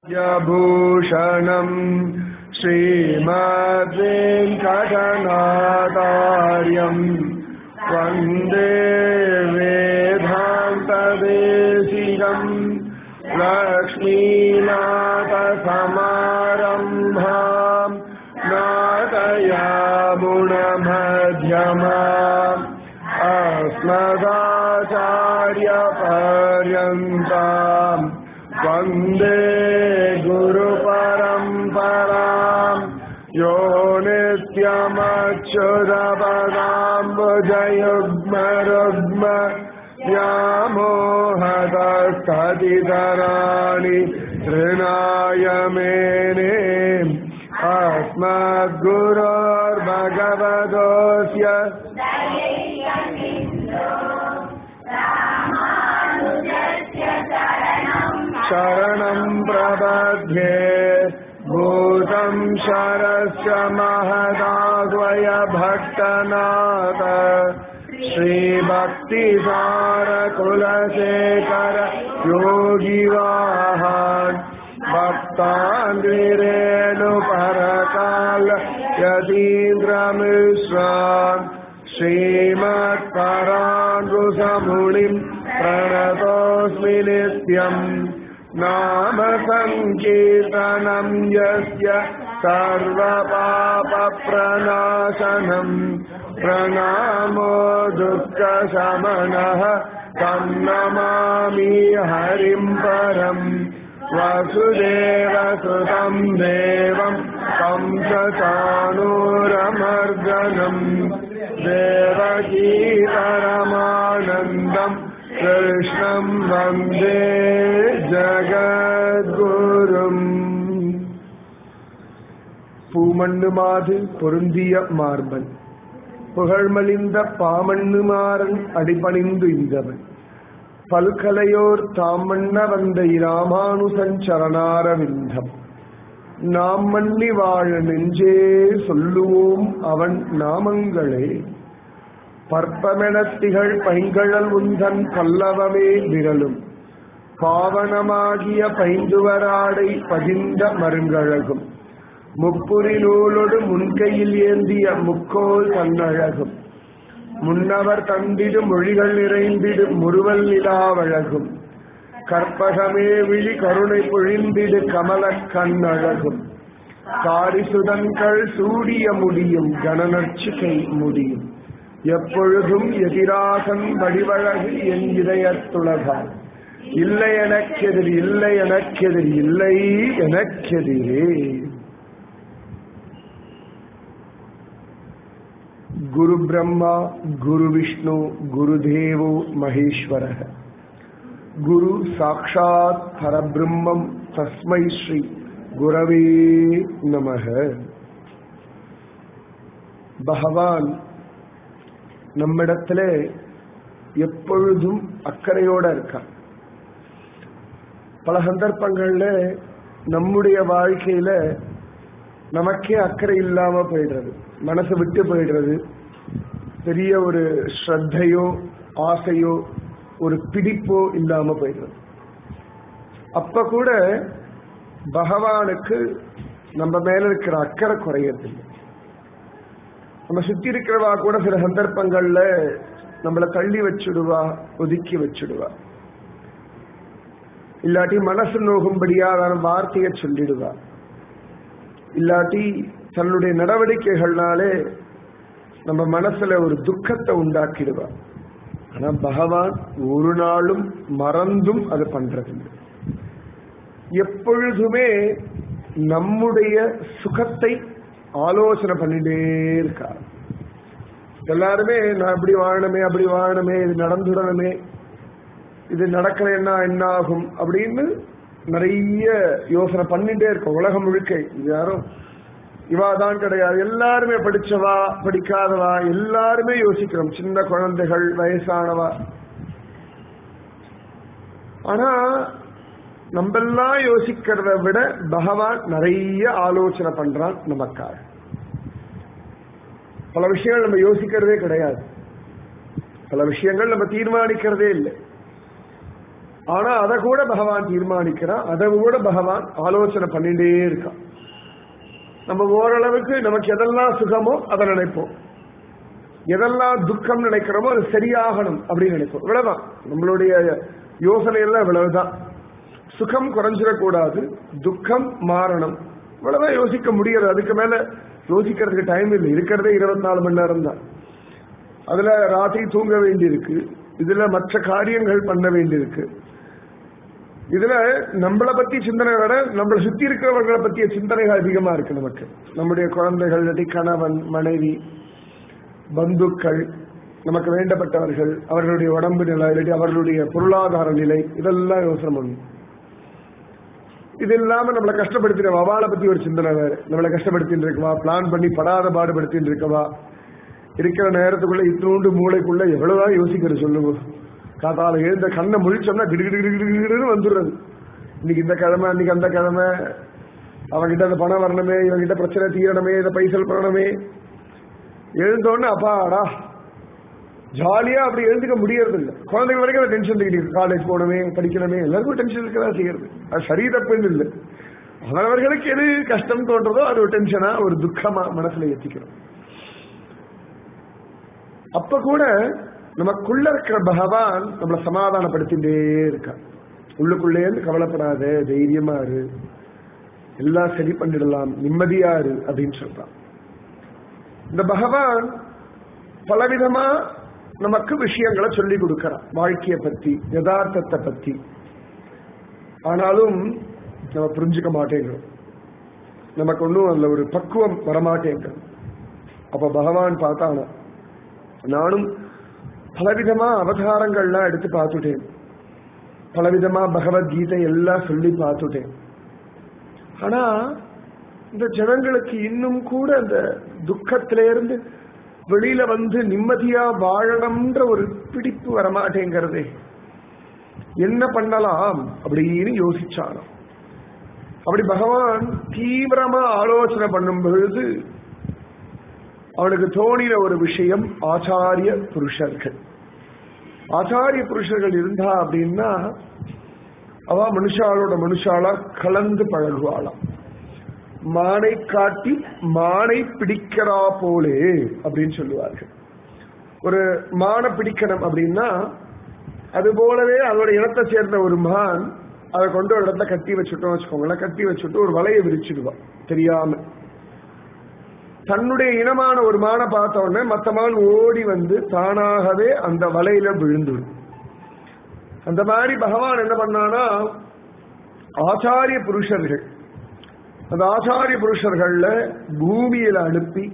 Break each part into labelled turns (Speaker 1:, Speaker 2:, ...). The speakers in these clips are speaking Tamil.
Speaker 1: भूषणम् श्रीमद्वेङ्कटनादार्यम् वन्दे वेदान्तदेशिकम् लक्ष्मीनाथसमारम्भाम् नादयामुणमध्यमाम् अस्मदाचार्यपर्यन्ताम् वन्दे गुरुपरम्पराम् यो नित्यमच्युतपदाम्बुजयुग्मरुग्म व्यामोहदस्ततितराणि तृणाय मेने अस्मद्गुरोर्भगवतोऽस्य शरणम् प्रबध्ये भूतम् शरस्य महदाद्वय भक्तनाथ श्रीभक्तिसारकुलशेखर योगिवाहान् भक्ताङ्गिरेणुपरकाल यतीन्द्रमिश्रान् श्रीमत्पराङ्गुसमुनिम् प्रणतोऽस्मि नित्यम् नाम सङ्कीर्तनम् यस्य सर्वपापप्रणाशनम् प्रणामो दुःखशमनः तं नमामि हरिम् परम् वसुदेवसुतं देवं तं स चाणूरमर्दनम् देवगीतरमानन्दम् कृष्णं वन्दे ஜகத்குரும் பூமண்ணுமாது பொருந்திய மார்பன் புகழ்மலிந்த பாமண்ணுமாறன் அடிபணிந்து இந்தவன் பல்கலையோர் தாமண்ண வந்த இராமானுசன் சரணாரவிந்தம் நாம் மன்னி வாழ நெஞ்சே சொல்லுவோம் அவன் நாமங்களே பற்பமெனத்திகள் பைங்கழல் உந்தன் பல்லவமே விரலும் பாவனமாகிய பைந்துவராடை பதிந்த மருங்கழகும் முப்புரி நூலொடு முன்கையில் ஏந்திய முக்கோல் தன்னழகும் முன்னவர் தந்திடு மொழிகள் நிறைந்திடு முறுவல் நிலாவழகும் கற்பகமே விழி கருணை பொழிந்திடு கமல கண்ணழகும் காரிசுதன்கள் சூடிய முடியும் கணநர்ச்சிகை முடியும் எப்பொழுதும் எதிராகன் வடிவழகு என் இதயத்துலகான் இல்லை எனக்கெதிர் இல்லை எனக்கெதிர் இல்லை எனக்கெதிரே குரு பிரம்மா குரு விஷ்ணு குருதேவோ மகேஸ்வர குரு சாட்சாத் பரபிரம்மம் தஸ்மை ஸ்ரீ குரவே நமக பகவான் நம்மிடத்துல எப்பொழுதும் அக்கறையோட இருக்கான் பல சந்தர்ப்பங்கள்ல நம்முடைய வாழ்க்கையில நமக்கே அக்கறை இல்லாம போயிடுறது மனசு விட்டு போயிடுறது பெரிய ஒரு ஸ்ரத்தையோ ஆசையோ ஒரு பிடிப்போ இல்லாம போயிடுறது அப்ப கூட பகவானுக்கு நம்ம மேல இருக்கிற அக்கறை குறையறதில்லை நம்ம சுத்தி இருக்கிறவா கூட சில சந்தர்ப்பங்கள்ல நம்மள தள்ளி வச்சுடுவா ஒதுக்கி வச்சுடுவா இல்லாட்டி மனசு நோகும்படியான வார்த்தையை சொல்லிடுவா இல்லாட்டி தன்னுடைய நடவடிக்கைகள்னாலே நம்ம மனசுல ஒரு துக்கத்தை உண்டாக்கிடுவா ஆனா பகவான் ஒரு நாளும் மறந்தும் அது பண்றதில்லை எப்பொழுதுமே நம்முடைய சுகத்தை ஆலோசனை பண்ணிட்டே இருக்கார் எல்லாருமே நான் இப்படி வாழணுமே அப்படி வாழணுமே இது நடந்துடணுமே இது நடக்கலைன்னா என்ன ஆகும் அப்படின்னு நிறைய யோசனை பண்ணிட்டே இருக்கும் உலகம் முழுக்க இது யாரும் இவா தான் கிடையாது எல்லாருமே படிச்சவா படிக்காதவா எல்லாருமே யோசிக்கிறோம் சின்ன குழந்தைகள் வயசானவா ஆனா நம்மெல்லாம் யோசிக்கிறத விட பகவான் நிறைய ஆலோசனை பண்றான் நமக்காக பல விஷயங்கள் நம்ம யோசிக்கிறதே கிடையாது பல விஷயங்கள் நம்ம தீர்மானிக்கிறதே இல்லை ஆனா அதை கூட பகவான் தீர்மானிக்கிறான் அதை கூட பகவான் ஆலோசனை பண்ணிட்டே இருக்கான் நம்ம ஓரளவுக்கு நமக்கு எதெல்லாம் சுகமோ அதை நினைப்போம் எதெல்லாம் துக்கம் நினைக்கிறோமோ அது சரியாகணும் அப்படின்னு நினைப்போம் இவ்வளவுதான் நம்மளுடைய யோசனை எல்லாம் இவ்வளவுதான் சுகம் குறைஞ்சிடக்கூடாது துக்கம் மாறணும் இவ்வளவுதான் யோசிக்க முடியாது அதுக்கு மேல யோசிக்கிறதுக்கு டைம் இல்லை இருக்கிறதே இருபத்தி நாலு மணி நேரம் தான் அதுல ராத்திரி தூங்க வேண்டியிருக்கு இதுல மற்ற காரியங்கள் பண்ண வேண்டியிருக்கு இதுல நம்மளை பத்தி சிந்தனை விட நம்மளை சுத்தி இருக்கிறவர்களை பத்திய சிந்தனைகள் அதிகமா இருக்கு நமக்கு நம்முடைய குழந்தைகள் இல்லாட்டி கணவன் மனைவி பந்துக்கள் நமக்கு வேண்டப்பட்டவர்கள் அவர்களுடைய உடம்பு நிலை இல்லாட்டி அவர்களுடைய பொருளாதார நிலை இதெல்லாம் யோசனை பண்ணும் இது இல்லாம நம்மளை கஷ்டப்படுத்தின அவளை பத்தி ஒரு சிந்தனை வேற நம்மளை கஷ்டப்படுத்தின்னு இருக்கவா பிளான் பண்ணி படாத பாடுபடுத்தின்னு இருக்கவா இருக்கிற நேரத்துக்குள்ள இத்தினூண்டு மூளைக்குள்ள எவ்வளவுதான் யோசிக்கிறது சொல்லுங்க காத்தால எழுந்த கண்ணை முழிச்சோம்னா கிடு கிடு கிடு கிடு கிடுன்னு வந்துடுறது இன்னைக்கு இந்த கிழமை அன்னைக்கு அந்த கிழமை அவன்கிட்ட அந்த பணம் வரணுமே இவன்கிட்ட பிரச்சனை தீரணுமே இதை பைசல் பண்ணணுமே எழுந்தோடனே அப்பாடா ஜாலியா அப்படி எழுந்துக்க முடியறது இல்லை குழந்தைங்க வரைக்கும் அந்த டென்ஷன் இருக்கு காலேஜ் போகணுமே படிக்கணுமே எல்லாருக்கும் டென்ஷன் இருக்கதான் செய்யறது அது சரி தப்புன்னு இல்லை அவரவர்களுக்கு எது கஷ்டம் தோன்றதோ அது ஒரு டென்ஷனா ஒரு துக்கமா மனசுல ஏற்றிக்கிறோம் அப்ப கூட நமக்குள்ள இருக்கிற பகவான் நம்மளை சமாதானப்படுத்திட்டே இருக்கா உள்ளுக்குள்ளே இருந்து கவலைப்படாத தைரியமா இரு எல்லாம் சரி பண்ணிடலாம் நிம்மதியா இரு அப்படின்னு சொல்றான் இந்த பகவான் பலவிதமா நமக்கு விஷயங்களை சொல்லி கொடுக்கிறான் வாழ்க்கையை பத்தி யதார்த்தத்தை பத்தி ஆனாலும் நம்ம புரிஞ்சுக்க மாட்டேங்கிறோம் நமக்கு ஒன்றும் அதுல ஒரு பக்குவம் வரமாட்டேங்கிறது அப்ப பகவான் பார்த்தானா நானும் பலவிதமா அவதாரங்கள்லாம் எடுத்து பார்த்துட்டேன் பலவிதமா பகவத்கீதை எல்லாம் சொல்லி பார்த்துட்டேன் ஆனா இந்த ஜனங்களுக்கு இன்னும் கூட அந்த துக்கத்திலிருந்து வெளியில வந்து நிம்மதியா வாழணும்ன்ற ஒரு பிடிப்பு வரமாட்டேங்கிறதே என்ன பண்ணலாம் அப்படின்னு யோசிச்சானாம் அப்படி பகவான் தீவிரமா ஆலோசனை பண்ணும் பொழுது அவனுக்கு தோணின ஒரு விஷயம் ஆச்சாரிய புருஷர்கள் ஆச்சாரிய புருஷர்கள் இருந்தா அப்படின்னா அவ மனுஷாளோட மனுஷாளா கலந்து பழகுவாளாம் மானை காட்டி மானை பிடிக்கிறா போலே அப்படின்னு சொல்லுவார்கள் ஒரு மானை பிடிக்கணும் அப்படின்னா அது போலவே அதோட இனத்தை சேர்ந்த ஒரு மான் அதை கொண்டு ஒரு இடத்துல கட்டி வச்சுட்டோம் வச்சுக்கோங்களேன் கட்டி வச்சுட்டு ஒரு வலையை விரிச்சிடுவான் தெரியாம தன்னுடைய இனமான ஒரு மானை பார்த்த உடனே மற்ற மான் ஓடி வந்து தானாகவே அந்த வலையில விழுந்துடும் அந்த மாதிரி பகவான் என்ன பண்ணானா ஆச்சாரிய புருஷர்கள் அந்த ஆச்சாரிய புருஷர்கள்ல பூமியில அனுப்பி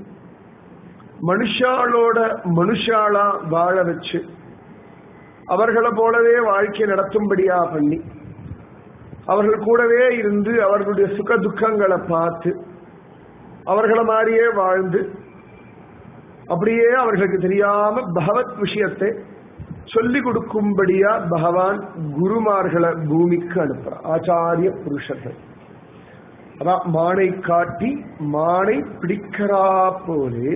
Speaker 1: மனுஷாளோட மனுஷாளா வாழ வச்சு அவர்களை போலவே வாழ்க்கை நடத்தும்படியா பண்ணி அவர்கள் கூடவே இருந்து அவர்களுடைய சுக துக்கங்களை பார்த்து அவர்களை மாதிரியே வாழ்ந்து அப்படியே அவர்களுக்கு தெரியாம பகவத் விஷயத்தை சொல்லிக் கொடுக்கும்படியா பகவான் குருமார்களை பூமிக்கு அனுப்புறார் ஆச்சாரிய புருஷர்கள் அதான் மானை காட்டி மானை பிடிக்கிறா போலே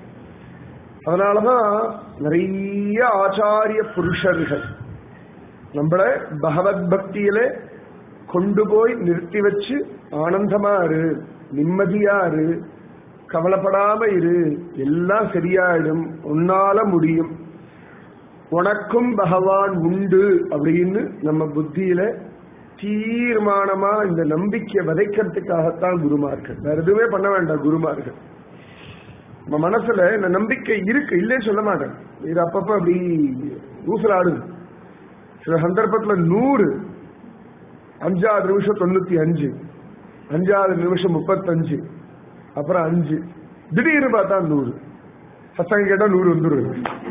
Speaker 1: அதனாலதான் நிறைய ஆச்சாரிய புருஷர்கள் நம்மள பகவத் பக்தியில கொண்டு போய் நிறுத்தி வச்சு ஆனந்தமா இரு நிம்மதியா இரு கவலைப்படாம இரு எல்லாம் சரியாயிடும் உன்னால முடியும் உனக்கும் பகவான் உண்டு அப்படின்னு நம்ம புத்தியில தீர்மானமா இந்த நம்பிக்கை விதைக்கிறதுக்காகத்தான் குருமார்கள் வேற எதுவுமே பண்ண வேண்டாம் குருமார்கள் நம்ம மனசுல இந்த நம்பிக்கை இருக்கு இல்லைன்னு சொல்ல மாட்டேன் இது அப்பப்ப அப்படி ஊசலாடுது சில சந்தர்ப்பத்துல நூறு அஞ்சாவது நிமிஷம் தொண்ணூத்தி அஞ்சு அஞ்சாவது நிமிஷம் முப்பத்தஞ்சு அப்புறம் அஞ்சு திடீர்னு பார்த்தா நூறு சத்தங்க கேட்டா நூறு வந்துடும்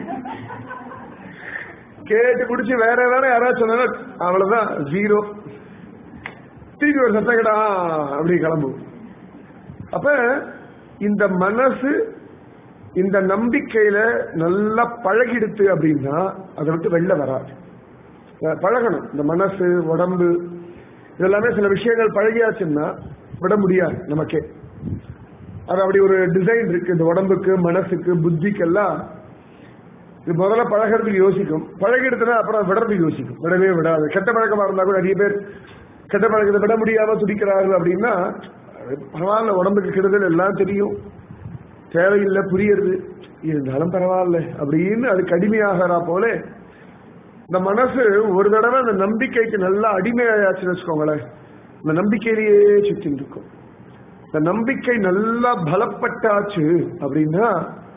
Speaker 1: கேட்டு குடிச்சு வேற வேற யாராவது சொன்னா அவ்வளவுதான் ஜீரோ திருப்பி ஒரு சத்தம் கேட்டா அப்படி கிளம்பும் அப்ப இந்த மனசு இந்த நம்பிக்கையில நல்லா பழகிடுத்து அப்படின்னா அதை விட்டு வெளில வராது பழகணும் இந்த மனசு உடம்பு இதெல்லாமே சில விஷயங்கள் பழகியாச்சுன்னா விட முடியாது நமக்கே அது அப்படி ஒரு டிசைன் இருக்கு இந்த உடம்புக்கு மனசுக்கு புத்திக்கெல்லாம் இது முதல்ல பழகிறதுக்கு யோசிக்கும் பழகிடுதுன்னா அப்புறம் விடுறதுக்கு யோசிக்கும் விடவே விடாது கெட்ட பழக்கமா இருந்தா கூட நிறைய பேர் கெட்ட பழக்கத்தை விட முடியாம துடிக்கிறார்கள் அப்படின்னா அது பரவாயில்ல உடம்புக்கு கெடுதல் எல்லாம் தெரியும் தேவையில்லை புரியுறது இருந்தாலும் பரவாயில்ல அப்படின்னு அது கடுமையாகிறா போல இந்த மனசு ஒரு தடவை அந்த நம்பிக்கைக்கு நல்லா அடிமையாயாச்சுன்னு வச்சுக்கோங்களேன் இந்த நம்பிக்கையிலேயே சுத்தின்னு இருக்கும் இந்த நம்பிக்கை நல்லா பலப்பட்டாச்சு அப்படின்னா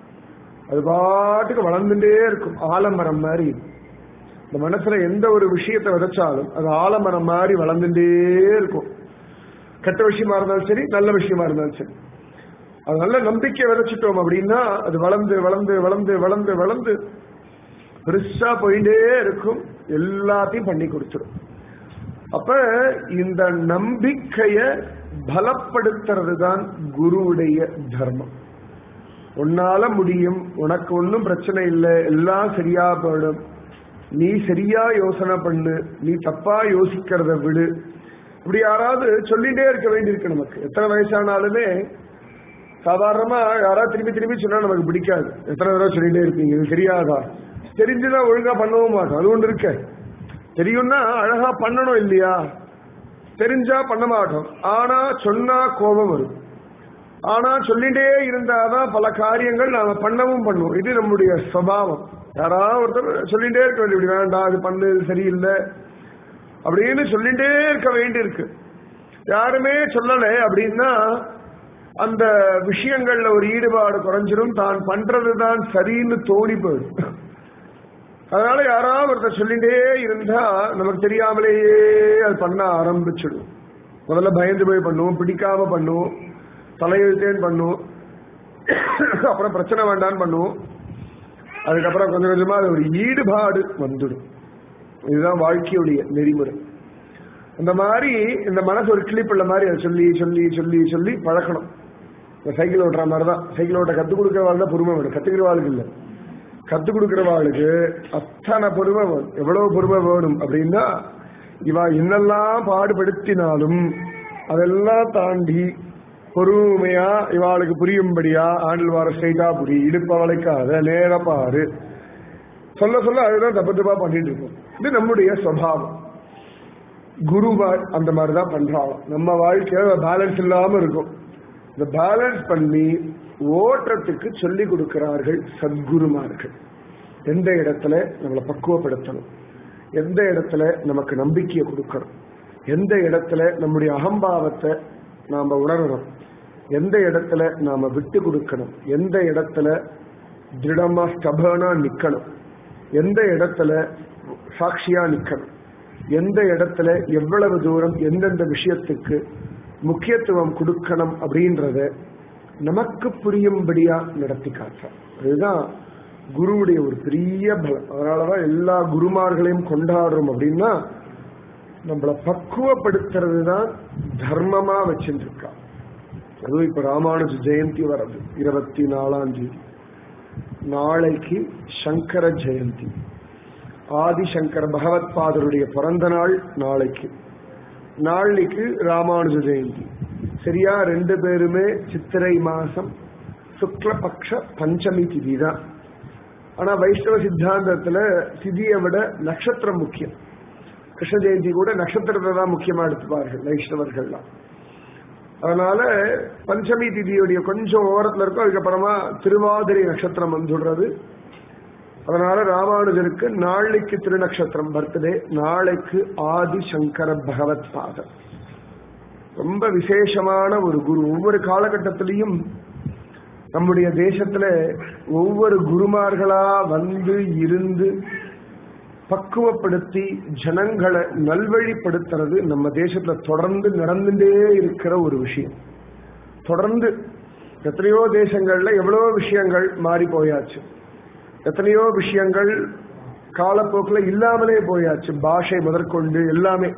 Speaker 1: அது பாட்டுக்கு வளர்ந்துட்டே இருக்கும் ஆலமரம் மாதிரி இந்த மனசுல எந்த ஒரு விஷயத்தை விதைச்சாலும் அது ஆலமரம் மாதிரி வளர்ந்துட்டே இருக்கும் கெட்ட விஷயமா இருந்தாலும் சரி நல்ல விஷயமா இருந்தாலும் சரி அது நல்ல நம்பிக்கை விதைச்சிட்டோம் அப்படின்னா அது வளர்ந்து வளர்ந்து வளர்ந்து வளர்ந்து வளர்ந்து பெருசா போயிட்டே இருக்கும் எல்லாத்தையும் பண்ணி கொடுத்துரும் அப்ப இந்த நம்பிக்கைய பலப்படுத்துறது தான் குருவுடைய தர்மம் உன்னால முடியும் உனக்கு ஒன்றும் பிரச்சனை இல்லை எல்லாம் சரியா போயிடும் நீ சரியா யோசனை பண்ணு நீ தப்பா யோசிக்கிறத விடு இப்படி யாராவது சொல்லிட்டே இருக்க வேண்டியிருக்கு நமக்கு எத்தனை வயசானாலுமே சாதாரணமா யாராவது திரும்பி திரும்பி சொன்னா நமக்கு பிடிக்காது எத்தனை தடவை சொல்லிட்டே இருப்பீங்க இது தெரியாதா தெரிஞ்சுதான் ஒழுங்கா பண்ணவும் மாட்டோம் அது ஒன்று இருக்க தெரியும்னா அழகா பண்ணணும் இல்லையா தெரிஞ்சா பண்ண மாட்டோம் ஆனா சொன்னா கோபம் வரும் ஆனா சொல்லிட்டே இருந்தாதான் பல காரியங்கள் நாம பண்ணவும் பண்ணுவோம் இது நம்முடைய சுவாவம் யாராவது ஒருத்தர் சொல்லிட்டே இருக்க வேண்டிய இப்படி வேண்டாம் அது பண்ணு இது சரியில்லை அப்படின்னு சொல்லிட்டே இருக்க வேண்டியிருக்கு யாருமே சொல்லலை அப்படின்னா அந்த விஷயங்கள்ல ஒரு ஈடுபாடு குறைஞ்சிரும் தான் பண்றதுதான் சரின்னு தோணி போயிடும் அதனால யாராவது ஒருத்தர் சொல்லிட்டே இருந்தா நமக்கு தெரியாமலேயே அது பண்ண ஆரம்பிச்சிடும் முதல்ல பயந்து போய் பண்ணுவோம் பிடிக்காம பண்ணுவோம் தலையெழுத்தேன்னு பண்ணுவோம் அப்புறம் பிரச்சனை வேண்டான்னு பண்ணுவோம் அதுக்கப்புறம் கொஞ்சம் கொஞ்சமா அது ஒரு ஈடுபாடு வந்துடும் இதுதான் வாழ்க்கையுடைய நெறிமுறை அந்த மாதிரி இந்த மனசு ஒரு கிளிப்பிள்ள மாதிரி அதை சொல்லி சொல்லி சொல்லி சொல்லி பழக்கணும் இந்த சைக்கிள் ஓட்டுற மாதிரி தான் சைக்கிள் ஓட்ட கற்றுக் கொடுக்குறவாள் தான் பொறுமை வேணும் கற்றுக்கிறவாளுக்கு இல்லை கற்றுக் கொடுக்குறவாளுக்கு அத்தனை பொறுமை வேணும் எவ்வளவு பொறுமை வேணும் அப்படின்னா இவா என்னெல்லாம் பாடுபடுத்தினாலும் அதெல்லாம் தாண்டி பொறுமையா இவாளுக்கு புரியும்படியா ஆண்டில் வார ஸ்ட்ரைட்டா புரி இடுப்ப வளைக்காத நேர பாரு சொல்ல சொல்ல அதுதான் தப்பு தப்பா பண்ணிட்டு இருக்கோம் இது நம்முடைய சுவாவம் குருவா அந்த மாதிரி தான் பண்றாங்க நம்ம வாழ்க்கையில பேலன்ஸ் இல்லாம இருக்கும் இந்த பேலன்ஸ் பண்ணி ஓட்டத்துக்கு சொல்லி கொடுக்கிறார்கள் சத்குருமார்கள் எந்த இடத்துல நம்மளை பக்குவப்படுத்தணும் எந்த இடத்துல நமக்கு நம்பிக்கையை கொடுக்கணும் எந்த இடத்துல நம்முடைய அகம்பாவத்தை நாம உணரணும் எந்த இடத்துல நாம விட்டு கொடுக்கணும் எந்த இடத்துல திருடமா ஸ்டபனா நிக்கணும் எந்த இடத்துல சாட்சியா நிக்கணும் எந்த இடத்துல எவ்வளவு தூரம் எந்தெந்த விஷயத்துக்கு முக்கியத்துவம் கொடுக்கணும் அப்படின்றத நமக்கு புரியும்படியா நடத்தி காட்டுறார் அதுதான் குருவுடைய ஒரு பெரிய பலம் அதனாலதான் எல்லா குருமார்களையும் கொண்டாடுறோம் அப்படின்னா நம்மளை பக்குவப்படுத்துறது தான் தர்மமா வச்சுட்டு இருக்கா அதுவும் இப்ப ராமானுஜ ஜெயந்தி வர்றது இருபத்தி நாலாம் தேதி நாளைக்கு சங்கர ஜெயந்தி ஆதிசங்கர பகவத் பாதருடைய பிறந்த நாள் நாளைக்கு நாளைக்கு ராமானுஜ ஜெயந்தி சரியா ரெண்டு பேருமே சித்திரை மாசம் சுக்லபக்ஷ பஞ்சமி திதி தான் ஆனா வைஷ்ணவ சித்தாந்தத்துல திதியை விட நட்சத்திரம் முக்கியம் கிருஷ்ண ஜெயந்தி கூட நட்சத்திரத்தை தான் முக்கியமா எடுத்துப்பார்கள் வைஷ்ணவர்கள்லாம் அதனால பஞ்சமி திதியுடைய கொஞ்சம் ஓரத்துல இருக்கும் அதுக்கப்புறமா திருவாதிரை நட்சத்திரம் வந்துடுறது அதனால ராமானுஜருக்கு நாளைக்கு திருநக்ஷத்திரம் பர்த்டே நாளைக்கு ஆதி சங்கர பகவத் பாதர் ரொம்ப விசேஷமான ஒரு குரு ஒவ்வொரு காலகட்டத்திலையும் நம்முடைய தேசத்துல ஒவ்வொரு குருமார்களா வந்து இருந்து பக்குவப்படுத்தி ஜனங்களை நல்வழிப்படுத்துறது நம்ம தேசத்துல தொடர்ந்து நடந்துட்டே இருக்கிற ஒரு விஷயம் தொடர்ந்து எத்தனையோ தேசங்கள்ல எவ்வளவோ விஷயங்கள் மாறி போயாச்சு எத்தனையோ விஷயங்கள் காலப்போக்கில் இல்லாமலே போயாச்சு பாஷை முதற்கொண்டு எல்லாமே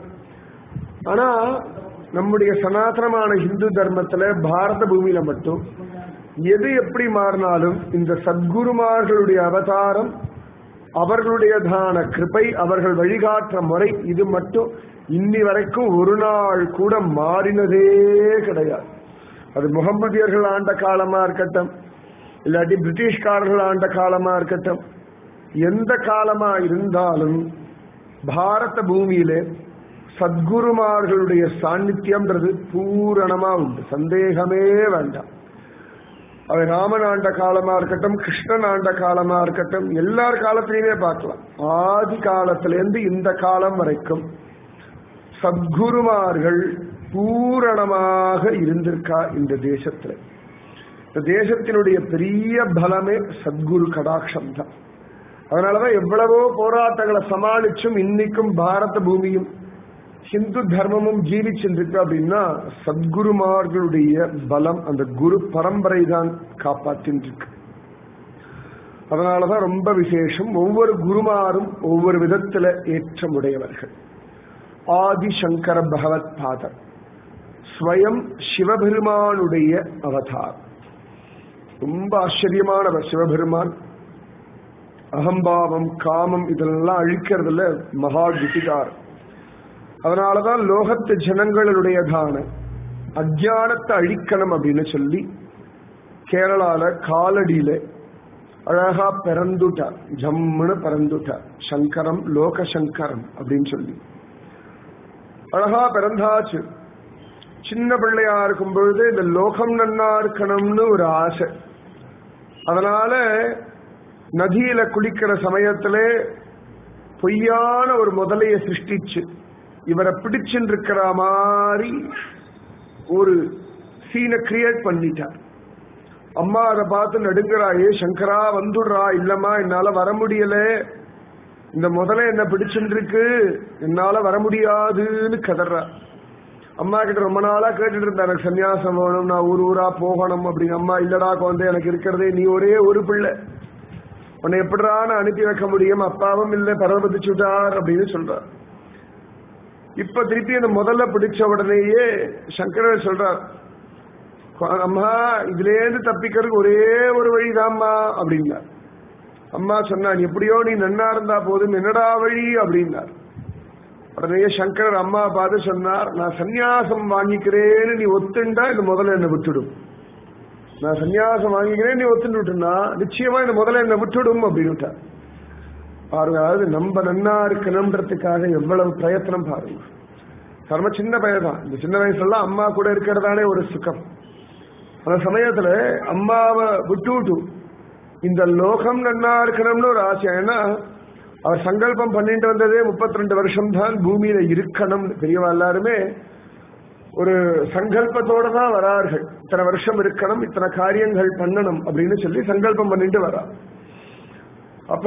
Speaker 1: ஆனா நம்முடைய சனாதனமான இந்து தர்மத்துல பாரத பூமியில மட்டும் எது எப்படி மாறினாலும் இந்த சத்குருமார்களுடைய அவதாரம் அவர்களுடையதான கிருபை அவர்கள் வழிகாட்டுற முறை இது மட்டும் இன்னி வரைக்கும் ஒரு நாள் கூட மாறினதே கிடையாது அது முகம்மதியர்கள் ஆண்ட காலமா இருக்கட்டும் இல்லாட்டி பிரிட்டிஷ்காரர்கள் ஆண்ட காலமா இருக்கட்டும் எந்த காலமா இருந்தாலும் பாரத பூமியிலே சத்குருமார்களுடைய சாநித்தியம்ன்றது பூரணமா உண்டு சந்தேகமே வேண்டாம் அது ராமன் ஆண்ட காலமா இருக்கட்டும் கிருஷ்ணன் ஆண்ட காலமா இருக்கட்டும் எல்லார் காலத்திலையுமே பார்க்கலாம் ஆதி காலத்திலேருந்து இந்த காலம் வரைக்கும் சத்குருமார்கள் பூரணமாக இருந்திருக்கா இந்த தேசத்துல இந்த தேசத்தினுடைய பெரிய பலமே சத்குரு கடாட்சம் தான் அதனாலதான் எவ்வளவோ போராட்டங்களை சமாளிச்சும் இன்னைக்கும் பாரத பூமியும் ஹிந்து தர்மமும் ஜீவிச்சிருக்கு அப்படின்னா சத்குருமார்களுடைய பலம் அந்த குரு பரம்பரை தான் காப்பாற்றிருக்கு அதனாலதான் ரொம்ப விசேஷம் ஒவ்வொரு குருமாரும் ஒவ்வொரு விதத்துல ஏற்றமுடையவர்கள் ஆதிசங்கர பகவத் பாதர் ஸ்வயம் சிவபெருமானுடைய அவதார் ரொம்ப ஆச்சரியமானவர் சிவபெருமான் அகம்பாவம் காமம் இதெல்லாம் அழிக்கிறதுல மகா கிட்டிகார் அதனாலதான் லோகத்து ஜனங்களுடையதான அஜானத்தை அழிக்கணும் அப்படின்னு சொல்லி கேரளால காலடியில அழகா பிறந்துட்டார் ஜம்முன்னு பிறந்துட்டார் சங்கரம் லோக சங்கரம் அப்படின்னு சொல்லி அழகா பிறந்தாச்சு சின்ன பிள்ளையா இருக்கும் பொழுது இந்த லோகம் நன்னா இருக்கணும்னு ஒரு ஆசை அதனால நதியில குளிக்கிற சமயத்துல பொய்யான ஒரு முதலைய சிருஷ்டிச்சு இவரை பிடிச்சுட்டு இருக்கிற மாதிரி ஒரு சீனை கிரியேட் பண்ணிட்டார் அம்மா அதை பார்த்து நடுங்கிறா ஏ சங்கரா வந்துடுறா இல்லம்மா என்னால வர முடியல இந்த முதல்ல என்ன பிடிச்சுட்டு இருக்கு என்னால வர முடியாதுன்னு கதறா அம்மா கிட்ட ரொம்ப நாளா கேட்டுட்டு இருந்தா எனக்கு சன்னியாசம் வேணும் நான் ஊர் ஊரா போகணும் அப்படின்னு அம்மா இல்லடா குழந்தை எனக்கு இருக்கிறதே நீ ஒரே ஒரு பிள்ளை உன்னை எப்படிடா நான் அனுப்பி வைக்க முடியும் அப்பாவும் இல்லை பரவதிச்சுட்டார் அப்படின்னு சொல்றார் இப்ப திருப்பி அந்த முதல்ல பிடிச்ச உடனேயே சங்கரர் சொல்றார் அம்மா இதுல இருந்து தப்பிக்கிறதுக்கு ஒரே ஒரு வழிதாம்மா அப்படின்னார் அம்மா சொன்னா எப்படியோ நீ நன்னா இருந்தா போதும் என்னடா வழி அப்படின்னார் உடனே சங்கரர் அம்மா பார்த்து சொன்னார் நான் சந்நியாசம் வாங்கிக்கிறேன்னு நீ ஒத்துண்டா இந்த முதல்ல என்ன விட்டுடும் நான் சந்நியாசம் வாங்கிக்கிறேன் நீ ஒத்துண்டு விட்டுனா நிச்சயமா இந்த முதல்ல என்ன விட்டுடும் அப்படின்னு பாருங்க அதாவது நம்ம நன்னா இருக்கணும்ன்றதுக்காக எவ்வளவு பிரயத்தனம் பாருங்க ரொம்ப சின்ன பையன் தான் இந்த சின்ன வயசுல அம்மா கூட இருக்கிறதானே ஒரு சுகம் அந்த சமயத்துல அம்மாவை விட்டு விட்டு இந்த லோகம் நன்னா இருக்கணும்னு ஒரு ஆசை ஏன்னா அவர் சங்கல்பம் பண்ணிட்டு வந்ததே முப்பத்தி ரெண்டு வருஷம் தான் பூமியில இருக்கணும் பெரியவா எல்லாருமே ஒரு சங்கல்பத்தோட தான் வரார்கள் இத்தனை வருஷம் இருக்கணும் இத்தனை காரியங்கள் பண்ணணும் அப்படின்னு சொல்லி சங்கல்பம் பண்ணிட்டு வரா அப்ப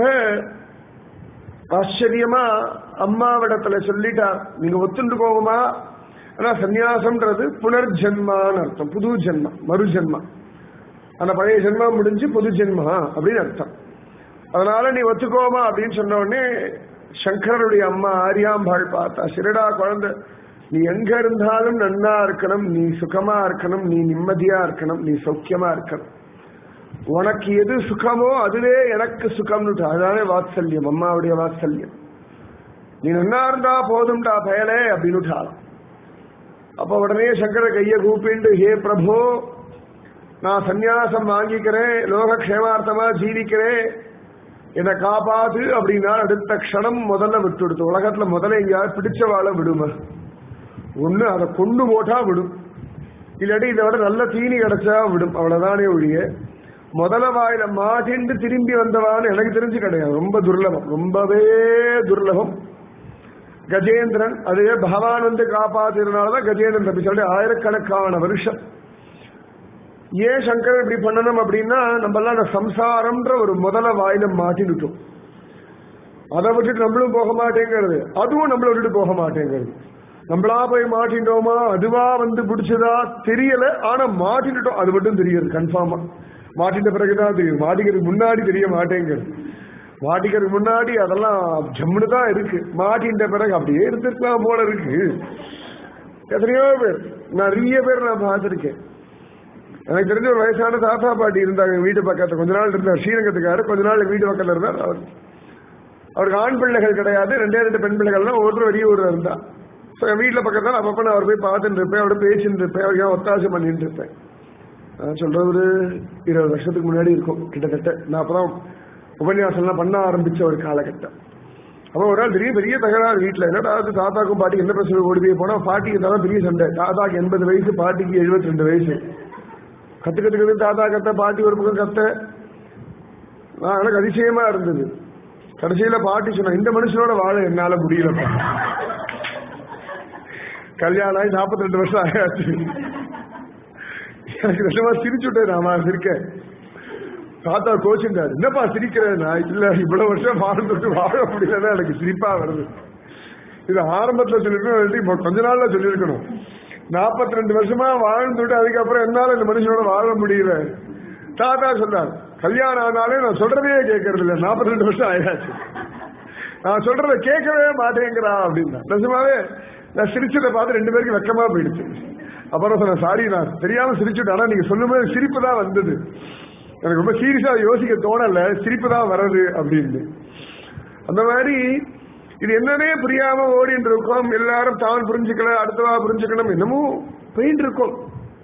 Speaker 1: ஆச்சரியமா அம்மாவிடத்துல சொல்லிட்டா நீங்க ஒத்துண்டு போகுமா ஆனா சந்நியாசம்ன்றது புனர்ஜென்மான்னு அர்த்தம் புது ஜென்மம் மறு ஜென்மம் அந்த பழைய ஜென்மம் முடிஞ்சு புது ஜென்மா அப்படின்னு அர்த்தம் அதனால நீ ஒத்துக்கோமா அப்படின்னு சொன்ன உடனே சங்கரருடைய அம்மா ஆரியாம்பாள் பார்த்தா சிறடா குழந்தை நீ எங்க இருந்தாலும் நன்னா இருக்கணும் நீ சுகமா இருக்கணும் நீ நிம்மதியா இருக்கணும் நீ சௌக்கியமா இருக்கணும் உனக்கு எது சுகமோ அதுவே எனக்கு சுகம்னு அதுதானே வாத்சல்யம் அம்மாவுடைய வாத்சல்யம் நீ நன்னா இருந்தா போதும்டா பயலே அப்படின்னு அப்ப உடனே சங்கர கைய கூப்பிண்டு ஹே பிரபு நான் சந்நியாசம் வாங்கிக்கிறேன் லோக க்ஷேமார்த்தமா ஜீவிக்கிறேன் என்னை காப்பாத்து அப்படின்னா அடுத்த க்ஷணம் முதல்ல விட்டுடுத்து உலகத்துல முதல்ல எங்கேயாவது பிடிச்சவாள விடுமா ஒண்ணு அதை கொண்டு போட்டா விடும் இல்லாட்டி இதை விட நல்ல தீனி கிடைச்சா விடும் அவ்வளவுதானே ஒழிய முதல வாயில மாட்டிண்டு திரும்பி வந்தவான்னு எனக்கு தெரிஞ்சு கிடையாது ரொம்ப துர்லபம் ரொம்பவே துர்லபம் கஜேந்திரன் அதுவே பகவான் வந்து காப்பாத்தினாலதான் கஜேந்திரன் தப்பி சொல்லி ஆயிரக்கணக்கான வருஷம் ஏன் சங்கர் இப்படி பண்ணணும் அப்படின்னா நம்ம எல்லாம் அந்த சம்சாரம்ன்ற ஒரு முதல வாயில மாட்டினுட்டோம் அதை விட்டுட்டு நம்மளும் போக மாட்டேங்கிறது அதுவும் நம்மளை விட்டுட்டு போக மாட்டேங்கிறது நம்மளா போய் மாட்டிட்டோமா அதுவா வந்து பிடிச்சதா தெரியல ஆனா மாட்டிட்டோம் அது மட்டும் தெரியுது கன்ஃபார்மா மாட்டிட்ட பிறகுதான் தெரியும் மாட்டிக்கிறதுக்கு முன்னாடி தெரிய மாட்டேங்கிறது மாட்டிக்கிறதுக்கு முன்னாடி அதெல்லாம் ஜம்முன்னு தான் இருக்கு மாட்டின்ற பிறகு அப்படியே இருந்திருக்கலாம் போல இருக்கு எத்தனையோ பேர் நிறைய பேர் நான் பார்த்திருக்கேன் எனக்கு தெரிஞ்ச ஒரு வயசான தாத்தா பாட்டி இருந்தாங்க வீட்டு பக்கத்துல கொஞ்ச நாள் இருந்தார் ஸ்ரீரங்கத்துக்காரு கொஞ்ச நாள் வீட்டு பக்கத்துல இருந்தார் அவர் அவருக்கு ஆண் பிள்ளைகள் கிடையாது ரெண்டே ரெண்டு பெண் பிள்ளைகள்லாம் ஒவ்வொருத்தர் வெளிய ஊர்ல இருந்தா ஸோ என் வீட்டில் பக்கத்தில் அப்பப்போ நான் அவர் போய் பார்த்துட்டு இருப்பேன் அவரோட பேசிட்டு இருப்பேன் அவருக்கு ஒத்தாசை பண்ணிட்டு இருப்பேன் நான் சொல்றது ஒரு இருபது வருஷத்துக்கு முன்னாடி இருக்கும் கிட்டத்தட்ட நான் அப்பதான் உபன்யாசம்லாம் பண்ண ஆரம்பிச்ச ஒரு காலகட்டம் அப்போ ஒரு நாள் பெரிய பெரிய தகராறு வீட்டில் என்னடா அது தாத்தாக்கும் பாட்டிக்கு என்ன பிரச்சனை ஓடி போய் போனால் பாட்டிக்கு தான் பெரிய சண்டை தாத்தாக்கு எண்பது வயசு பாட்டிக்கு எழுபத்தி ரெண்டு வயசு கத்து கத்து கத்து தாத்தா கத்த பாட்டி ஒரு பக்கம் கத்த ஆ, எனக்கு அதிசயமா இருந்தது கடைசியில பாட்டி சொன்னா இந்த மனுஷனோட வாழ என்னால முடியலப்பா கல்யாணம் ஆகி நாற்பத்தி ரெண்டு வருஷம் ஆயாச்சு எனக்கு நிஜமா சிரிச்சுட்டேன் நாம சிரிக்க தாத்தா கோச்சுட்டாரு என்னப்பா சிரிக்கிறேன் நான் இல்ல இவ்வளவு வருஷம் வாழ்ந்துட்டு வாழ முடியலன்னா எனக்கு சிரிப்பா வருது இது ஆரம்பத்துல சொல்லிருக்கணும் இல்லாட்டி இப்போ கொஞ்ச நாள்ல சொல்லியிருக்கணும் நாற்பத்தி ரெண்டு வருஷமா வாழ்ந்துட்டு அதுக்கப்புறம் என்னால இந்த மனுஷனோட வாழ முடியல தாத்தா சொன்னார் கல்யாணம் ஆனாலே நான் சொல்றதே கேட்கறது இல்லை நாற்பத்தி ரெண்டு வருஷம் ஆயாச்சு நான் சொல்றத கேட்கவே மாட்டேங்கிறா அப்படின்னா நிஜமாவே நான் சிரிச்சதை பார்த்து ரெண்டு பேருக்கு வெக்கமா போயிடுச்சு அப்புறம் சொன்னேன் சாரி நான் தெரியாம சிரிச்சுட்டேன் ஆனா நீங்க சொல்லும்போது சிரிப்பு தான் வந்தது எனக்கு ரொம்ப சீரியஸா யோசிக்க தோணல சிரிப்பு தான் வர்றது அப்படின்னு அந்த மாதிரி இது என்னன்னே புரியாம ஓடிட்டு இருக்கோம் எல்லாரும் தான் புரிஞ்சுக்கல அடுத்தவா புரிஞ்சுக்கணும் என்னமோ போயிட்டு இருக்கோம்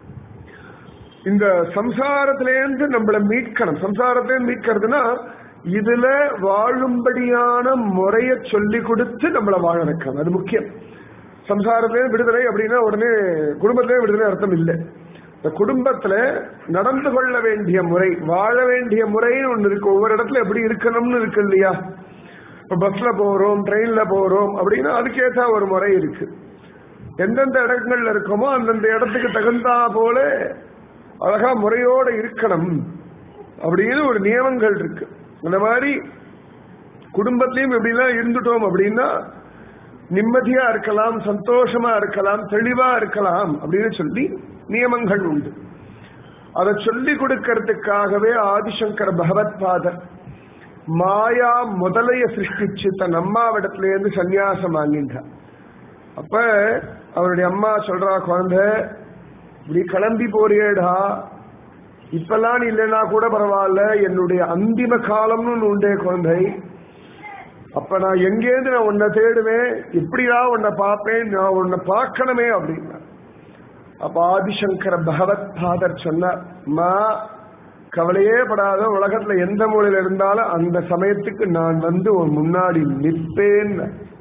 Speaker 1: இந்த சம்சாரத்திலேருந்து நம்மளை மீட்கணும் சம்சாரத்திலேருந்து மீட்கிறதுனா இதுல வாழும்படியான முறைய சொல்லி கொடுத்து நம்மளை வாழ வைக்கணும் அது முக்கியம் சம்சாரத்திலே விடுதலை அப்படின்னா உடனே குடும்பத்திலே விடுதலை அர்த்தம் இல்லை இந்த குடும்பத்துல நடந்து கொள்ள வேண்டிய முறை வாழ வேண்டிய முறைன்னு ஒண்ணு இருக்கு ஒவ்வொரு இடத்துல எப்படி இருக்கணும்னு இருக்கு இல்லையா இப்ப பஸ்ல போறோம் ட்ரெயின்ல போறோம் அப்படின்னா அதுக்கேற்ற ஒரு முறை இருக்கு எந்தெந்த இடங்கள்ல இருக்கோமோ அந்தந்த இடத்துக்கு தகுந்தா போல அழகா முறையோட இருக்கணும் அப்படின்னு ஒரு நியமங்கள் இருக்கு அந்த மாதிரி குடும்பத்திலையும் எப்படிலாம் இருந்துட்டோம் அப்படின்னா நிம்மதியா இருக்கலாம் சந்தோஷமா இருக்கலாம் தெளிவா இருக்கலாம் அப்படின்னு சொல்லி நியமங்கள் உண்டு அதை சொல்லி கொடுக்கறதுக்காகவே ஆதிசங்கர பகவத் பாதர் மாயா முதலைய சிருஷ்டிச்சு தன் அம்மாவிடத்துல இருந்து சன்னியாசம் வாங்கின்றார் அப்ப அவருடைய அம்மா சொல்றா குழந்தை இப்படி கிளம்பி போறியேடா இப்பெல்லாம் நீ இல்லைன்னா கூட பரவாயில்ல என்னுடைய அந்திம காலம்னு ஒண்ணு உண்டே குழந்தை அப்ப நான் எங்கேருந்து நான் உன்னை தேடுவேன் எப்படியா உன்னை பார்ப்பேன் நான் உன்னை பார்க்கணுமே அப்படின்னா அப்ப ஆதிசங்கர பகவத் பாதர் சொன்னார் மா கவலையே படாத உலகத்துல எந்த மூலையில இருந்தாலும் அந்த சமயத்துக்கு நான் வந்து உன் முன்னாடி நிற்பேன்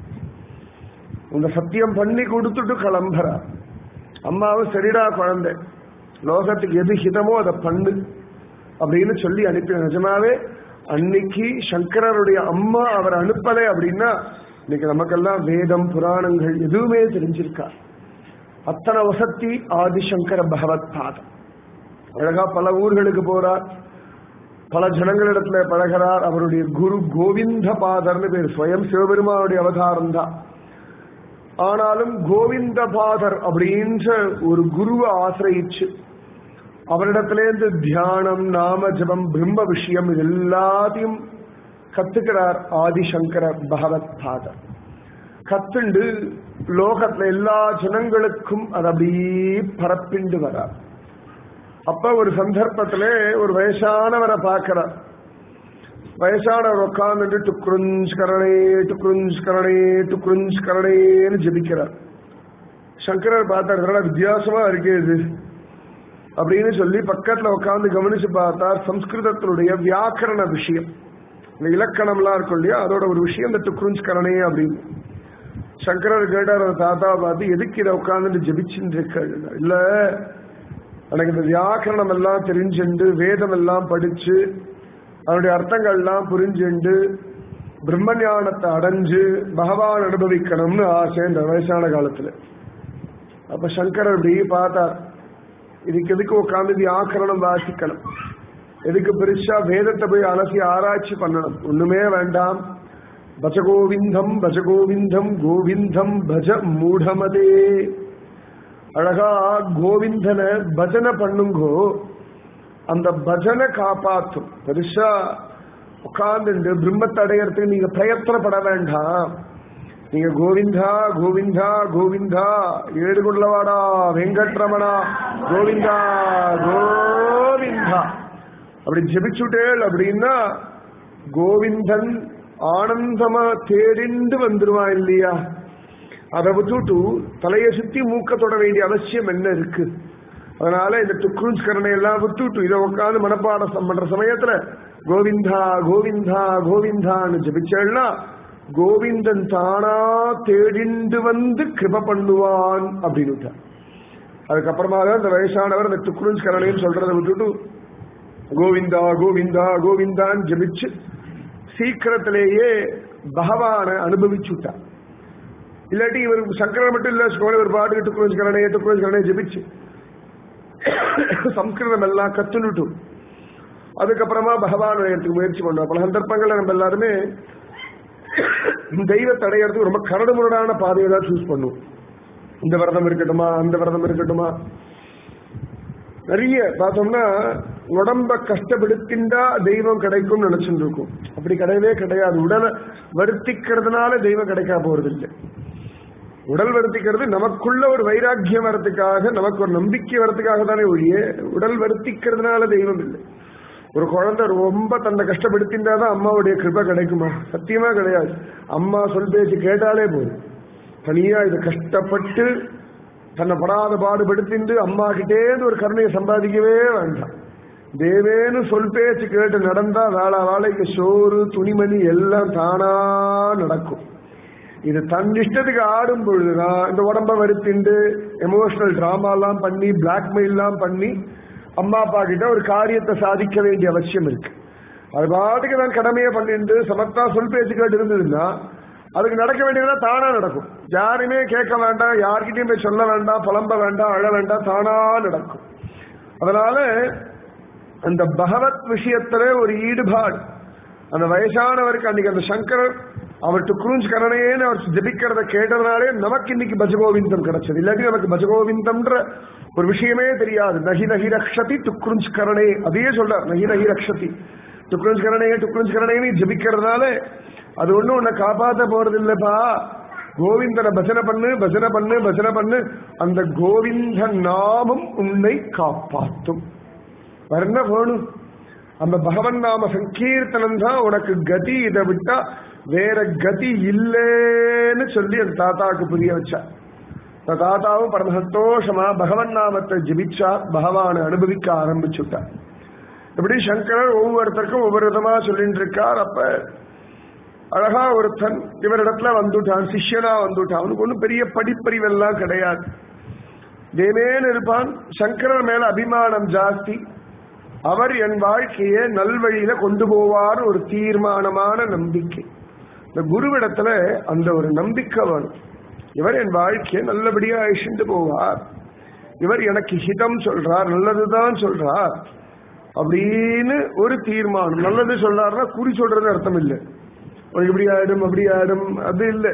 Speaker 1: உங்க சத்தியம் பண்ணி கொடுத்துட்டு கிளம்புறா அம்மாவும் சரிடா குழந்தை லோகத்துக்கு எது ஹிதமோ அதை பண்ணு அப்படின்னு சொல்லி அனுப்பி நிஜமாவே அன்னைக்கு சங்கரருடைய அம்மா அவர் அனுப்பலை அப்படின்னா இன்னைக்கு நமக்கெல்லாம் வேதம் புராணங்கள் எதுவுமே தெரிஞ்சிருக்கா அத்தனை வசத்தி ஆதிசங்கர பகவத் பாதம் அழகா பல ஊர்களுக்கு போறார் பல ஜனங்களிடத்துல பழகிறார் அவருடைய குரு கோவிந்த பாதர்னு பேர் ஸ்வயம் சிவபெருமானுடைய அவதாரம் தான் ஆனாலும் கோவிந்த பாதர் அப்படின்ற ஒரு குருவை ஆசிரயிச்சு அவரிடத்திலேருந்து தியானம் நாம ஜபம் பிரம்ம விஷயம் இது எல்லாத்தையும் கத்துக்கிறார் ஆதிசங்கர பகவத் பாதர் கத்துண்டு லோகத்துல எல்லா ஜனங்களுக்கும் அது அப்படியே பரப்பிண்டு வரார் அப்ப ஒரு சந்தர்ப்பத்துல ஒரு வயசானவரை பார்க்கிறார் வயசானவர் உட்கார்ந்துட்டு டுக்ருஞ்ச் கரணே டுக்ருஞ்ச் கரணே டுக்ருஞ்ச் கரணேன்னு ஜபிக்கிறார் சங்கரர் பார்த்தார் "என்னடா வித்தியாசமா இருக்கே இது அப்படின்னு சொல்லி பக்கத்துல உட்கார்ந்து கவனிச்சு பார்த்தார் சம்ஸ்கிருதத்தினுடைய வியாக்கரண விஷயம் இந்த இலக்கணம்லாம் இருக்கும் இல்லையா அதோட ஒரு விஷயம் இந்த டுக்ருஞ்ச் கரணே அப்படின்னு சங்கரர் கேட்டார் அவர் தாத்தா பார்த்து எதுக்கு இதை உட்கார்ந்துட்டு ஜபிச்சுட்டு இருக்க இல்ல எனக்கு இந்த வியாக்கரணம் எல்லாம் தெரிஞ்சுண்டு வேதம் எல்லாம் படிச்சு அதனுடைய அர்த்தங்கள்லாம் புரிஞ்சுண்டு பிரம்ம ஞானத்தை அடைஞ்சு பகவான் அனுபவிக்கணும்னு ஆசை இந்த வயசான காலத்துல அப்ப சங்கரர் இப்படி பார்த்தார் இதுக்கு எதுக்கு உட்காந்து வியாக்கரணம் வாசிக்கணும் எதுக்கு பெருசா வேதத்தை போய் அலசி ஆராய்ச்சி பண்ணணும் ஒண்ணுமே வேண்டாம் பஜகோவிந்தம் பஜகோவிந்தம் கோவிந்தம் பஜ மூடமதே அழகா கோவிந்தனை பஜனை பண்ணுங்கோ அந்த பஜனை காப்பாற்றும் பெருசா உட்கார்ந்துட்டு பிரம்மத்தை அடையறதுக்கு நீங்க பிரயத்தனப்பட வேண்டாம் நீங்க கோவிந்தா கோவிந்தா கோவிந்தா ஏடுகுள்ளவாடா வெங்கட்ரமணா கோவிந்தா கோவிந்தா அப்படி ஜெபிச்சுட்டேள் அப்படின்னா கோவிந்தன் ஆனந்தமா தேடிண்டு வந்துருவான் இல்லையா அதை விட்டுட்டு தலையை சுத்தி மூக்க தொட வேண்டிய அவசியம் என்ன இருக்கு அதனால இந்த டுக்ரூன்ஸ் கரணை எல்லாம் விட்டுட்டு இதை உட்காந்து மனப்பாடம் பண்ற சமயத்துல கோவிந்தா கோவிந்தா கோவிந்தான்னு ஜபிச்சேன்னா கோவிந்தன் தானா தேடிண்டு வந்து கிருப பண்ணுவான் அப்படின்னு விட்டார் அதுக்கப்புறமா தான் இந்த வயசானவர் இந்த துக்குருஞ்ச் கரணைன்னு சொல்றதை விட்டுட்டு கோவிந்தா கோவிந்தா கோவிந்தான்னு ஜபிச்சு சீக்கிரத்திலேயே பகவானை அனுபவிச்சு விட்டார் இல்லாட்டி இவர் சங்கரன் மட்டும் இல்ல சுகோல ஒரு பாட்டு டுக்குரஞ்ச் கரணையை டுக்குரஞ்ச் கரணையை ஜபிச்சு சம்ஸ்கிருதம் எல்லாம் கத்துனுட்டு அதுக்கப்புறமா பகவான் அடையறதுக்கு முயற்சி பண்ணுவோம் பல சந்தர்ப்பங்கள்ல நம்ம எல்லாருமே தெய்வத்தை அடையறதுக்கு ரொம்ப கரடு முரடான பாதையை தான் சூஸ் பண்ணுவோம் இந்த விரதம் இருக்கட்டுமா அந்த விரதம் இருக்கட்டுமா நிறைய பார்த்தோம்னா உடம்ப கஷ்டப்படுத்திண்டா தெய்வம் கிடைக்கும் நினைச்சுட்டு இருக்கும் அப்படி கிடையவே கிடையாது உடலை வருத்திக்கிறதுனால தெய்வம் கிடைக்க போறது இல்லை உடல் வருத்திக்கிறது நமக்குள்ள ஒரு வைராக்கியம் வரத்துக்காக நமக்கு ஒரு நம்பிக்கை வரத்துக்காக தானே ஒழிய உடல் வருத்திக்கிறதுனால தெய்வம் இல்லை ஒரு குழந்தை ரொம்ப தன்னை கஷ்டப்படுத்தின்றா தான் அம்மாவுடைய கிருபை கிடைக்குமா சத்தியமா கிடையாது அம்மா சொல் பேச்சு கேட்டாலே போதும் தனியா இதை கஷ்டப்பட்டு தன்னை படாத பாடுபடுத்திண்டு அம்மா கிட்டேந்து ஒரு கருணையை சம்பாதிக்கவே வேண்டாம் தேவேன்னு சொல் பேச்சு கேட்டு நடந்தா வேளா வேலைக்கு சோறு துணிமணி எல்லாம் தானா நடக்கும் இது தன் இஷ்டத்துக்கு ஆடும் பொழுதுதான் இந்த உடம்ப வருத்திண்டு எமோஷனல் டிராமாலாம் பண்ணி பிளாக்மெயில்லாம் பண்ணி அம்மா அப்பா கிட்ட ஒரு காரியத்தை சாதிக்க வேண்டிய அவசியம் இருக்கு அது பாட்டுக்கு தான் கடமையை பண்ணிட்டு சமத்தா சொல் பேச்சு கேட்டு இருந்ததுன்னா அதுக்கு நடக்க வேண்டியதுதான் தானா நடக்கும் யாருமே கேட்க வேண்டாம் யார்கிட்டயும் போய் சொல்ல வேண்டாம் புலம்ப வேண்டாம் அழ வேண்டாம் தானா நடக்கும் அதனால அந்த பகவத் விஷயத்துல ஒரு ஈடுபாடு அந்த வயசானவருக்கு அன்னைக்கு அந்த சங்கரர் அவர் டுக்ரூஞ்ச் கரணையேன்னு அவர் ஜபிக்கிறத கேட்டதுனாலே நமக்கு இன்னைக்கு பஜகோவிந்தம் கிடைச்சது இல்லாட்டி நமக்கு பஜகோவிந்தம்ன்ற ஒரு விஷயமே தெரியாது நகி நகி ரக்ஷதி டுக்ருஞ்ச் கரணே அதையே சொல்றார் நகி நகி ரக்ஷதி டுக்ருஞ்ச் கரணையே டுக்ருஞ்ச் கரணைன்னு ஜபிக்கிறதுனால அது ஒண்ணும் உன்னை காப்பாத்த போறது இல்லப்பா கோவிந்தனை பஜனை பண்ணு பஜனை பண்ணு பஜனை பண்ணு அந்த கோவிந்த நாமம் உன்னை காப்பாற்றும் வர்ண வேணும் அந்த பகவன் நாம சங்கீர்த்தனம் தான் உனக்கு கதி இதை விட்டா வேற கதி இல்லைன்னு சொல்லி அந்த தாத்தாவுக்கு புரிய வச்சா அந்த தாத்தாவும் பரம சந்தோஷமா பகவன் நாமத்தை ஜபிச்சா பகவானை அனுபவிக்க ஆரம்பிச்சுட்டார் இப்படி சங்கரர் ஒவ்வொருத்தருக்கும் ஒவ்வொரு விதமா சொல்லிட்டு இருக்கார் அப்ப அழகா ஒருத்தன் இவரிடத்துல வந்துட்டான் சிஷ்யனா வந்துட்டான் அவனுக்கு ஒன்றும் பெரிய படிப்பறிவெல்லாம் கிடையாது தேமேன்னு இருப்பான் சங்கரர் மேல அபிமானம் ஜாஸ்தி அவர் என் வாழ்க்கையை நல்வழியில கொண்டு போவார் ஒரு தீர்மானமான நம்பிக்கை இந்த குருவிடத்துல அந்த ஒரு நம்பிக்கை வேணும் இவர் என் வாழ்க்கையை நல்லபடியா அழிச்சுட்டு போவார் இவர் எனக்கு ஹிதம் சொல்றார் நல்லதுதான் சொல்றார் அப்படின்னு ஒரு தீர்மானம் நல்லது சொல்றாருன்னா குறி சொல்றது அர்த்தம் இல்லை உனக்கு இப்படி ஆயிடும் அப்படி ஆயிடும் அது இல்லை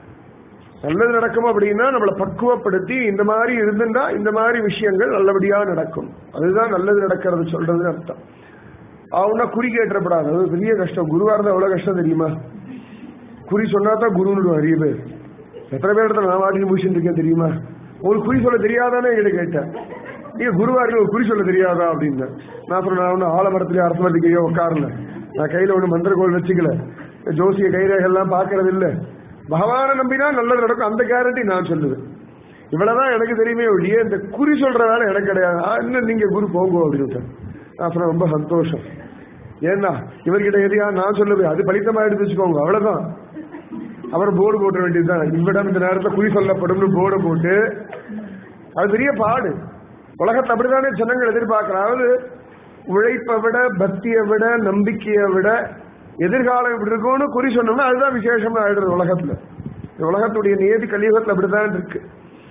Speaker 1: நல்லது நடக்கும் அப்படின்னா நம்மளை பக்குவப்படுத்தி இந்த மாதிரி இருந்துட்டா இந்த மாதிரி விஷயங்கள் நல்லபடியா நடக்கும் அதுதான் நல்லது நடக்கிறது சொல்றதுன்னு அர்த்தம் அவனா குறி கேட்டப்படாது அது பெரிய கஷ்டம் குருவா இருந்தா எவ்வளவு கஷ்டம் தெரியுமா குறி சொன்னா தான் குருன்னு நிறைய பேர் எத்தனை பேர் இடத்துல நான் வாட்டி முடிச்சுட்டு இருக்கேன் தெரியுமா உங்களுக்கு குறி சொல்ல தெரியாதானே என்கிட்ட கேட்டேன் நீங்க குருவா இருக்கு ஒரு குறி சொல்ல தெரியாதா அப்படின்னு நான் சொன்னேன் நான் ஒன்றும் ஆலமரத்திலேயே அரசமரத்துக்கையோ உட்காரல நான் கையில ஒன்றும் மந்திரகோள் வச்சுக்கல ஜோசிய கைரேகெல்லாம் பார்க்கறது இல்லை பகவானை நம்பினா நல்லது நடக்கும் அந்த கேரண்டி நான் சொல்லுவேன் இவ்வளவுதான் எனக்கு தெரியுமே ஒழிய இந்த குறி சொல்ற வேலை எனக்கு கிடையாது ஆ, இன்னும் நீங்க குரு போங்க அப்படின்னு நான் சொன்னேன் ரொம்ப சந்தோஷம் ஏன்னா இவர்கிட்ட எதையா நான் சொல்லுவேன் அது பலித்தமா எடுத்து வச்சுக்கோங்க அவ்வளவுதான் அப்புறம் போர்டு போட்ட வேண்டியதுதான் இவ்விடம் இந்த நேரத்தில் குறி சொல்லப்படும்னு போர்டு போட்டு அது பெரிய பாடு உலகத்தை அப்படித்தானே ஜனங்கள் எதிர்பார்க்கிறாங்க அதாவது உழைப்பை விட பக்தியை விட நம்பிக்கையை விட எதிர்காலம் இப்படி இருக்கும்னு குறி சொன்னோம்னா அதுதான் விசேஷமா ஆயிடுறது உலகத்துல இந்த உலகத்துடைய நியதி கலியுகத்துல அப்படிதான் இருக்கு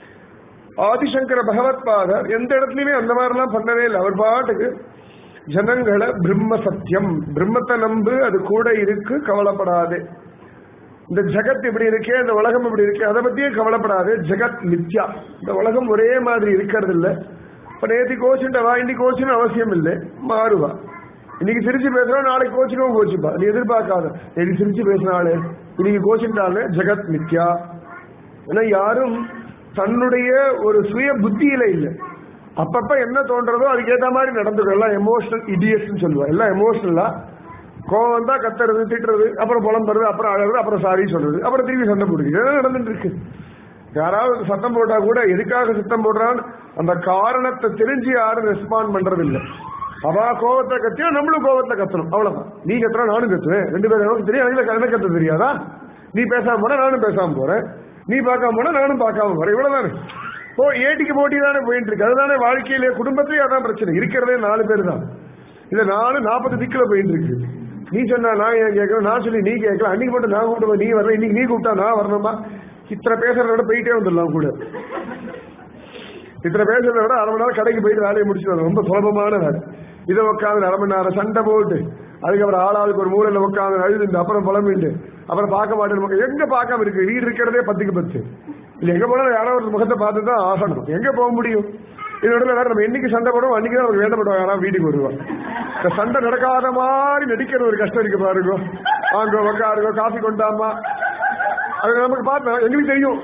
Speaker 1: ஆதிசங்கர பகவத் பாதர் எந்த இடத்துலயுமே அந்த மாதிரிலாம் பண்ணவே இல்லை அவர் பாட்டுக்கு ஜனங்களை பிரம்ம சத்தியம் பிரம்மத்தை நம்பு அது கூட இருக்கு கவலைப்படாது இந்த ஜகத் இப்படி இருக்கே இந்த உலகம் இப்படி இருக்கு அதை பத்தியே கவலைப்படாது ஜெகத் மித்யா இந்த உலகம் ஒரே மாதிரி இருக்கிறது இல்ல இப்ப நேத்தி கோச்சுட்ட வா இன்னைக்கு கோச்சுன்னு அவசியம் இல்லை மாறுவா இன்னைக்கு சிரிச்சு பேசுறோம் நாளைக்கு கோச்சுக்கவும் கோச்சுப்பா நீ எதிர்பார்க்காத நேற்று சிரிச்சு பேசினாலே இன்னைக்கு கோச்சுட்டாலே ஜெகத் மித்யா ஏன்னா யாரும் தன்னுடைய ஒரு சுய புத்தியில இல்லை அப்பப்ப என்ன தோன்றதோ அதுக்கு ஏத்த மாதிரி நடந்துக்கும் எல்லாம் எமோஷனல் இடியட்ஸ் சொல்லுவா எல்லாம் எமோஷனலா கோவம் வந்தா கத்துறது திட்டுறது அப்புறம் புலம்புறது அப்புறம் அழறது அப்புறம் சாரி சொல்றது அப்புறம் திரும்பி சண்டை போடுறது இதெல்லாம் நடந்துட்டு இருக்கு யாராவது சத்தம் போட்டா கூட எதுக்காக சத்தம் போடுறான்னு அந்த காரணத்தை தெரிஞ்சு யாரும் ரெஸ்பாண்ட் பண்றது இல்லை அவா கோவத்தை கத்தியா நம்மளும் கோவத்துல கத்தணும் அவ்வளவுதான் நீ கத்துறா நானும் கத்துவேன் ரெண்டு பேரும் எனக்கு தெரியும் எனக்கு எனக்கு கத்த தெரியாதா நீ பேசாம போனா நானும் பேசாம போறேன் நீ பார்க்காம போனா நானும் பார்க்காம போறேன் இவ்வளவுதானே போ ஏட்டிக்கு போட்டி தானே போயிட்டு இருக்கு அதுதானே வாழ்க்கையிலே குடும்பத்திலேயே அதான் பிரச்சனை இருக்கிறதே நாலு பேர் தான் இல்ல நாலு நாற்பது திக்குல போயிட்டு இருக்கு நீ சொன்னா நான் ஏன் கேட்கணும் நான் சொல்லி நீ கேட்கலாம் அன்னைக்கு மட்டும் நான் கூப்பிடுவேன் நீ வரல இன்னைக்கு நீ கூப்பிட்டா நான் வரணுமா இத்தனை பேசுறத விட போயிட்டே வந்துடலாம் கூட இத்தனை பேசுறத விட அரை மணி நேரம் கடைக்கு போயிட்டு வேலையை முடிச்சுட்டு வரணும் ரொம்ப சுலபமான வேலை இதை உட்காந்து அரை மணி நேரம் சண்டை போட்டு அதுக்கப்புறம் ஆளாளுக்கு ஒரு மூலையில உட்காந்து அழுதுண்டு அப்புறம் புலம்பிண்டு அப்புறம் பார்க்க மாட்டேன் எங்க பார்க்காம இருக்கு வீடு இருக்கிறதே பத்துக்கு பத்து இல்ல எங்க போனாலும் யாரோ ஒரு முகத்தை பார்த்து தான் ஆகணும் எங்க போக முடியும் இதோட வேற நம்ம என்னைக்கு சண்டை போடுவோம் அன்னைக்கு தான் நமக்கு வேண்டப்படுவோம் யாராவது வீட்டுக்கு வருவான் இந்த சண்டை நடக்காத மாதிரி நடிக்கிற ஒரு கஷ்டம் இருக்கு பாருங்க வாங்க உட்காருங்க காஃபி கொண்டாமா அது நமக்கு பார்த்தா எங்களுக்கு தெரியும்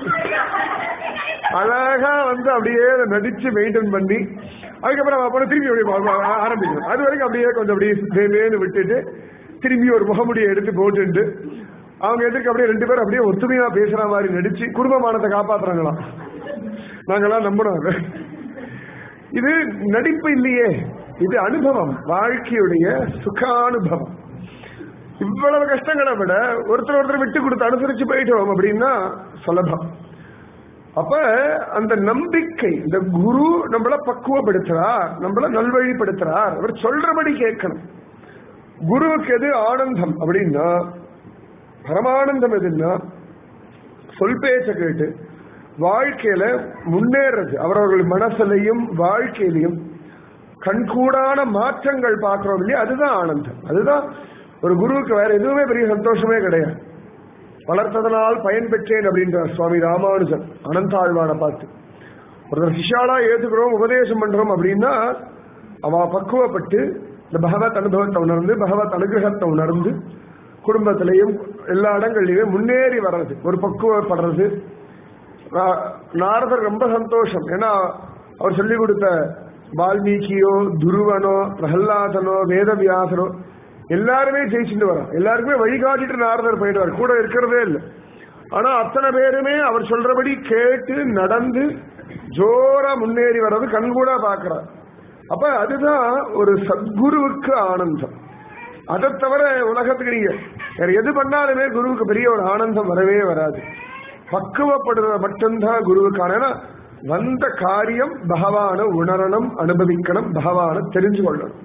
Speaker 1: அழகா வந்து அப்படியே அதை நடிச்சு மெயின்டைன் பண்ணி அதுக்கப்புறம் அப்புறம் திரும்பி அப்படியே வா- வா- ஆரம்பிக்கணும் அது வரைக்கும் அப்படியே கொஞ்சம் அப்படியே தேமேன்னு விட்டுட்டு திரும்பி ஒரு முகமுடியை எடுத்து போட்டுட்டு அவங்க எதிர்க்க அப்படியே ரெண்டு பேரும் அப்படியே ஒத்துமையா பேசுற மாதிரி நடிச்சு குடும்பமானத்தை காப்பாத்துறாங்களாம் நாங்கெல்லாம் நம்பணும் அது இது நடிப்பு இல்லையே இது அனுபவம் வாழ்க்கையுடைய சுகானுபவம் இவ்வளவு கஷ்டங்களை விட ஒருத்தர் ஒருத்தர் விட்டு கொடுத்து அனுசரிச்சு போயிட்டோம் அப்படின்னா சுலபம் அப்ப அந்த நம்பிக்கை இந்த குரு நம்மள பக்குவப்படுத்துறார் நம்மள நல்வழிப்படுத்துறார் அவர் சொல்றபடி கேட்கணும் குருவுக்கு எது ஆனந்தம் அப்படின்னா பரமானந்தம் எதுன்னா சொல் பேச்ச கேட்டு வாழ்க்கையில முன்னேறது அவரவர்கள் மனசுலையும் வாழ்க்கையிலையும் கண்கூடான மாற்றங்கள் பார்க்கிறோம் இல்லையா அதுதான் ஆனந்தம் அதுதான் ஒரு குருவுக்கு வேற எதுவுமே பெரிய சந்தோஷமே கிடையாது வளர்த்ததனால் பயன் பெற்றேன் அப்படின்றார் சுவாமி ராமானுஜன் அனந்தாழ்வான பார்த்து ஒருத்தர் சிஷாலா ஏத்துக்கிறோம் உபதேசம் பண்றோம் அப்படின்னா அவ பக்குவப்பட்டு இந்த பகவத் அனுபவத்தை உணர்ந்து பகவத் அனுகிரகத்தை உணர்ந்து குடும்பத்திலையும் எல்லா இடங்கள்லயுமே முன்னேறி வர்றது ஒரு பக்குவப்படுறது நா- நாரதர் ரொம்ப சந்தோஷம் ஏன்னா அவர் சொல்லிக் கொடுத்த வால்மீகியோ துருவனோ பிரகல்லாதனோ வேதவியாசனோ எல்லாருமே ஜெயிச்சுட்டு வரோம் எல்லாருக்குமே வழிகாட்டிட்டு நாரதர் போயிடுவார் கூட இருக்கிறதே இல்லை ஆனா அத்தனை பேருமே அவர் சொல்றபடி கேட்டு நடந்து ஜோரா முன்னேறி வர்றது கண்கூடா பார்க்கிறார் அப்ப அதுதான் ஒரு சத்குருவுக்கு ஆனந்தம் அதை தவிர உலகத்துக்கு நீங்க வேற எது பண்ணாலுமே குருவுக்கு பெரிய ஒரு ஆனந்தம் வரவே வராது பக்குவப்படுறது மட்டும்தான் குருவுக்கான ஏன்னா வந்த காரியம் பகவான உணரணும் அனுபவிக்கணும் பகவான தெரிஞ்சு கொள்ளணும்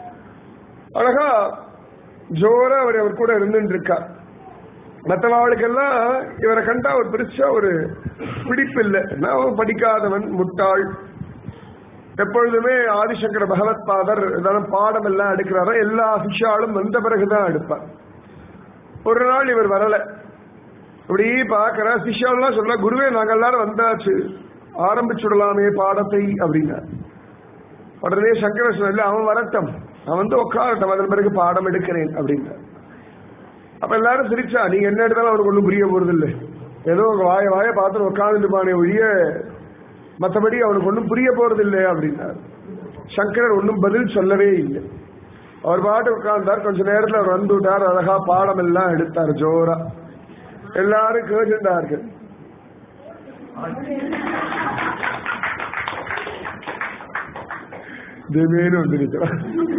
Speaker 1: அழகா ஜோரா அவர் அவர் கூட இருந்துட்டு இருக்கார் மற்றவாளுக்கெல்லாம் இவரை கண்டா ஒரு பெருசா ஒரு பிடிப்பு இல்லை நான் அவன் படிக்காதவன் முட்டாள் எப்பொழுதுமே ஆதிசங்கர பகவத் பாதர் ஏதாவது பாடம் எல்லாம் எடுக்கிறாரோ எல்லா சிஷ்யாலும் வந்த பிறகுதான் எடுப்பார் ஒரு நாள் இவர் வரல இப்படி பார்க்கிற சிஷ்யாலாம் சொல்ல குருவே நாங்க எல்லாரும் வந்தாச்சு ஆரம்பிச்சுடலாமே பாடத்தை அப்படின்னார் உடனே சங்கர இல்ல அவன் வரட்டும் அவன் வந்து உட்காரட்டும் அதன் பிறகு பாடம் எடுக்கிறேன் அப்படின்னார் அப்ப எல்லாரும் சிரிச்சா நீங்க என்ன எடுத்தாலும் அவருக்கு ஒன்றும் புரிய போறது இல்லை ஏதோ உங்க வாய வாய பார்த்துட்டு உட்காந்துட்டு பானே ஒழிய மற்றபடி அவனுக்கு ஒன்றும் புரிய போறது இல்லை அப்படின்னார் சங்கரர் ஒன்றும் பதில் சொல்லவே இல்லை அவர் பாட்டு உட்கார்ந்தார் கொஞ்ச நேரத்தில் அவர் வந்து விட்டார் அழகா பாடம் எல்லாம் எடுத்தார் ஜோரா எல்லாரும் கேட்டுட்டார்கள் திடீர்னு வந்து நிற்கிறார்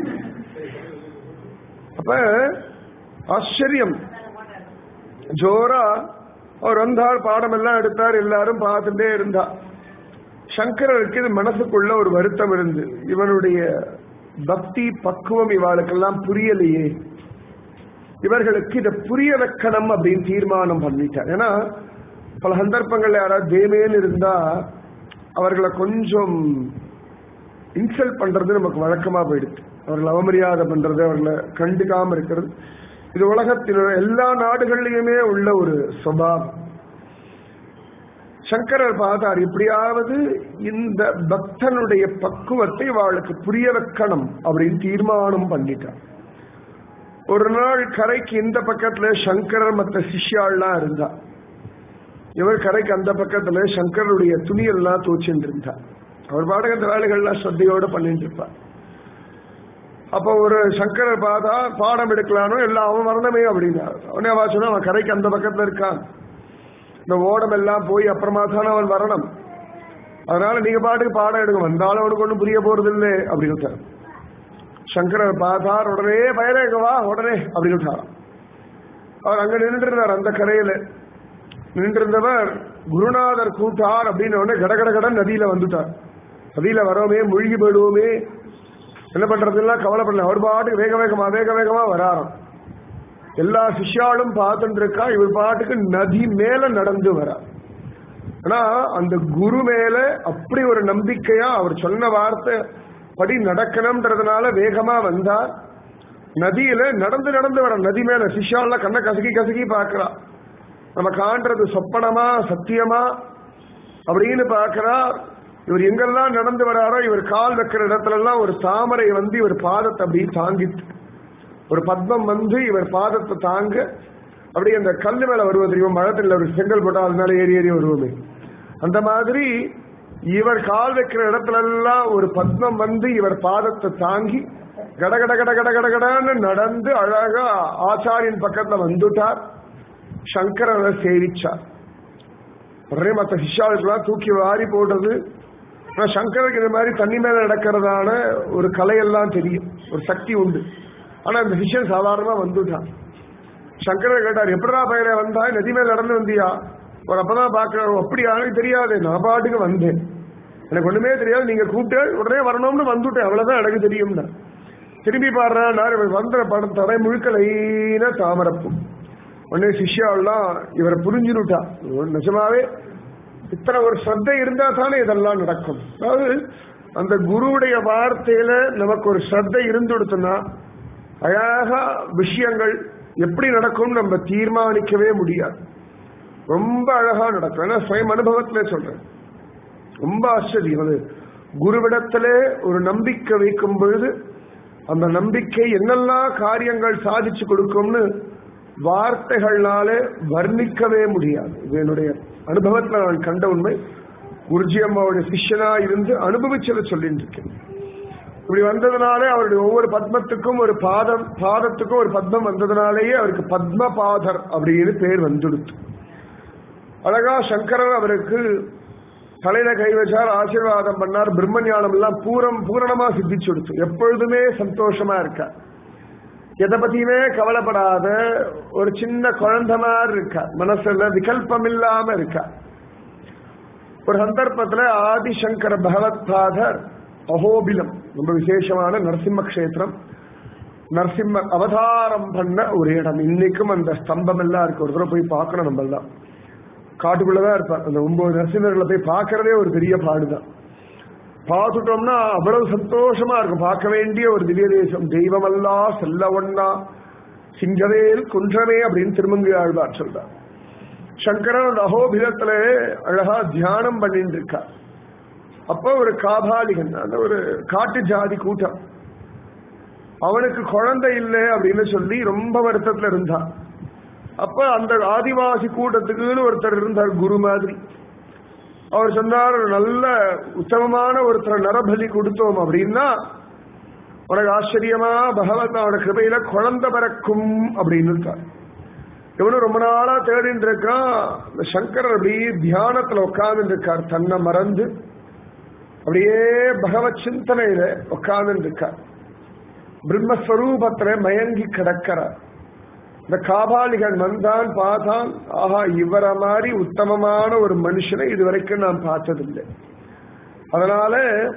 Speaker 1: அப்ப ஆச்சரியம் ஜோரா அவர் வந்தார் பாடம் எல்லாம் எடுத்தார் எல்லாரும் பார்த்துட்டே இருந்தா சங்கரருக்கு இது மனசுக்குள்ள ஒரு வருத்தம் இருந்து இவனுடைய பக்தி பக்குவம் இவாளுக்கெல்லாம் புரியலையே இவர்களுக்கு இதை புரிய வைக்கணும் அப்படின்னு தீர்மானம் பண்ணிட்டார் ஏன்னா பல சந்தர்ப்பங்கள்ல யாராவது தேமேன்னு இருந்தா அவர்களை கொஞ்சம் இன்சல்ட் பண்றது நமக்கு வழக்கமா போயிடுது அவர்களை அவமரியாதை பண்றது அவர்களை கண்டுக்காம இருக்கிறது இது உலகத்தில் எல்லா நாடுகள்லயுமே உள்ள ஒரு சுபாவம் சங்கரர் பார்த்தார் எப்படியாவது இந்த பக்தனுடைய பக்குவத்தை அவளுக்கு புரிய வைக்கணும் அப்படின்னு தீர்மானம் பண்ணிட்டார் ஒரு நாள் கரைக்கு இந்த பக்கத்துல சங்கரர் மற்ற சிஷ்யாள்லாம் இருந்தா இவர் கரைக்கு அந்த பக்கத்துல சங்கருடைய துணியெல்லாம் தோச்சிட்டு இருந்தார் அவர் பாடக இந்த வேலைகள்லாம் ஸ்ரத்தையோட பண்ணிட்டு இருப்பார் அப்போ ஒரு சங்கரர் பார்த்தா பாடம் எடுக்கலானோ எல்லாம் அவன் வரணுமே அப்படின்னார் அவனே அவன் சொன்னா அவன் கரைக்கு அந்த பக்கத்துல இருக்கான் இந்த ஓடம் எல்லாம் போய் அப்புறமா தானே அவன் வரணும் அதனால நீங்க பாட்டுக்கு பாடம் எடுங்க வந்தாலும் அவனுக்கு ஒன்றும் புரிய போறது இல்லை அப்படின்னு சங்கரர் பார்த்தார் உடனே பயலேங்க வா உடனே அப்படின்னு விட்டாராம் அவர் அங்க நின்று இருந்தார் அந்த கரையில நின்றிருந்தவர் குருநாதர் கூட்டார் அப்படின்னு உடனே கடகட கடன் நதியில வந்துட்டார் நதியில வரோமே மூழ்கி போயிடுவோமே என்ன பண்றதுலாம் கவலைப்படல அவர் பாட்டுக்கு வேக வேகமா வேக வேகமா வராராம் எல்லா சிஷ்யாலும் பார்த்துட்டு இருக்கா இவர் பாட்டுக்கு நதி மேல நடந்து வரார் ஆனா அந்த குரு மேல அப்படி ஒரு நம்பிக்கையா அவர் சொன்ன வார்த்தை படி நடக்கணும்ன்றதுனால வேகமா வந்தார் நதியில நடந்து நடந்து வர நதி மேல சிஷ்யால கண்ணை கசக்கி கசக்கி பார்க்கிறா நம்ம காண்றது சொப்பனமா சத்தியமா அப்படின்னு பார்க்கிறா இவர் எங்கெல்லாம் நடந்து வராரோ இவர் கால் வைக்கிற இடத்துல எல்லாம் ஒரு தாமரை வந்து இவர் பாதத்தை அப்படி தாங்கிட்டு ஒரு பத்மம் வந்து இவர் பாதத்தை தாங்க அப்படியே அந்த கல்லு மேல வருவது தெரியும் மழத்தில் ஒரு செங்கல் போட்டால் அது மேல ஏறி ஏறி வருவோமே அந்த மாதிரி இவர் கால் வைக்கிற இடத்துல எல்லாம் ஒரு பத்மம் வந்து இவர் பாதத்தை தாங்கி கட கட கட கட கட கடன்னு நடந்து அழகா ஆச்சாரியின் பக்கத்துல வந்துட்டார் சங்கரனை சேவிச்சார் உடனே மற்ற சிஷ்யாவுக்கெல்லாம் தூக்கி வாரி போட்டது ஆனா சங்கருக்கு இந்த மாதிரி தண்ணி மேல நடக்கிறதான ஒரு கலையெல்லாம் தெரியும் ஒரு சக்தி உண்டு ஆனா இந்த சிஷ்யன் சாதாரணமா வந்துட்டான் சங்கரர் கேட்டார் எப்படா பயிர வந்தா நதி மேல நடந்து வந்தியா ஒரு அப்பதான் பாக்குறோம் அப்படி எனக்கு தெரியாது நான் பாட்டுக்கு வந்தேன் எனக்கு ஒண்ணுமே தெரியாது நீங்க கூப்பிட்டு உடனே வரணும்னு வந்துட்டேன் அவ்வளவுதான் எனக்கு தெரியும்னா திரும்பி பாடுறேன் வந்த படம் தடை முழுக்க லைனா தாமரப்பு உடனே சிஷ்யாவெல்லாம் இவரை புரிஞ்சுனுட்டா நிஜமாவே இத்தனை ஒரு ஸ்ரத்தை இருந்தா தானே இதெல்லாம் நடக்கும் அதாவது அந்த குருவுடைய வார்த்தையில நமக்கு ஒரு ஸ்ரத்தை இருந்துடுத்துனா அழகா விஷயங்கள் எப்படி நடக்கும் நம்ம தீர்மானிக்கவே முடியாது ரொம்ப அழகா நடக்கும் ஏன்னா சுயம் அனுபவத்துல சொல்றேன் ரொம்ப ஆச்சரியம் அது குருவிடத்திலே ஒரு நம்பிக்கை வைக்கும் பொழுது அந்த நம்பிக்கை என்னெல்லாம் காரியங்கள் சாதிச்சு கொடுக்கும்னு வார்த்தைகள்னாலே வர்ணிக்கவே முடியாது இது என்னுடைய அனுபவத்தில் நான் கண்ட உண்மை குருஜி அம்மாவுடைய சிஷ்யனா இருந்து அனுபவிச்சதை சொல்லிட்டு இருக்கேன் இப்படி வந்ததுனாலே அவருடைய ஒவ்வொரு பத்மத்துக்கும் ஒரு பாதம் பாதத்துக்கும் ஒரு பத்மம் வந்ததுனாலேயே அவருக்கு பத்மபாதர் அப்படின்னு பேர் வந்துடுத்து அழகா சங்கரர் அவருக்கு தலையில கை வச்சார் ஆசீர்வாதம் பண்ணார் பிரம்ம ஞானம் எல்லாம் பூரம் பூரணமா சித்திச்சு கொடுத்து எப்பொழுதுமே சந்தோஷமா இருக்கார் எதை பத்தியுமே கவலைப்படாத ஒரு சின்ன குழந்தை மாதிரி இருக்கா மனசுல விகல்பம் இல்லாம இருக்கா ஒரு சந்தர்ப்பத்துல ஆதிசங்கர பகவத்பாதர் அகோபிலம் ரொம்ப விசேஷமான நரசிம்ம கஷேத்திரம் நரசிம்ம அவதாரம் பண்ண ஒரு இடம் இன்னைக்கும் அந்த ஸ்தம்பம் எல்லாம் இருக்கு ஒரு தடவை போய் பார்க்கணும் நம்ம எல்லாம் காட்டுக்குள்ளதான் இருப்பார் அந்த ஒன்பது நரசிம்மர்களை போய் பார்க்கறதே ஒரு பெரிய பாடுதான் பார்த்துட்டோம்னா அவ்வளவு சந்தோஷமா இருக்கும் பார்க்க வேண்டிய ஒரு திவ்ய தேசம் தெய்வமல்லா செல்ல ஒண்ணா சிங்கவேல் குன்றமே அப்படின்னு திருமங்கி ஆழ்வார் சொல்றார் சங்கரன் அகோபிலத்துல அழகா தியானம் பண்ணிட்டு இருக்கார் அப்போ ஒரு காபாலிகன் அந்த ஒரு காட்டு ஜாதி கூட்டம் அவனுக்கு குழந்தை இல்லை அப்படின்னு சொல்லி ரொம்ப வருத்தத்துல இருந்தான் அப்ப அந்த ஆதிவாசி கூட்டத்துக்குன்னு ஒருத்தர் இருந்தார் குரு மாதிரி அவர் சொன்னார் நல்ல உத்தமமான ஒருத்தர் நரபலி கொடுத்தோம் அப்படின்னா உனக்கு ஆச்சரியமா பகவத் அவனோட கிருபையில குழந்தை பிறக்கும் அப்படின்னு இருக்கார் இவனும் ரொம்ப நாளா தேடிட்டு இருக்கான் இந்த சங்கரர் அப்படியே தியானத்துல உட்கார்ந்து இருக்கார் தன்னை மறந்து அப்படியே பகவத் சிந்தனையில உட்கார்ந்து இருக்கார் பிரம்மஸ்வரூபத்துல மயங்கி கிடக்கிறார் இந்த காபாலிகன் வந்தான் பார்த்தான் ஆஹா இவரை மாதிரி உத்தமமான ஒரு மனுஷனை இதுவரைக்கும் நான் பார்த்ததில்லை அதனால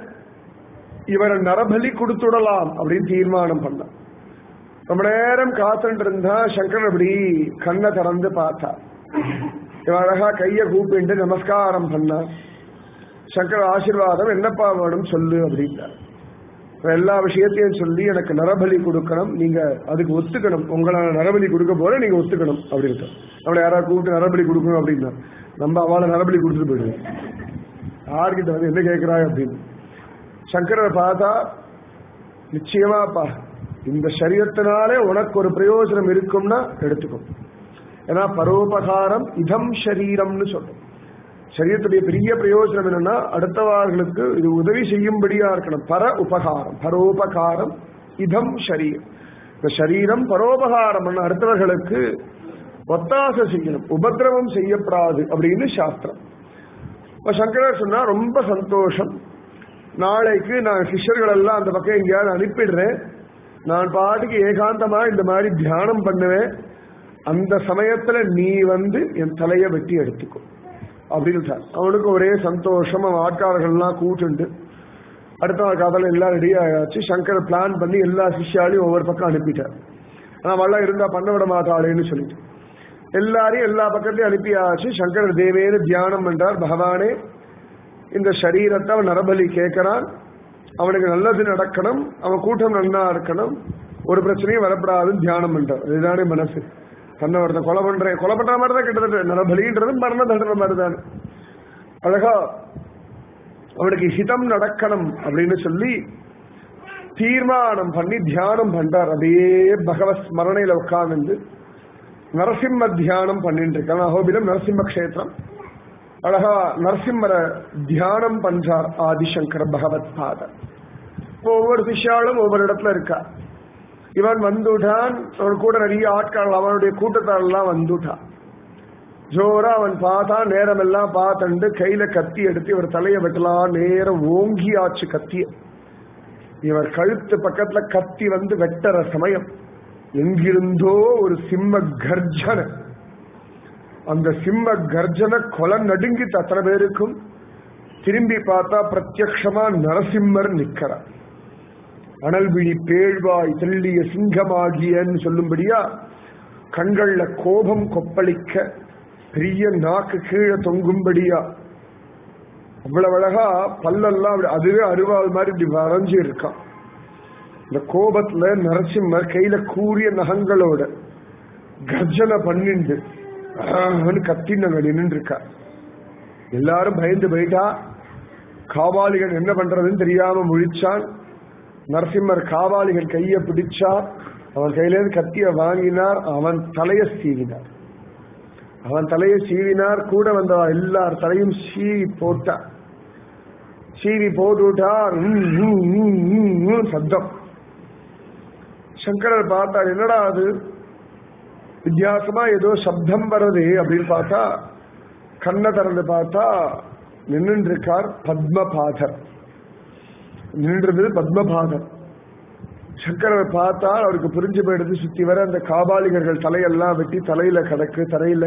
Speaker 1: இவரை நரபலி கொடுத்துடலாம் அப்படின்னு தீர்மானம் பண்ணான் ரொம்ப நேரம் காத்துட்டு இருந்தா சங்கரன் அப்படி கண்ணை திறந்து பார்த்தா இவன் அழகா கைய கூப்பிட்டு நமஸ்காரம் பண்ணா சங்கர ஆசீர்வாதம் என்னப்பா வேணும் சொல்லு அப்படின்னார் எல்லா விஷயத்தையும் சொல்லி எனக்கு நரபலி கொடுக்கணும் நீங்க அதுக்கு ஒத்துக்கணும் உங்களை நரபலி கொடுக்க போற நீங்க ஒத்துக்கணும் அப்படின்ட்டு அவளை யாராவது கூப்பிட்டு நரபலி கொடுக்கணும் அப்படின்னா நம்ம அவளை நரபலி கொடுத்துட்டு போயிடுவோம் யார்கிட்ட வந்து என்ன கேட்கிறாய் அப்படின்னு சங்கரரை பார்த்தா நிச்சயமாப்பா இந்த சரீரத்தினாலே உனக்கு ஒரு பிரயோஜனம் இருக்கும்னா எடுத்துக்கும் ஏன்னா பரோபகாரம் இதம் சரீரம்னு சொல்றோம் சரீரத்துடைய பெரிய பிரயோஜனம் என்னன்னா அடுத்தவர்களுக்கு இது உதவி செய்யும்படியா இருக்கணும் பர உபகாரம் பரோபகாரம் இதம் சரீரம் இந்த சரீரம் பரோபகாரம் அடுத்தவர்களுக்கு ஒத்தாசை செய்யணும் உபதிரவம் செய்யப்படாது அப்படின்னு சாஸ்திரம் இப்ப சங்கரர் சொன்னா ரொம்ப சந்தோஷம் நாளைக்கு நான் சிஷ்யர்கள் எல்லாம் அந்த பக்கம் எங்கேயாவது அனுப்பிடுறேன் நான் பாட்டுக்கு ஏகாந்தமா இந்த மாதிரி தியானம் பண்ணுவேன் அந்த சமயத்துல நீ வந்து என் தலையை வெட்டி எடுத்துக்கோ அப்படின்னு சார் அவனுக்கு ஒரே சந்தோஷம் அவன் ஆட்காரர்கள்லாம் கூட்டுண்டு அடுத்த நாள் காதல எல்லாம் ரெடி ஆயாச்சு சங்கர் பிளான் பண்ணி எல்லா சிஷ்யாலையும் ஒவ்வொரு பக்கம் அனுப்பிட்டார் ஆனா அவள்லாம் இருந்தா பண்ண விட மாட்டாளேன்னு சொல்லிட்டு எல்லாரையும் எல்லா பக்கத்தையும் அனுப்பியாச்சு சங்கர் தேவேன்னு தியானம் பண்றார் பகவானே இந்த சரீரத்தை அவன் நரபலி கேட்கிறான் அவனுக்கு நல்லது நடக்கணும் அவன் கூட்டம் நன்னா இருக்கணும் ஒரு பிரச்சனையும் வரப்படாதுன்னு தியானம் பண்றான் இதுதானே மனசு தன்னை ஒருத்தன் கொலை பண்றேன் கொலை பண்ற மாதிரி தான் கிட்டத்தட்ட நரபலின்றது மரண தண்டனை மாதிரி தான் அழகா அவனுக்கு ஹிதம் நடக்கணும் அப்படின்னு சொல்லி தீர்மானம் பண்ணி தியானம் பண்றார் அப்படியே பகவத் ஸ்மரணையில உட்கார்ந்து நரசிம்ம தியானம் பண்ணிட்டு இருக்கான் அகோபிலம் நரசிம்ம கஷேத்திரம் அழகா நரசிம்மரை தியானம் பண்றார் ஆதிசங்கர பகவத் பாதர் இப்போ ஒவ்வொரு சிஷ்யாலும் ஒவ்வொரு இடத்துல இருக்கா இவன் வந்துட்டான் அவன் கூட நிறைய ஆட்கள் அவனுடைய கூட்டத்தாரெல்லாம் வந்துட்டான் ஜோரா அவன் பார்த்தா நேரம் எல்லாம் பார்த்துண்டு கையில கத்தி எடுத்து இவர் தலையை வெட்டலாம் நேரம் ஓங்கி ஆச்சு கத்திய இவர் கழுத்து பக்கத்துல கத்தி வந்து வெட்டற சமயம் எங்கிருந்தோ ஒரு சிம்ம கர்ஜனை அந்த சிம்ம கர்ஜனை கொலை நடுங்கிட்டு அத்தனை பேருக்கும் திரும்பி பார்த்தா பிரத்யக்ஷமா நரசிம்மர் நிக்கிறார் அனல்விழி பேழ்வாய் தெள்ளிய சிங்கமாகியன்னு சொல்லும்படியா கண்கள்ல கோபம் கொப்பளிக்க பெரிய நாக்கு கீழே தொங்கும்படியா அவ்வளவு அழகா பல்லெல்லாம் அப்படி அதுவே அருவாள் மாதிரி இப்படி வரைஞ்சு இருக்கான் இந்த கோபத்துல நரசிம்மர் கையில கூறிய நகங்களோட கர்ஜனை பண்ணிண்டு ஆஹ்னு கத்தின்னு நின்று இருக்கா எல்லாரும் பயந்து போயிட்டா காவாலிகள் என்ன பண்றதுன்னு தெரியாம முழிச்சான் நரசிம்மர் காவாலிகள் கைய பிடிச்சா அவன் கையிலேருந்து கத்திய வாங்கினார் அவன் தலைய சீவினார் அவன் தலையை சீவினார் கூட வந்த எல்லார் தலையும் சீவி போட்டார் சீவி போட்டுவிட்டார் சத்தம் சங்கரர் பார்த்தார் என்னடா அது வித்தியாசமா ஏதோ சப்தம் வருது அப்படின்னு பார்த்தா கண்ணை திறந்து பார்த்தா நின்று இருக்கார் பத்மபாதர் நின்றது பத்மபாதர் சங்கரர் பார்த்தா அவருக்கு புரிஞ்சு போயிடுது சுத்தி வர அந்த காபாலிகர்கள் தலையெல்லாம் வெட்டி தலையில கிடக்கு தரையில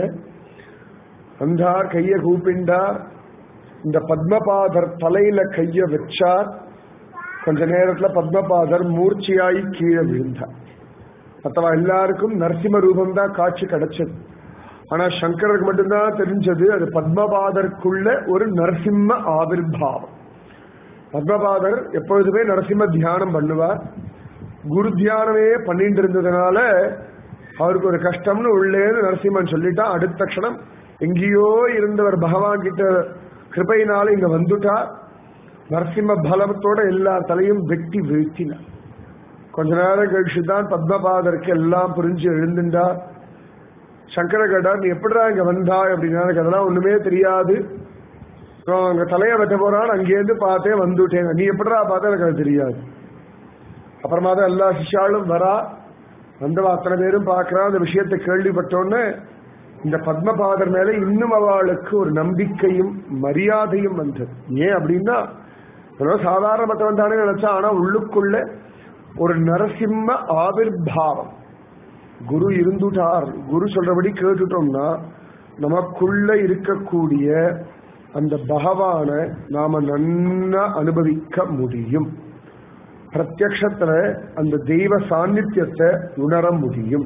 Speaker 1: வந்தார் கைய கூப்பிண்டார் இந்த பத்மபாதர் தலையில கைய வச்சார் கொஞ்ச நேரத்துல பத்மபாதர் மூர்ச்சியாயி கீழே விழுந்தார் மற்றவா எல்லாருக்கும் நரசிம்ம ரூபம் தான் காட்சி கிடைச்சது ஆனா சங்கருக்கு மட்டும்தான் தெரிஞ்சது அது பத்மபாதருக்குள்ள ஒரு நரசிம்ம ஆவிர்வாவம் பத்மபாதர் எப்பொழுதுமே நரசிம்ம தியானம் பண்ணுவார் குரு தியானமே பண்ணிட்டு இருந்ததுனால அவருக்கு ஒரு கஷ்டம்னு உள்ளே நரசிம்மன் சொல்லிட்டா அடுத்த க்ஷணம் எங்கேயோ இருந்தவர் பகவான் கிட்ட கிருபையினால இங்க வந்துட்டார் நரசிம்ம பலத்தோட எல்லா தலையும் வெட்டி வீழ்த்தினார் கொஞ்ச நேரம் கழிச்சு தான் பத்மபாதருக்கு எல்லாம் புரிஞ்சு எழுந்துட்டார் சங்கர கேட்டார் நீ எப்படிடா இங்க வந்தாய் அப்படின்னா எனக்கு அதெல்லாம் ஒண்ணுமே தெரியாது அங்க தலையை வெட்ட போறான் அங்கேருந்து பார்த்தே வந்துட்டேன் நீ எப்படிடா பார்த்தா எனக்கு அது தெரியாது அப்புறமா தான் எல்லா சிஷ்யாலும் வரா வந்தவா அத்தனை பேரும் பார்க்கறா அந்த விஷயத்தை கேள்விப்பட்டோன்னு இந்த பத்மபாதர் மேல இன்னும் அவளுக்கு ஒரு நம்பிக்கையும் மரியாதையும் வந்தது ஏன் அப்படின்னா ஏதோ சாதாரண மத்தவன் தானே நினைச்சா ஆனா உள்ளுக்குள்ள ஒரு நரசிம்ம ஆவிர்பாவம் குரு இருந்துட்டார் குரு சொல்றபடி கேட்டுட்டோம்னா நமக்குள்ள இருக்கக்கூடிய அந்த பகவான நாம நன்னா அனுபவிக்க முடியும் பிரத்யக்ஷத்துல அந்த தெய்வ சாநித்தியத்தை உணர முடியும்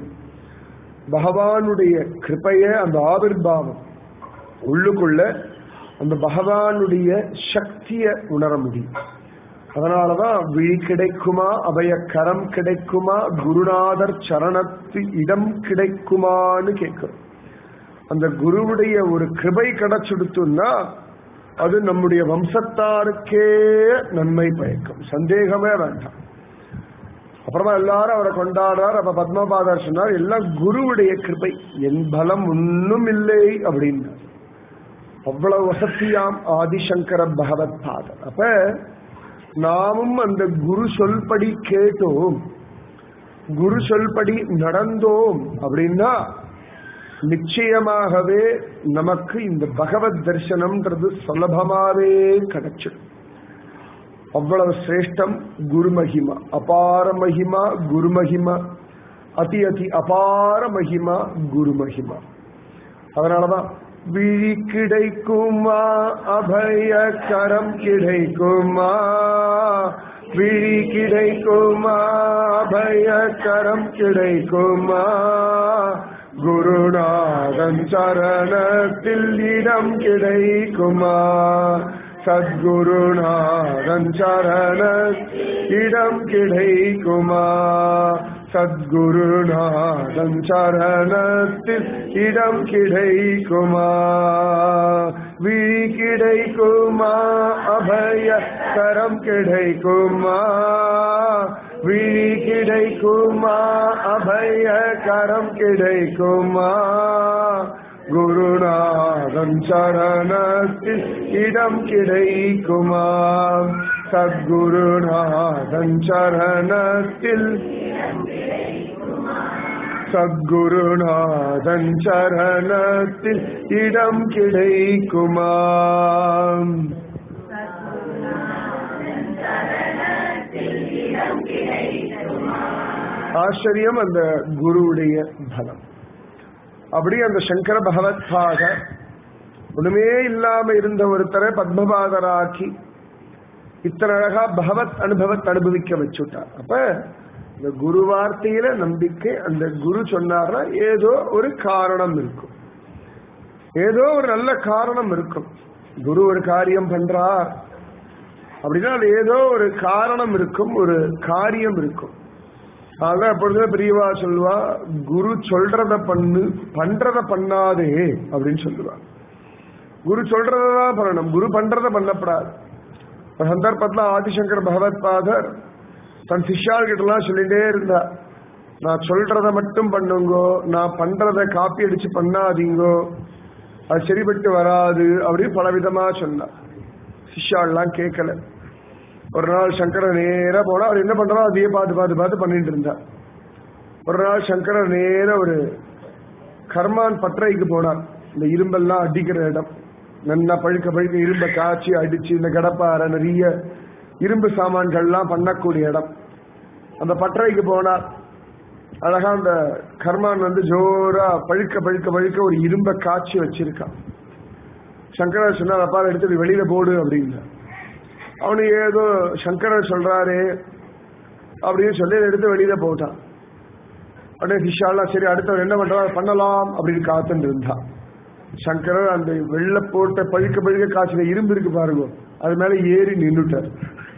Speaker 1: பகவானுடைய கிருப்பைய அந்த ஆவிர்பாவம் உள்ளுக்குள்ள அந்த பகவானுடைய சக்தியை உணர முடியும் அதனாலதான் விழி கிடைக்குமா அபய கரம் கிடைக்குமா குருநாதர் சரணத்து இடம் கிடைக்குமான்னு கேட்கிறோம் அந்த குருவுடைய ஒரு கிருபை கிடைச்சுடுத்துன்னா அது நம்முடைய வம்சத்தாருக்கே நன்மை பயக்கும் சந்தேகமே வேண்டாம் அப்புறமா எல்லாரும் அவரை கொண்டாடுறார் அப்ப பத்மபாதர் சொன்னார் எல்லாம் குருவுடைய கிருபை என் பலம் ஒன்னும் இல்லை அப்படின்னார் அவ்வளவு வசதியாம் ஆதிசங்கர பகவத் பாதர் அப்ப நாமும் அந்த குரு சொல்படி கேட்டோம் குரு சொல்படி நடந்தோம் அப்படின்னா நிச்சயமாகவே நமக்கு இந்த பகவத் தரிசனம்ன்றது சுலபமாவே கிடைச்சிடும் அவ்வளவு சிரேஷ்டம் குரு மகிமா அபார மகிமா குரு மகிமா அதி அதி அபார மகிமா குரு மகிமா அதனாலதான் விழி கிடைக்குமா அபய கரம் கிடைக்குமா விழி கிடைக்குமா அபய கரம் கிடைக்குமா குருநாதன் சரணத்தில் இடம் கிடைக்குமா சத்குருநாதன் சரண இடம் கிடைக்குமா சத்குருநாதன் சரணத்தில் இடம் கிடைக்குமா விழி கிடைக்குமா அபய கரம் கிடைக்குமா விழி கிடைக்குமா அபய கரம் கிடைக்குமா குருநாதன் சரணத்தில் இடம் கிடைக்குமா சத்குருநாதன் சரணத்தில் சத்குருநாதன் சரணத்தில் இடம் கிடைக்குமா ஆச்சரியம் அந்த குருவுடைய பலம் அப்படி அந்த சங்கர பகவத்பாக ஒண்ணுமே இல்லாம இருந்த ஒருத்தரை பத்மபாதராக்கி இத்தனை அழகா பகவத் அனுபவத்தை அனுபவிக்க வச்சுட்டார் அப்ப இந்த குரு வார்த்தையில நம்பிக்கை அந்த குரு சொன்னார்னா ஏதோ ஒரு காரணம் இருக்கும் ஏதோ ஒரு நல்ல காரணம் இருக்கும் குரு ஒரு காரியம் பண்றார் அப்படின்னா அது ஏதோ ஒரு காரணம் இருக்கும் ஒரு காரியம் இருக்கும் அதான் எப்பொழுதுமே பெரியவா சொல்லுவா குரு சொல்றத பண்ணு பண்றத பண்ணாதே அப்படின்னு சொல்லுவா குரு சொல்றதான் பண்ணணும் குரு பண்றத பண்ணப்படாது ஒரு சந்தர்ப்பத்துல ஆதிசங்கர் பகவத் பாதர் தன் சிஷ்யாள்கிட்டலாம் சொல்லிட்டே இருந்தா நான் சொல்றத மட்டும் பண்ணுங்கோ நான் பண்றத காப்பி அடிச்சு பண்ணாதீங்கோ அது சரிபட்டு வராது அப்படின்னு பல விதமா சொன்னா சிஷ்யாள்லாம் கேட்கல ஒரு நாள் சங்கரர் நேரா போனா அவர் என்ன பண்றோ அதையே பார்த்து பார்த்து பார்த்து பண்ணிட்டு இருந்தா ஒரு நாள் சங்கரர் நேர ஒரு கர்மான் பற்றைக்கு போனார் இந்த இரும்பெல்லாம் அடிக்கிற இடம் நல்லா பழுக்க பழுக்க இரும்பை காய்ச்சி அடிச்சு இந்த கடப்பாறை நிறைய இரும்பு சாமான்கள்லாம் பண்ணக்கூடிய இடம் அந்த பட்டறைக்கு போனார் அழகா அந்த கர்மான் வந்து ஜோரா பழுக்க பழுக்க பழுக்க ஒரு இரும்பை காய்ச்சி வச்சிருக்கான் சங்கரர் சொன்னார் அப்பா அதை எடுத்து வெளியில போடு அப்படின்னு அவனு ஏதோ சங்கரர் சொல்றாரு அப்படின்னு சொல்லி அதை எடுத்து வெளியில போட்டான் உடனே சிஷாலாம் சரி அடுத்தவர் என்ன பண்றா பண்ணலாம் அப்படின்னு காத்துட்டு இருந்தான் சங்கரர் அந்த வெள்ள போட்ட பழுக்க பழுக்க காய்ச்சல இரும்பு இருக்கு பாருங்க அது மேல ஏறி நின்றுட்டார்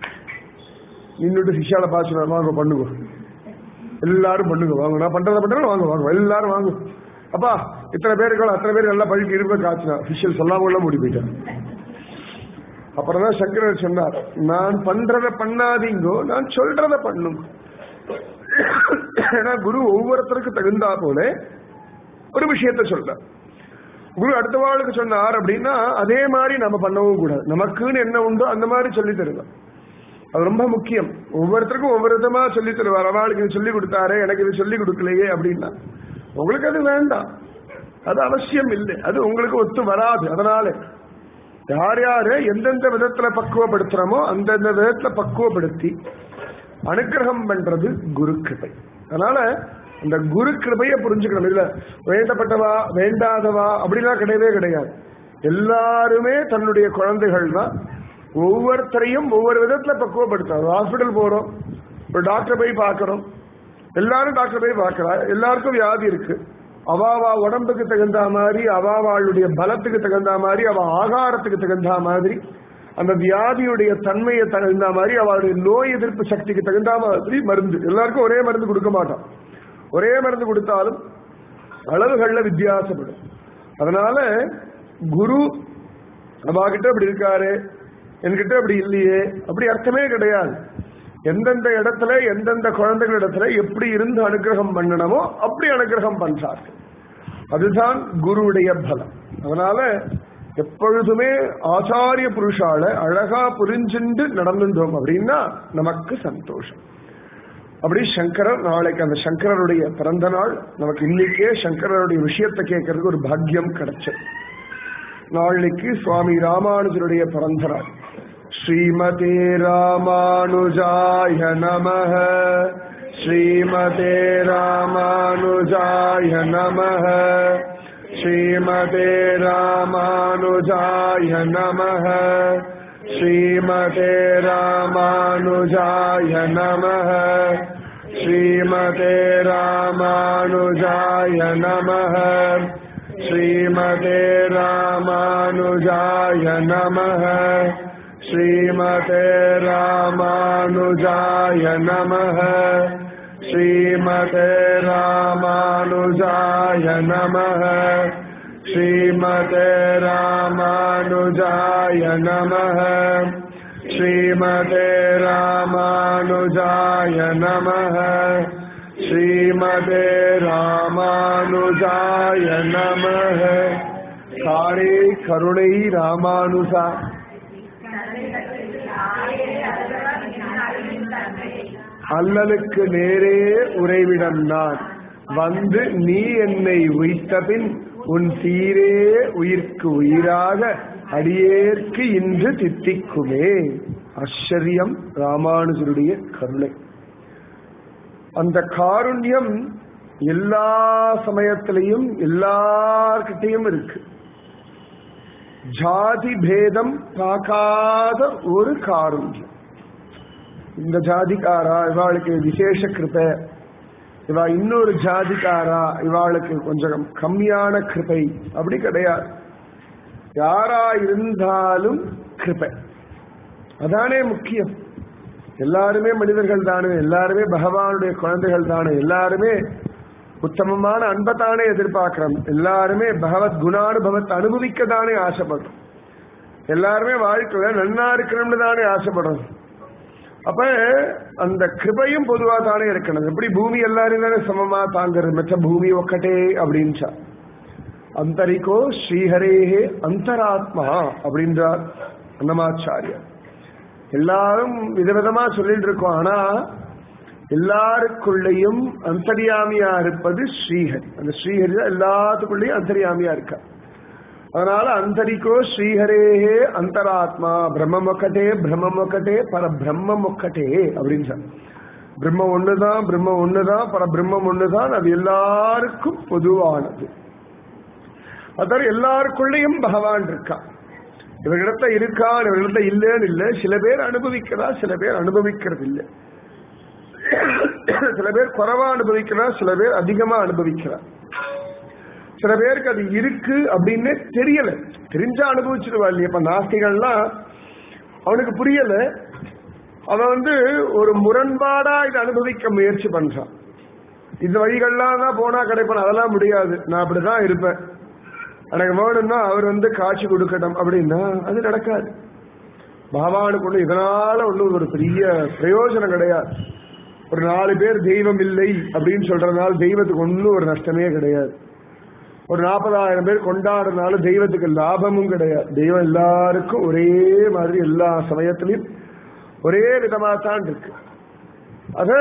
Speaker 1: நின்றுட்டு சிஷால பாய்ச்சல வாங்க பண்ணுங்க எல்லாரும் பண்ணுங்க வாங்க நான் பண்றதை பண்றேன் வாங்க வாங்க எல்லாரும் வாங்க அப்பா இத்தனை பேருக்கு அத்தனை பேர் நல்லா பழுக்க இரும்ப காய்ச்சினா சிஷியல் சொல்லாம எல்லாம் மூடி போயிட்டான் அப்புறம் தான் சங்கரர் சொன்னார் நான் பண்றத பண்ணாதீங்கோ நான் சொல்றத பண்ணும் ஏன்னா குரு ஒவ்வொருத்தருக்கு தகுந்தா போல ஒரு விஷயத்த சொல்ற குரு அடுத்த வாழ்க்கை சொன்னார் அப்படின்னா அதே மாதிரி நம்ம பண்ணவும் கூடாது நமக்குன்னு என்ன உண்டோ அந்த மாதிரி சொல்லி தருவோம் அது ரொம்ப முக்கியம் ஒவ்வொருத்தருக்கும் ஒவ்வொரு விதமா சொல்லி தருவார் அவளுக்கு இது சொல்லி கொடுத்தாரு எனக்கு இது சொல்லி கொடுக்கலையே அப்படின்னா உங்களுக்கு அது வேண்டாம் அது அவசியம் இல்லை அது உங்களுக்கு ஒத்து வராது அதனால யார் யாரு எந்தெந்த விதத்துல பக்குவப்படுத்துறோமோ அந்தந்த விதத்துல பக்குவப்படுத்தி அனுகிரகம் பண்றது குரு கிருபை அதனால அந்த குரு கிருபையை புரிஞ்சுக்கணும் இல்ல வேண்டப்பட்டவா வேண்டாதவா அப்படிலாம் கிடையவே கிடையாது எல்லாருமே தன்னுடைய குழந்தைகள் தான் ஒவ்வொருத்தரையும் ஒவ்வொரு விதத்துல பக்குவப்படுத்துறோம் ஹாஸ்பிட்டல் போறோம் ஒரு டாக்டர் போய் பார்க்கறோம் எல்லாரும் டாக்டர் போய் பார்க்கறா எல்லாருக்கும் வியாதி இருக்கு அவாவா உடம்புக்கு தகுந்த மாதிரி அவாவாளுடைய பலத்துக்கு தகுந்த மாதிரி அவ ஆகாரத்துக்கு தகுந்த மாதிரி அந்த வியாதியுடைய தன்மையை தகுந்த மாதிரி அவளுடைய நோய் எதிர்ப்பு சக்திக்கு தகுந்த மாதிரி மருந்து எல்லாருக்கும் ஒரே மருந்து கொடுக்க மாட்டோம் ஒரே மருந்து கொடுத்தாலும் அளவுகள்ல வித்தியாசப்படும் அதனால குரு அவாகிட்ட அப்படி இருக்காரு என்கிட்ட அப்படி இல்லையே அப்படி அர்த்தமே கிடையாது எந்தெந்த இடத்துல எந்தெந்த குழந்தைகள் இடத்துல எப்படி இருந்து அனுகிரகம் பண்ணணுமோ அப்படி அனுகிரகம் பண்றார்கள் அதுதான் குருவுடைய பலம் அதனால எப்பொழுதுமே ஆச்சாரிய புருஷால அழகா புரிஞ்சுண்டு நடந்துட்டோம் அப்படின்னா நமக்கு சந்தோஷம் அப்படி சங்கரர் நாளைக்கு அந்த சங்கரருடைய பிறந்த நாள் நமக்கு இன்னைக்கே சங்கரருடைய விஷயத்தை கேட்கறதுக்கு ஒரு பாக்கியம் கிடைச்சது நாளைக்கு சுவாமி ராமானுஜருடைய பிறந்த நாள் श्रीमते रामानुजाय नमः श्रीमते रामानुजाय नमः श्रीमते रामानुजाय नमः श्रीमते रामानुजाय नमः श्रीमते रामानुजाय नमः श्रीमते रामानुजाय नमः श्रीमते रामानुजाय नमः श्रीमते रामानुजाय नमः श्रीमते रामानुजाय नमः श्रीमते रामानुजाय नमः श्रीमते रामानुजाय नमः कारे करुणै रामानुजा அல்லலுக்கு நேரே உறைவிடம் நான் வந்து நீ என்னை உய்த்தபின் உன் சீரே உயிர்க்கு உயிராக அடியேற்கு இன்று தித்திக்குமே ஆச்சரியம் ராமானுஜருடைய கருணை அந்த காருண்யம் எல்லா சமயத்திலையும் எல்லார்கிட்டையும் இருக்கு ஜாதி பேதம் பார்க்காத ஒரு காருண்யம் இந்த ஜாதிக்காரா இவாளுக்கு விசேஷ கிருபை இவா இன்னொரு ஜாதிக்காரா இவாளுக்கு கொஞ்சம் கம்மியான கிருபை அப்படி கிடையாது யாரா இருந்தாலும் கிருபை அதானே முக்கியம் எல்லாருமே மனிதர்கள் தானே எல்லாருமே பகவானுடைய குழந்தைகள் தானே எல்லாருமே உத்தமமான அன்பை தானே எதிர்பார்க்கிறோம் எல்லாருமே பகவத் குணானுபவத்தை அனுபவிக்க தானே ஆசைப்படுறோம் எல்லாருமே வாழ்க்கையில நன்னா இருக்கணும்னு தானே ஆசைப்படுறோம் அப்ப அந்த கிருபையும் பொதுவா தானே இருக்கணும் எப்படி பூமி எல்லாரும் தானே சமமா தாங்குறது மற்ற பூமி ஒக்கட்டே அப்படின்ச்சா அந்தரிக்கோ ஸ்ரீஹரேஹே அந்தராத்மா அப்படின்றார் அன்னமாச்சாரியர் எல்லாரும் விதவிதமா சொல்லிட்டு இருக்கோம் ஆனா எல்லாருக்குள்ளேயும் அந்தரியாமியா இருப்பது ஸ்ரீஹரி அந்த ஸ்ரீஹரி தான் எல்லாத்துக்குள்ளேயும் அந்தரியாமியா இருக்கா அதனால அந்தரிக்கோ ஸ்ரீஹரேஹே அந்தராத்மா பிரம்மம் ஒக்கட்டே பிரம்மம் ஒக்கட்டே பர பிரம்மம் ஒக்கட்டே அப்படின்னு சொன்ன பிரம்மம் ஒண்ணுதான் பிரம்மம் ஒண்ணுதான் பர பிரம்மம் ஒண்ணுதான் அது எல்லாருக்கும் பொதுவானது அதாவது எல்லாருக்குள்ளேயும் பகவான் இருக்கான் இவர்களிடத்துல இருக்கான் இவர்களிடத்துல இல்லைன்னு இல்லை சில பேர் அனுபவிக்கிறா சில பேர் அனுபவிக்கிறது இல்லை சில பேர் குறைவா அனுபவிக்கிறா சில பேர் அதிகமா அனுபவிக்கிறா சில பேருக்கு அது இருக்கு அப்படின்னு தெரியல தெரிஞ்சா அனுபவிச்சிருவா இல்லையா இப்ப நாஸ்திகள்லாம் அவனுக்கு புரியல அவன் வந்து ஒரு முரண்பாடா இதை அனுபவிக்க முயற்சி பண்றான் இந்த வழிகள்லாம் தான் போனா கிடைப்பான் அதெல்லாம் முடியாது நான் அப்படிதான் இருப்பேன் எனக்கு வேணும்னா அவர் வந்து காட்சி கொடுக்கட்டும் அப்படின்னா அது நடக்காது பகவானுக்கு ஒண்ணு இதனால ஒன்றும் ஒரு பெரிய பிரயோஜனம் கிடையாது ஒரு நாலு பேர் தெய்வம் இல்லை அப்படின்னு சொல்றதுனால தெய்வத்துக்கு ஒன்றும் ஒரு நஷ்டமே கிடையாது ஒரு நாற்பதாயிரம் பேர் கொண்டாடுறதுனால தெய்வத்துக்கு லாபமும் கிடையாது தெய்வம் எல்லாருக்கும் ஒரே மாதிரி எல்லா சமயத்திலையும் ஒரே விதமா தான் இருக்கு அத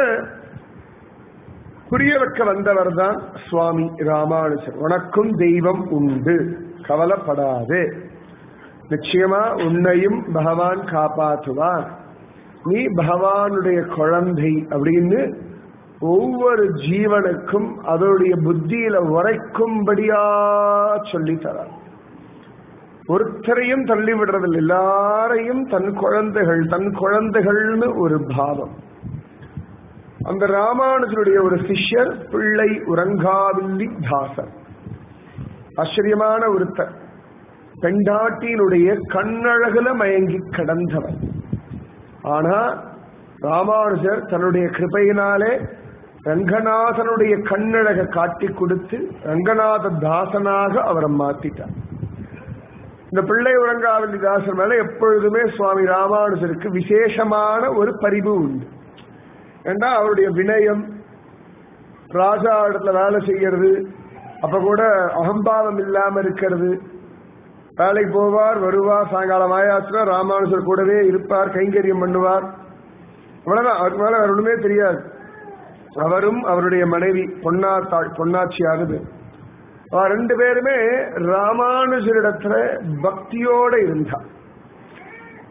Speaker 1: புரிய வைக்க வந்தவர் தான் சுவாமி ராமானுஜர் உனக்கும் தெய்வம் உண்டு கவலைப்படாதே நிச்சயமா உன்னையும் பகவான் காப்பாற்றுவான் நீ பகவானுடைய குழந்தை அப்படின்னு ஒவ்வொரு ஜீவனுக்கும் அதோடைய புத்தியில உரைக்கும்படியா சொல்லி தரான் ஒருத்தரையும் தள்ளி விடுறதில்லை எல்லாரையும் தன் குழந்தைகள் தன் குழந்தைகள்னு ஒரு பாவம் அந்த ராமானுஜருடைய ஒரு சிஷ்யர் பிள்ளை உறங்காவில்லி தாசர் ஆச்சரியமான ஒருத்தர் பெண்டாட்டியினுடைய கண்ணழகுல மயங்கி கடந்தவர் ஆனா ராமானுஜர் தன்னுடைய கிருபையினாலே ரங்கநாதனுடைய கண்ணழக காட்டி கொடுத்து ரங்கநாத தாசனாக அவரை மாத்திட்டார் இந்த பிள்ளை உறங்காவல்லி தாசன் மேல எப்பொழுதுமே சுவாமி ராமானுஜருக்கு விசேஷமான ஒரு பரிவு உண்டு ஏண்டா அவருடைய வினயம் ராஜா இடத்துல வேலை செய்யறது அப்ப கூட அகம்பாவம் இல்லாம இருக்கிறது வேலைக்கு போவார் வருவார் சாயங்காலம் ஆயாச்சுனா ராமானுஜர் கூடவே இருப்பார் கைங்கரியம் பண்ணுவார் அவ்வளவுதான் அவருக்கு மேல வேற ஒண்ணுமே தெரியாது அவரும் அவருடைய மனைவி பொன்னாத்தாள் பொன்னாட்சியாகுது அவ ரெண்டு பேருமே ராமானுஜரிடத்துல பக்தியோட இருந்தா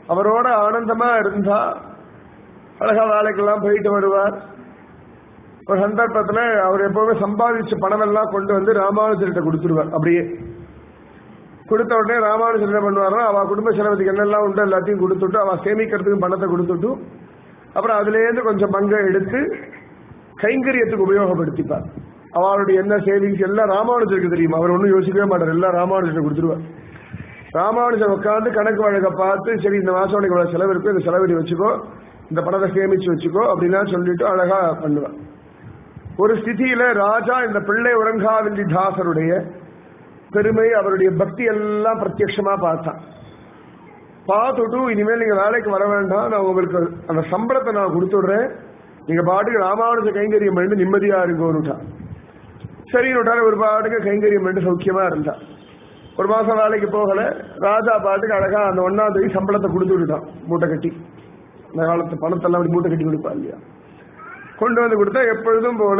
Speaker 1: அவரோட ஆனந்தமா இருந்தா அழகா வேலைக்கெல்லாம் போயிட்டு வருவார் ஒரு சந்தர்ப்பத்துல அவர் எப்பவுமே சம்பாதிச்ச பணம் எல்லாம் கொண்டு வந்து ராமானுஜர்கிட்ட கொடுத்துருவார் அப்படியே கொடுத்த உடனே ராமானுஜர் என்ன பண்ணுவாரோ அவ குடும்ப செலவுக்கு என்னெல்லாம் உண்டோ எல்லாத்தையும் கொடுத்துட்டு அவ சேமிக்கிறதுக்கு பணத்தை கொடுத்துட்டு அப்புறம் அதுலேருந்து கொஞ்சம் பங்கை எடுத்து கைங்கரியத்துக்கு உபயோகப்படுத்திப்பார் அவளுடைய என்ன சேவிங்ஸ் எல்லாம் ராமானுஜருக்கு தெரியும் அவர் ஒன்றும் யோசிக்கவே மாட்டார் எல்லாம் ராமானுஜர் கொடுத்துருவார் ராமானுஜர் உட்காந்து கணக்கு வழக்க பார்த்து சரி இந்த மாசம் உனக்கு இவ்வளவு செலவு இருக்கு இந்த செலவடி வச்சுக்கோ இந்த பணத்தை சேமிச்சு வச்சுக்கோ அப்படின்லாம் சொல்லிட்டு அழகா பண்ணுவார் ஒரு ஸ்திதியில ராஜா இந்த பிள்ளை உறங்காவில்லி தாசருடைய பெருமை அவருடைய பக்தி எல்லாம் பிரத்யட்சமா பார்த்தான் பார்த்துட்டு இனிமேல் நீங்க வேலைக்கு வர வேண்டாம் நான் உங்களுக்கு அந்த சம்பளத்தை நான் கொடுத்துடுறேன் நீங்க பாட்டுக்கு ராமானுஜ கைங்கரியம் பண்ணி நிம்மதியா இருங்கோன்னுட்டான் சரி விட்டாரு ஒரு பாட்டுக்கு கைங்கரியம் பண்ணி சௌக்கியமா இருந்தா ஒரு மாசம் வேலைக்கு போகல ராஜா பாட்டுக்கு அழகா அந்த ஒன்னாம் தேதி சம்பளத்தை கொடுத்து விட்டுட்டான் மூட்டை கட்டி இந்த காலத்து பணத்தெல்லாம் அப்படி மூட்டை கட்டி கொடுப்பா இல்லையா கொண்டு வந்து கொடுத்தா எப்பொழுதும் போல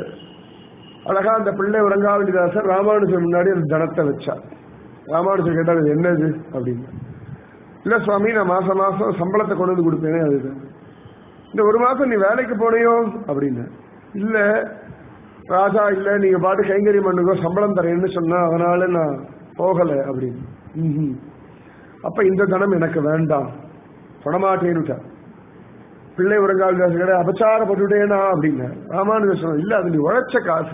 Speaker 1: அழகா அந்த பிள்ளை உறங்காவளிதாசர் ராமானுஜர் முன்னாடி அந்த தனத்தை வச்சா ராமானுஜர் கேட்டார் இது என்னது அப்படின்னு இல்ல சுவாமி நான் மாசம் மாசம் சம்பளத்தை கொண்டு வந்து கொடுப்பேனே அதுதான் இந்த ஒரு மாசம் நீ வேலைக்கு போனையோ அப்படின்னு இல்ல ராஜா இல்ல நீங்க பாட்டு கைங்கரியம் பண்ணுங்க சம்பளம் தரேன்னு சொன்னா அதனால நான் போகல அப்படின்னு ம்ஹும். அப்ப இந்த தனம் எனக்கு வேண்டாம் பணமாட்டேன்னுட்டா பிள்ளை உறங்கால் கடை அபச்சாரப்பட்டுட்டேனா அப்படின்னு ராமானுஜர் சொன்ன இல்ல அது நீ உழைச்ச காசு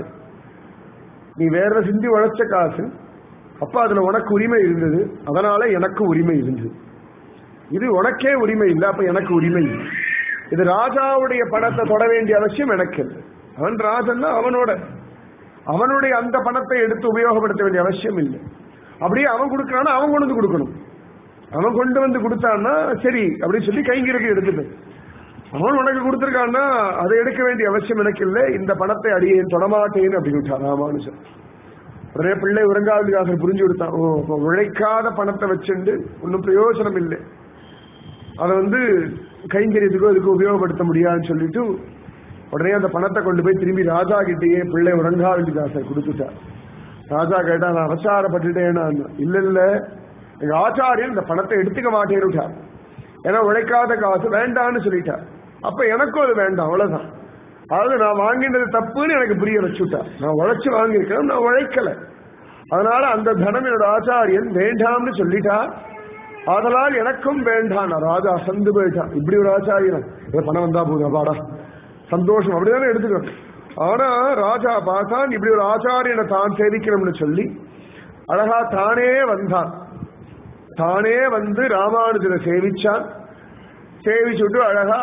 Speaker 1: நீ வேற சிந்தி உழைச்ச காசு அப்ப அதுல உனக்கு உரிமை இருந்தது அதனால எனக்கு உரிமை இருந்தது இது உனக்கே உரிமை இல்லை அப்ப எனக்கு உரிமை இல்லை இது ராஜாவுடைய பணத்தை தொட வேண்டிய அவசியம் எனக்கு இல்லை அவன் ராஜன்னா அவனோட அவனுடைய அந்த பணத்தை எடுத்து உபயோகப்படுத்த வேண்டிய அவசியம் இல்லை அப்படியே அவன் கொடுக்கறானா அவன் கொண்டு வந்து கொடுக்கணும் அவன் கொண்டு வந்து கொடுத்தான்னா சரி அப்படின்னு சொல்லி கைங்கிறதுக்கு எடுத்துட்டு அவன் உனக்கு கொடுத்துருக்கான்னா அதை எடுக்க வேண்டிய அவசியம் எனக்கு இல்லை இந்த பணத்தை அடியேன் தொடமாட்டேன் அப்படின்னு விட்டான் ராமானுஜன் உடனே பிள்ளை உறங்காவதுக்காக புரிஞ்சு கொடுத்தான் ஓ அப்ப உழைக்காத பணத்தை வச்சுண்டு ஒன்றும் பிரயோஜனம் இல்லை அதை வந்து கைங்கரியத்துக்கோ இதுக்கு உபயோகப்படுத்த முடியாதுன்னு சொல்லிட்டு உடனே அந்த பணத்தை கொண்டு போய் திரும்பி ராஜா கிட்டேயே பிள்ளை உறங்காவலிதாசர் கொடுத்துட்டார் ராஜா கேட்டா நான் அவசாரப்பட்டுட்டேன்னா இல்ல இல்ல எங்க ஆச்சாரியன் இந்த பணத்தை எடுத்துக்க மாட்டேன்னுட்டார் ஏன்னா உழைக்காத காசு வேண்டான்னு சொல்லிட்டார் அப்ப எனக்கும் அது வேண்டாம் அவ்வளவுதான் அதாவது நான் வாங்கினது தப்புன்னு எனக்கு புரிய வச்சுட்டா நான் உழைச்சு வாங்கியிருக்கேன் நான் உழைக்கல அதனால அந்த தனம் என்னோட ஆச்சாரியன் வேண்டாம்னு சொல்லிட்டா அதனால் எனக்கும் வேண்டாம் நான் ராஜா அசந்து போயிட்டான் இப்படி ஒரு ஆச்சாரியன் ஏ பணம் வந்தா போதும் அப்பாடா சந்தோஷம் அப்படிதானே எடுத்துக்கணும் ஆனா ராஜா பார்த்தான் இப்படி ஒரு ஆச்சாரியனை தான் சேவிக்கணும்னு சொல்லி அழகா தானே வந்தான் தானே வந்து ராமானுஜனை சேவிச்சான் சேவிச்சுட்டு அழகா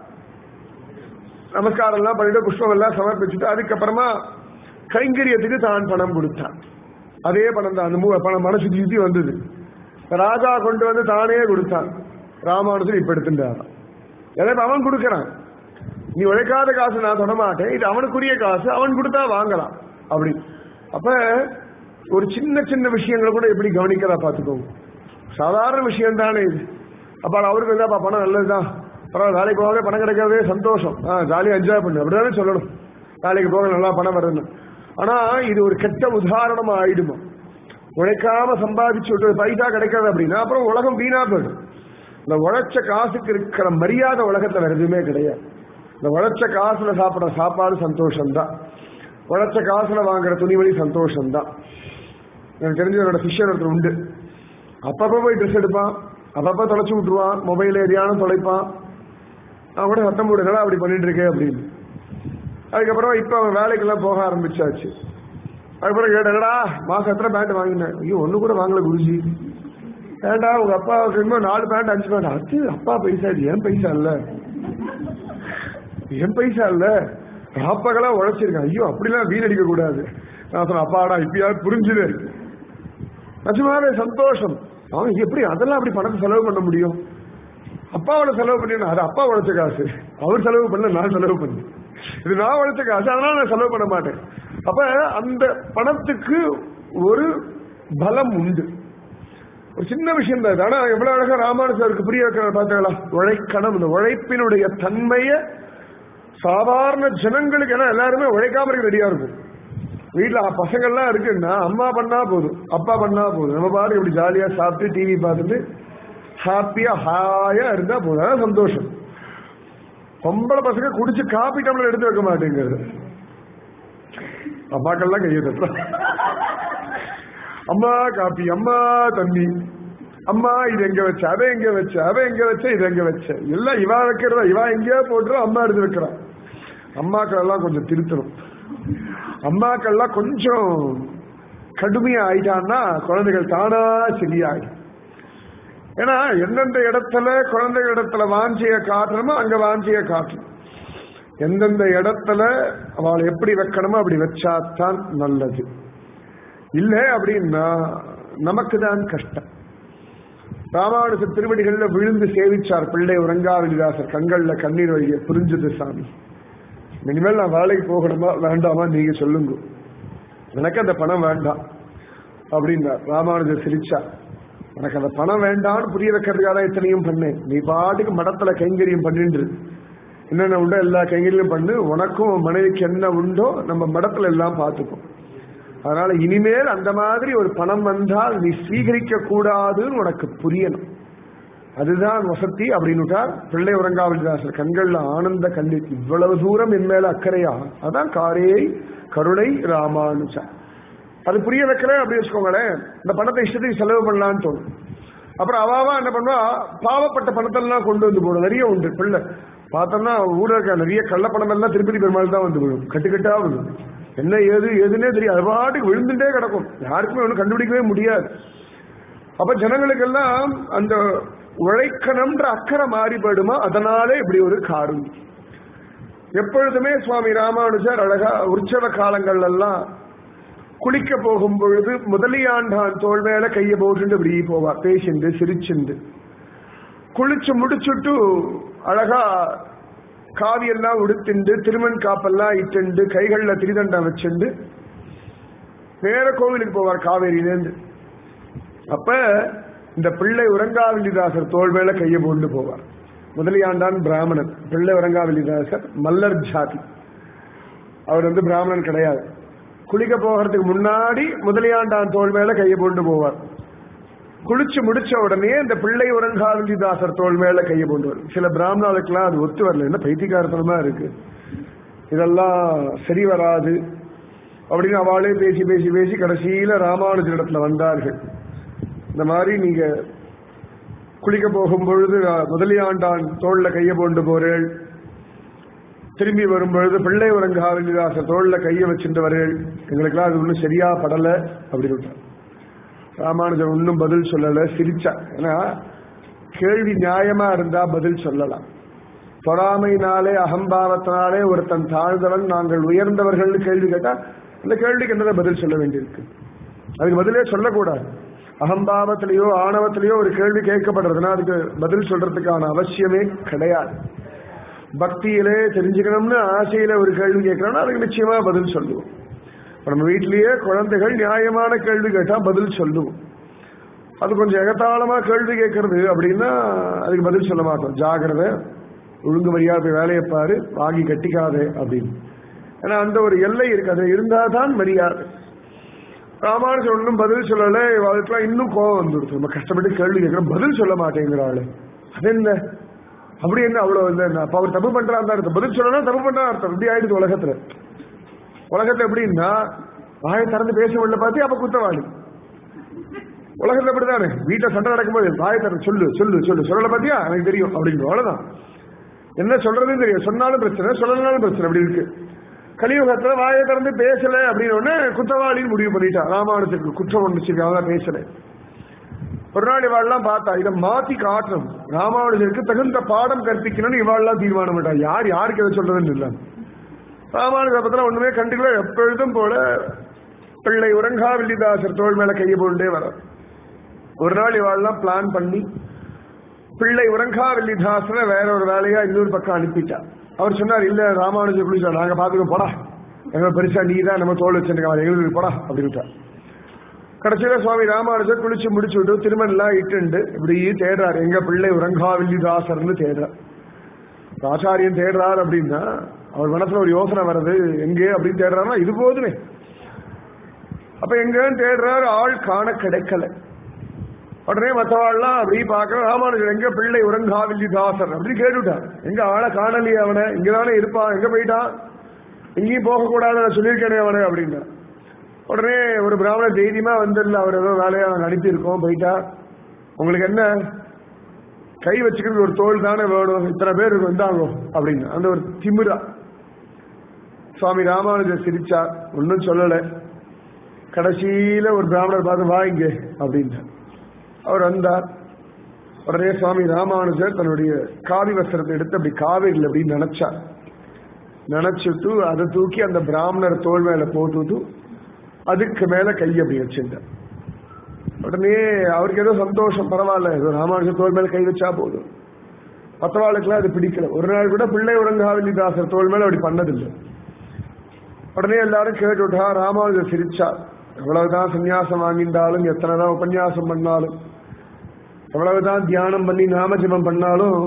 Speaker 1: நமஸ்காரம் எல்லாம் பண்ணிட்டு புஷ்பம் எல்லாம் சமர்ப்பிச்சுட்டு அதுக்கப்புறமா கைங்கரியத்துக்கு தான் பணம் கொடுத்தான் அதே பணம் தான் அந்த மூ பணம் மனசு சுத்தி வந்தது ராஜா கொண்டு வந்து தானே கொடுத்தான் ராமானுஜன் இப்ப எடுத்துட்டாராம் எனவே அவன் கொடுக்கறான் நீ உழைக்காத காசு நான் தொட மாட்டேன் இது அவனுக்குரிய காசு அவன் கொடுத்தா வாங்கலாம் அப்படி அப்ப ஒரு சின்ன சின்ன விஷயங்களை கூட எப்படி கவனிக்கிறா பாத்துக்கோங்க சாதாரண விஷயம் தானே இது அப்ப அவருக்கு இருந்தா பணம் நல்லதுதான் பரவாயில்ல வேலைக்கு போகவே பணம் கிடைக்கிறதே சந்தோஷம் ஆ ஜாலியா என்ஜாய் பண்ணு அப்படிதானே சொல்லணும் வேலைக்கு போக நல்லா பணம் வருதுன்னு ஆனா இது ஒரு கெட்ட உதாரணமா ஆயிடுமா உழைக்காம சம்பாதிச்சு விட்டு பைசா கிடைக்காது அப்படின்னா அப்புறம் உலகம் வீணா போயிடும் இந்த உழைச்ச காசுக்கு இருக்கிற மரியாதை உலகத்துல வேற எதுவுமே கிடையாது இந்த உழைச்ச காசுல சாப்பிடுற சாப்பாடு சந்தோஷம்தான் உழைச்ச காசுல வாங்குற துணிமணி சந்தோஷம்தான் எனக்கு தெரிஞ்ச என்னோட சிஷ்யர் ஒருத்தர் உண்டு அப்பப்போ போய் ட்ரெஸ் எடுப்பான் அப்பப்போ தொலைச்சு விட்டுருவான் மொபைல் எரியானும் தொலைப்பான் நான் கூட சத்தம் போடுங்களா அப்படி பண்ணிட்டு இருக்கேன் அப்படின்னு அதுக்கப்புறம் இப்போ அவன் வேலைக்கெல்லாம் போக ஆரம்பிச்சாச்சு அதுக்கப்புறம் கேட்டா மாசம் எத்தனை பேண்ட் வாங்கினேன் ஐயோ ஒண்ணு கூட வாங்கல குருஜி ஏண்டா உங்க அப்பாவுக்கு இன்னும் நாலு பேண்ட் அஞ்சு பேண்ட் அது அப்பா பைசா இது என் பைசா இல்ல என் பைசா இல்ல ராப்பகலா உழைச்சிருக்கேன் ஐயோ அப்படிலாம் வீணடிக்க கூடாது நான் சொன்னேன் அப்பாடா இப்பயாவது புரிஞ்சுது நிஜமாவே சந்தோஷம் அவன் எப்படி அதெல்லாம் அப்படி பணத்தை செலவு பண்ண முடியும் அப்பாவோட செலவு பண்ணினா அது அப்பா உழைச்ச காசு அவர் செலவு பண்ணல நான் செலவு பண்ணேன் இது நான் உழைச்ச காசு அதனால நான் செலவு பண்ண மாட்டேன் அப்ப அந்த பணத்துக்கு ஒரு பலம் உண்டு ஒரு சின்ன விஷயம் தான் இது. ஆனா எவ்வளவு அழகா ராமானுஜருக்கு புரிய வைக்கிற பார்த்தாங்களா உழைக்கணும் இந்த உழைப்பினுடைய தன்மையை சாதாரண ஜனங்களுக்கு ஏன்னா எல்லாருமே உழைக்காம இருக்க ரெடியா இருக்கும் வீட்டுல பசங்கள்லாம் இருக்குன்னா அம்மா பண்ணா போதும் அப்பா பண்ணா போதும் நம்ம பாட்டு இப்படி ஜாலியா சாப்பிட்டு டிவி பார்த்துட்டு ஹாப்பியா ஹாயா இருந்தா போதும் சந்தோஷம் பொம்பளை பசங்க குடிச்சு காப்பி டம்ளர் எடுத்து வைக்க மாட்டேங்கிறது அம்மாக்கள்லாம் கையை தட்டுறோம் அம்மா காப்பி அம்மா தண்ணி அம்மா இது எங்க வச்ச அதை எங்க வச்ச அதை எங்க வச்ச இது எங்க வச்ச எல்லாம் இவா வைக்கிறதா இவா எங்கேயோ போட்டுரும் அம்மா எடுத்து வைக்கிறான் அம்மாக்கள் எல்லாம் கொஞ்சம் திருத்தணும் அம்மாக்கள்லாம் கொஞ்சம் கடுமையா ஆயிட்டான்னா குழந்தைகள் தானா சரியாயிடும் ஏன்னா எந்தெந்த இடத்துல குழந்தைகள் இடத்துல வாஞ்சிய காட்டணுமோ அங்க வாஞ்சிய காட்டணும் எந்தெந்த இடத்துல அவளை எப்படி வைக்கணுமோ அப்படி வச்சாதான் நல்லது இல்லை அப்படின்னா நமக்கு தான் கஷ்டம் ராமானுஜ திருவடிகள்ல விழுந்து சேவிச்சார் பிள்ளை உறங்காவிலிதாசர் கண்கள்ல கண்ணீர் வழிய புரிஞ்சது சாமி இனிமேல் நான் வேலைக்கு போகணுமா வேண்டாமா நீங்க சொல்லுங்க எனக்கு அந்த பணம் வேண்டாம் அப்படின்னார் ராமானுஜர் சிரிச்சா எனக்கு அந்த பணம் வேண்டாம்னு புரிய வைக்கிறதுக்காக தான் இத்தனையும் பண்ணேன் நீ பாட்டுக்கு மடத்துல கைங்கரியம் பண்ணிட்டு என்னென்ன உண்டோ எல்லா கைங்கரியம் பண்ணு உனக்கும் உன் மனைவிக்கு என்ன உண்டோ நம்ம மடத்துல எல்லாம் பார்த்துப்போம் அதனால இனிமேல் அந்த மாதிரி ஒரு பணம் வந்தால் நீ ஸ்வீகரிக்க கூடாதுன்னு உனக்கு புரியணும் அதுதான் வசதி அப்படின்னுட்டார் பிள்ளை உறங்காவிதாசர் கண்கள்ல ஆனந்த கண்ணீர் இவ்வளவு தூரம் என் மேல அக்கறையா அதான் காரேய் கருணை ராமானுஜா அது புரிய வைக்கிறேன் அப்படி வச்சுக்கோங்களேன் இந்த பணத்தை இஷ்டத்துக்கு செலவு பண்ணலான்னு தோணும் அப்புறம் அவாவா என்ன பண்ணுவா பாவப்பட்ட பணத்தெல்லாம் கொண்டு வந்து போடும் நிறைய உண்டு பிள்ளை பார்த்தோம்னா ஊரில் இருக்க நிறைய கள்ள பணம் எல்லாம் திருப்பதி பெருமாள் தான் வந்து விழும் கட்டுக்கட்டா விழும் என்ன ஏது எதுன்னே தெரியும் அது பாட்டுக்கு விழுந்துட்டே கிடக்கும் யாருக்குமே ஒன்றும் கண்டுபிடிக்கவே முடியாது அப்ப ஜனங்களுக்கெல்லாம் அந்த உழைக்கணும்ன்ற அக்கறை மாறிப்படுமா அதனாலே இப்படி ஒரு காரணம் எப்பொழுதுமே சுவாமி ராமானுஜர் அழகா உற்சவ காலங்கள் எல்லாம் குளிக்க போகும் பொழுது முதலியாண்டான் தோல் மேல கைய போட்டு இப்படி போவார் பேசிண்டு சிரிச்சுண்டு குளிச்சு முடிச்சுட்டு அழகா காவியெல்லாம் உடுத்திண்டு திருமண் காப்பெல்லாம் இட்டுண்டு கைகள்ல திரிதண்டம் வச்சுண்டு நேர கோவிலுக்கு போவார் காவேரியிலேருந்து அப்ப இந்த பிள்ளை உறங்காவில்லிதாசர் தோல் மேல கையை போட்டு போவார் முதலியாண்டான் பிராமணன் பிள்ளை உறங்காவில்லிதாசர் மல்லர் ஜாதி அவர் வந்து பிராமணன் கிடையாது குளிக்க போகிறதுக்கு முன்னாடி முதலியாண்டான் தோல் மேல கையை போட்டு போவார் குளிச்சு முடிச்ச உடனே இந்த பிள்ளை உறங்காவில்லிதாசர் தோல் மேல கையை போட்டு வரும் சில பிராமணர்களுக்கெல்லாம் அது ஒத்து வரல என்ன பைத்தியகாரத்தனமா இருக்கு இதெல்லாம் சரி வராது அப்படின்னு அவளே பேசி பேசி பேசி கடைசியில ராமானுஜர் இடத்துல வந்தார்கள் இந்த மாதிரி நீங்க குளிக்க போகும் பொழுது முதலியாண்டான் தோல்ல கைய போண்டு போறேள் திரும்பி வரும்பொழுது பிள்ளை உறங்காவிலிதாச தோல்ல கைய வச்சுட்டு வரேள் எங்களுக்கெல்லாம் அது ஒன்றும் சரியா படல அப்படின்னு ராமானுஜர் ஒன்றும் பதில் சொல்லல சிரிச்சா ஏன்னா கேள்வி நியாயமா இருந்தா பதில் சொல்லலாம் பொறாமையினாலே அகம்பாவத்தினாலே ஒருத்தன் தாழ்ந்தவன் நாங்கள் உயர்ந்தவர்கள்னு கேள்வி கேட்டா அந்த கேள்விக்கு என்னதான் பதில் சொல்ல வேண்டியிருக்கு அதுக்கு பதிலே சொல்லக்கூடாது அகம்பாவத்திலேயோ ஆணவத்திலேயோ ஒரு கேள்வி கேட்கப்படுறதுன்னா அதுக்கு பதில் சொல்றதுக்கான அவசியமே கிடையாது பக்தியிலே தெரிஞ்சுக்கணும்னு ஆசையில ஒரு கேள்வி கேட்கறோம்னா அதுக்கு நிச்சயமா பதில் சொல்லுவோம் நம்ம வீட்டிலேயே குழந்தைகள் நியாயமான கேள்வி கேட்டா பதில் சொல்லுவோம் அது கொஞ்சம் எகத்தாளமா கேள்வி கேட்கறது அப்படின்னா அதுக்கு பதில் சொல்ல மாட்டோம் ஜாகிரதை ஒழுங்கு மரியாதை வேலையை பாரு வாங்கி கட்டிக்காதே அப்படின்னு ஏன்னா அந்த ஒரு எல்லை இருக்கு அது இருந்தாதான் மரியாதை ராமானுஜன் ஒன்றும் பதில் சொல்லல அதுக்கெல்லாம் இன்னும் கோபம் வந்துடுச்சு நம்ம கஷ்டப்பட்டு கேள்வி கேட்கிறோம் பதில் சொல்ல மாட்டேங்கிறாள் அது என்ன அப்படி என்ன அவ்வளவு இல்லை அப்ப அவர் தப்பு பண்றாரு அர்த்தம் பதில் சொல்லணும் தப்பு பண்றா அர்த்தம் இப்படி ஆயிடுது உலகத்துல உலகத்துல எப்படின்னா வாயை திறந்து பேச முடியல பார்த்து அப்ப குத்தவாளி உலகத்துல அப்படிதானே வீட்டுல சண்டை நடக்கும்போது வாயை திறந்து சொல்லு சொல்லு சொல்லு சொல்லல பாத்தியா எனக்கு தெரியும் அப்படின்னு அவ்வளவுதான் என்ன சொல்றதுன்னு தெரியும் சொன்னாலும் பிரச்சனை சொல்லனாலும் பிரச்சனை அப்படி இருக்கு கலியுகத்துல வாயை திறந்து பேசல அப்படின்னு உடனே குற்றவாளின்னு முடிவு பண்ணிட்டா ராமானுஜருக்கு குற்றம் ஒன்று அவன் பேசல ஒரு நாள் இவாள்லாம் பார்த்தா இதை மாத்தி காட்டணும் ராமானுஜருக்கு தகுந்த பாடம் கற்பிக்கணும்னு இவாள்லாம் தீர்மானம் பண்ணிட்டா யார் யாருக்கு எதை சொல்றதுன்னு இல்லை ராமானுஜரை பத்திரம் ஒண்ணுமே கண்டுக்கல எப்பொழுதும் போல பிள்ளை உறங்கா வில்லிதாசர் தோல் மேல கையை போண்டே வர ஒரு நாள் இவாள்லாம் பிளான் பண்ணி பிள்ளை உறங்கா வில்லிதாசரை வேற ஒரு வேலையா இன்னொரு பக்கம் அனுப்பிட்டா அவர் சொன்னார் இல்ல ராமானுஜர் குளிச்சா நாங்க பாத்துக்கோ போடா எங்க பெருசா நீ தான் நம்ம தோல் வச்சிருக்கோம் எங்களுக்கு போடா அப்படின்ட்டா கடைசியில சுவாமி ராமானுஜர் குளிச்சு முடிச்சு விட்டு திருமணம்லாம் இட்டுண்டு இப்படி தேடுறாரு எங்க பிள்ளை உறங்காவில்லிதாசர்னு தேடுறார் ஆச்சாரியன் தேடுறார் அப்படின்னா அவர் மனசுல ஒரு யோசனை வருது எங்கே அப்படின்னு தேடுறாருன்னா இது போதுமே அப்ப எங்கன்னு தேடுறாரு ஆள் காண கிடைக்கல உடனே மற்றவாள்லாம் அப்படி பார்க்க ராமானுஜர் எங்க பிள்ளை உறங்காவில்லி தாசர் அப்படின்னு கேட்டுட்டார் எங்க ஆளை காணலையே அவனை இங்கதானே இருப்பான் எங்க போயிட்டான் எங்கேயும் போகக்கூடாது நான் சொல்லியிருக்கேனே அவனை அப்படின்னா உடனே ஒரு பிராமணர் தைரியமா வந்துடல அவர் ஏதோ வேலையா நாங்கள் அனுப்பியிருக்கோம் போயிட்டா உங்களுக்கு என்ன கை வச்சுக்கிறது ஒரு தோல் தானே வேணும் இத்தனை பேர் வந்தாங்க அப்படின்னு அந்த ஒரு திமிரா சுவாமி ராமானுஜர் சிரிச்சார் ஒன்றும் சொல்லலை கடைசியில ஒரு பிராமணர் பார்த்து வா இங்கே அப்படின்ட்டார் அவர் வந்தார் உடனே சுவாமி ராமானுஜர் தன்னுடைய காவி வஸ்திரத்தை எடுத்து அப்படி காவேரியில் அப்படி நினைச்சார் நினைச்சிட்டு அதை தூக்கி அந்த பிராமணர் தோல் மேல போட்டுட்டு அதுக்கு மேல கை அப்படி வச்சிருந்தார் உடனே அவருக்கு ஏதோ சந்தோஷம் பரவாயில்ல ஏதோ ராமானுஜர் தோல் மேல கை வச்சா போதும் மற்றவாளுக்கெல்லாம் அது பிடிக்கல ஒரு நாள் கூட பிள்ளை உறங்காவில்லிதாசர் தோல் மேல அப்படி பண்ணதில்லை உடனே எல்லாரும் கேட்டுவிட்டா ராமானுஜர் சிரிச்சார் எவ்வளவுதான் சன்னியாசம் வாங்கியிருந்தாலும் எத்தனைதான் உபன்யாசம் பண்ணாலும் எவ்வளவுதான் தியானம் பண்ணி நாமஜபம் பண்ணாலும்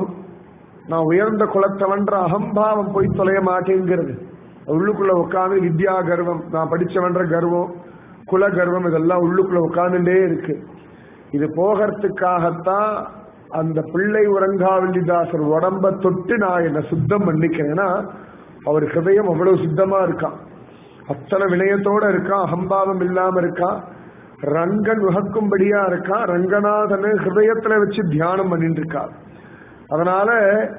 Speaker 1: நான் உயர்ந்த குலத்தவன்ற அகம்பாவம் போய் தொலைய மாட்டேங்கிறது உள்ளுக்குள்ள உட்காந்து வித்யா கர்வம் நான் படிச்சவன்ற கர்வம் குல கர்வம் இதெல்லாம் உள்ளுக்குள்ள உட்காந்துட்டே இருக்கு இது போகிறதுக்காகத்தான் அந்த பிள்ளை உறங்காவில்லிதாசர் உடம்ப தொட்டு நான் என்ன சுத்தம் பண்ணிக்கிறேன்னா அவர் ஹிருதயம் அவ்வளவு சுத்தமா இருக்கான் அத்தனை வினயத்தோட இருக்கான் அகம்பாவம் இல்லாம இருக்கான் ரங்கன் உகக்கும்படியா இருக்கான் ரங்கநாதனை ஹிருதயத்துல வச்சு தியானம் பண்ணிட்டு இருக்கார் அதனால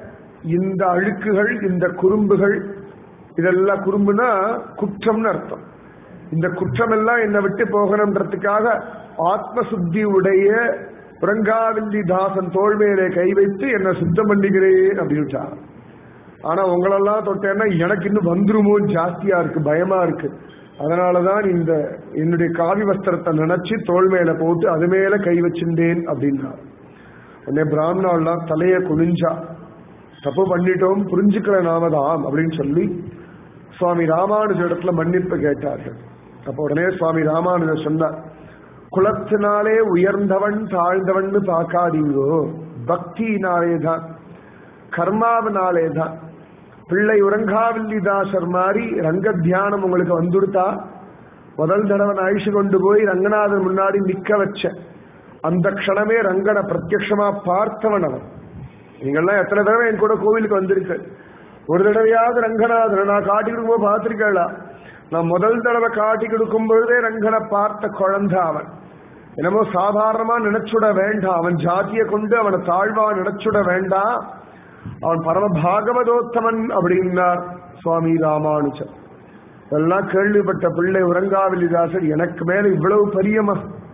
Speaker 1: இந்த அழுக்குகள் இந்த குறும்புகள் இதெல்லாம் குறும்புனா குற்றம்னு அர்த்தம் இந்த குற்றம் எல்லாம் என்னை விட்டு போகணுன்றதுக்காக ஆத்ம சுத்தி உடைய புரங்காவில்லி தாசன் தோல்மையிலே கை வைத்து என்னை சுத்தம் பண்ணிக்கிறேன் அப்படின்ட்டார் ஆனா உங்களெல்லாம் தொட்டேன்னா எனக்கு இன்னும் வந்துருமோ ஜாஸ்தியா இருக்கு பயமா இருக்கு அதனாலதான் இந்த என்னுடைய காவி வஸ்திரத்தை நினைச்சு தோல் மேல போட்டு அது மேல கை வச்சிருந்தேன் அப்படின்னா உடனே பிராமணாலாம் தலைய குனிஞ்சா தப்பு பண்ணிட்டோம் புரிஞ்சுக்கிற நாமதான் அப்படின்னு சொல்லி சுவாமி ராமானுஜ இடத்துல மன்னிப்பு கேட்டார்கள் அப்ப உடனே சுவாமி ராமானுஜர் சொன்னார் குலத்தினாலே உயர்ந்தவன் தாழ்ந்தவன் பார்க்காதீங்கோ பக்தினாலே தான் கர்மாவினாலே தான் பிள்ளை உறங்காவில்லிதாசர் மாதிரி ரங்க தியானம் உங்களுக்கு வந்துடுத்தா முதல் தடவை நான் அழிச்சு கொண்டு போய் ரங்கநாதன் முன்னாடி நிக்க வச்ச அந்த க்ஷணமே ரங்கனை பிரத்யக்ஷமா பார்த்தவன் அவன் நீங்கள்லாம் எத்தனை தடவை என் கூட கோவிலுக்கு வந்திருக்கு ஒரு தடவையாவது ரங்கநாதனை நான் காட்டி கொடுக்கும்போது பார்த்திருக்கா நான் முதல் தடவை காட்டி கொடுக்கும் பொழுதே ரங்கனை பார்த்த குழந்தை அவன் என்னமோ சாதாரணமா நினைச்சுட வேண்டாம் அவன் ஜாதியை கொண்டு அவனை தாழ்வா நினைச்சுட வேண்டாம் அவன் பரம பாகவதோத்தமன் அப்படின்னார் சுவாமி ராமானுஜர் இதெல்லாம் கேள்விப்பட்ட பிள்ளை உறங்காவிலிதாசர் எனக்கு மேல இவ்வளவு பிரியமா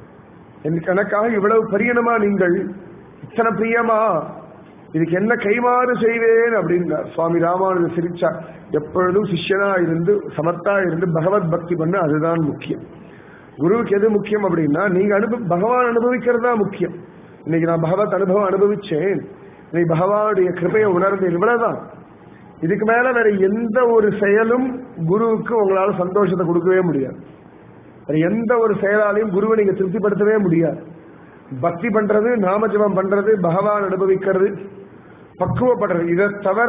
Speaker 1: எனக்கு எனக்காக இவ்வளவு பிரியணுமா நீங்கள் இத்தனை பிரியமா இதுக்கு என்ன கைமாறு செய்வேன் அப்படின்னார் சுவாமி ராமானுஜர் சிரிச்சா எப்பொழுதும் சிஷ்யனா இருந்து சமத்தா இருந்து பகவத் பக்தி பண்ண அதுதான் முக்கியம் குருவுக்கு எது முக்கியம் அப்படின்னா நீங்க அனுபவ பகவான் அனுபவிக்கிறது தான் முக்கியம் இன்னைக்கு நான் பகவத் அனுபவம் அனுபவிச்சேன் இன்னைக்கு பகவானுடைய கிருபையை உணர்ந்தேன் இவ்வளவுதான் இதுக்கு மேல வேற எந்த ஒரு செயலும் குருவுக்கு உங்களால சந்தோஷத்தை கொடுக்கவே முடியாது வேற எந்த ஒரு செயலாலையும் குருவை நீங்க திருப்திப்படுத்தவே முடியாது பக்தி பண்றது நாமஜபம் பண்றது பகவான் அனுபவிக்கிறது பக்குவப்படுறது இதை தவிர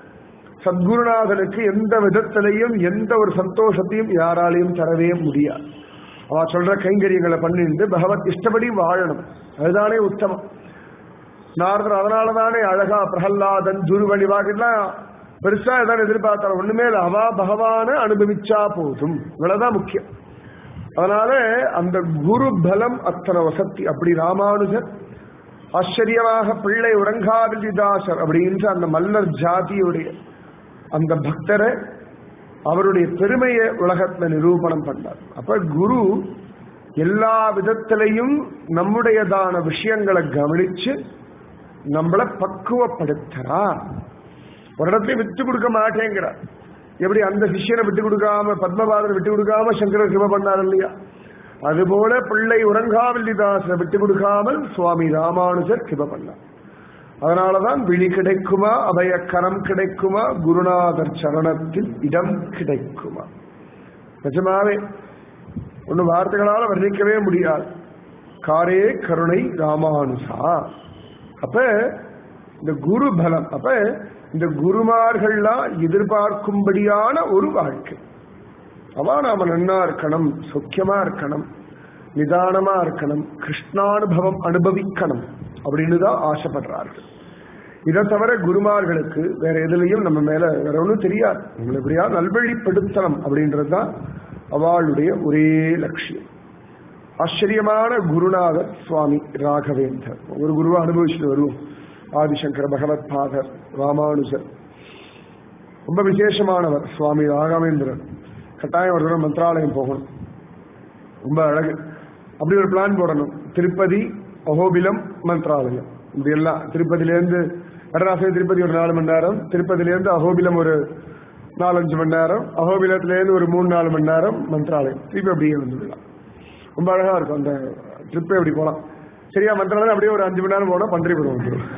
Speaker 1: சத்குருநாதனுக்கு எந்த விதத்திலையும் எந்த ஒரு சந்தோஷத்தையும் யாராலையும் தரவே முடியாது அவ சொல்ற கைங்கரியங்களை பண்ணிட்டு பகவத் இஷ்டப்படி வாழணும் அதுதானே உத்தமம் நாரதர் அதனால தானே அழகா பிரகல்லாதன் துருவணி வாக்கெல்லாம் பெருசா எதாவது எதிர்பார்த்தாலும் ஒண்ணுமே இல்லை அவா பகவான அனுபவிச்சா போதும் இவ்வளவுதான் முக்கியம் அதனால அந்த குரு பலம் அத்தனை வசத்தி அப்படி ராமானுஜர் ஆச்சரியமாக பிள்ளை உறங்காவில்லிதாசர் அப்படின்ற அந்த மல்லர் ஜாதியுடைய அந்த பக்தரை அவருடைய பெருமையை உலகத்துல நிரூபணம் பண்ணார் அப்ப குரு எல்லா விதத்திலையும் நம்முடையதான விஷயங்களை கவனிச்சு நம்மளை பக்குவப்படுத்துறார் ஒரு இடத்துல விட்டு கொடுக்க மாட்டேங்கிறார் எப்படி அந்த சிஷ்யனை விட்டு கொடுக்காம பத்மபாதனை விட்டு கொடுக்காம சங்கரர் கிருப பண்ணார் இல்லையா அதுபோல பிள்ளை உறங்காவில்லிதாசனை விட்டு கொடுக்காமல் சுவாமி ராமானுஜர் கிருப பண்ணார் அதனாலதான் விழி கிடைக்குமா அபய கரம் கிடைக்குமா குருநாதர் சரணத்தில் இடம் கிடைக்குமா நிஜமாவே ஒன்னு வார்த்தைகளால வர்ணிக்கவே முடியாது காரே கருணை ராமானுசா அப்ப இந்த குரு பலம் அப்ப இந்த குருமார்கள்லாம் எதிர்பார்க்கும்படியான ஒரு வாழ்க்கை அவா நாம நன்னா இருக்கணும் சொக்கியமா இருக்கணும் நிதானமா இருக்கணும் கிருஷ்ணானுபவம் அனுபவிக்கணும் அப்படின்னு தான் ஆசைப்படுறார்கள் இதை தவிர குருமார்களுக்கு வேற எதுலையும் நம்ம மேல வேற ஒன்றும் தெரியாது நம்மளை எப்படியா நல்வழிப்படுத்தணும் அப்படின்றது தான் அவளுடைய ஒரே லட்சியம் ஆச்சரியமான குருநாதர் சுவாமி ராகவேந்தர் ஒரு குருவை அனுபவிச்சுட்டு வருவோம் ஆதிசங்கர பகவத் பாதர் ராமானுஜர் ரொம்ப விசேஷமானவர் சுவாமி ராகவேந்திரன் கட்டாயம் ஒரு தடவை மந்திராலயம் போகணும் ரொம்ப அழகு அப்படி ஒரு பிளான் போடணும் திருப்பதி அகோபிலம் மந்திராலயம் இப்படி எல்லாம் திருப்பதியிலேருந்து நடராசன் திருப்பதி ஒரு நாலு மணி நேரம் திருப்பதியிலேருந்து அகோபிலம் ஒரு நாலஞ்சு மணி நேரம் அகோபிலத்திலேருந்து ஒரு மூணு நாலு மணி நேரம் மந்திராலயம் திருப்பி அப்படியே வந்துடலாம் ரொம்ப அழகா இருக்கும் அந்த ட்ரிப்பே அப்படி போகலாம் சரியா மந்திராலயம் அப்படியே ஒரு அஞ்சு மணி நேரம் போனால் பன்றிபுரம் வந்துடும்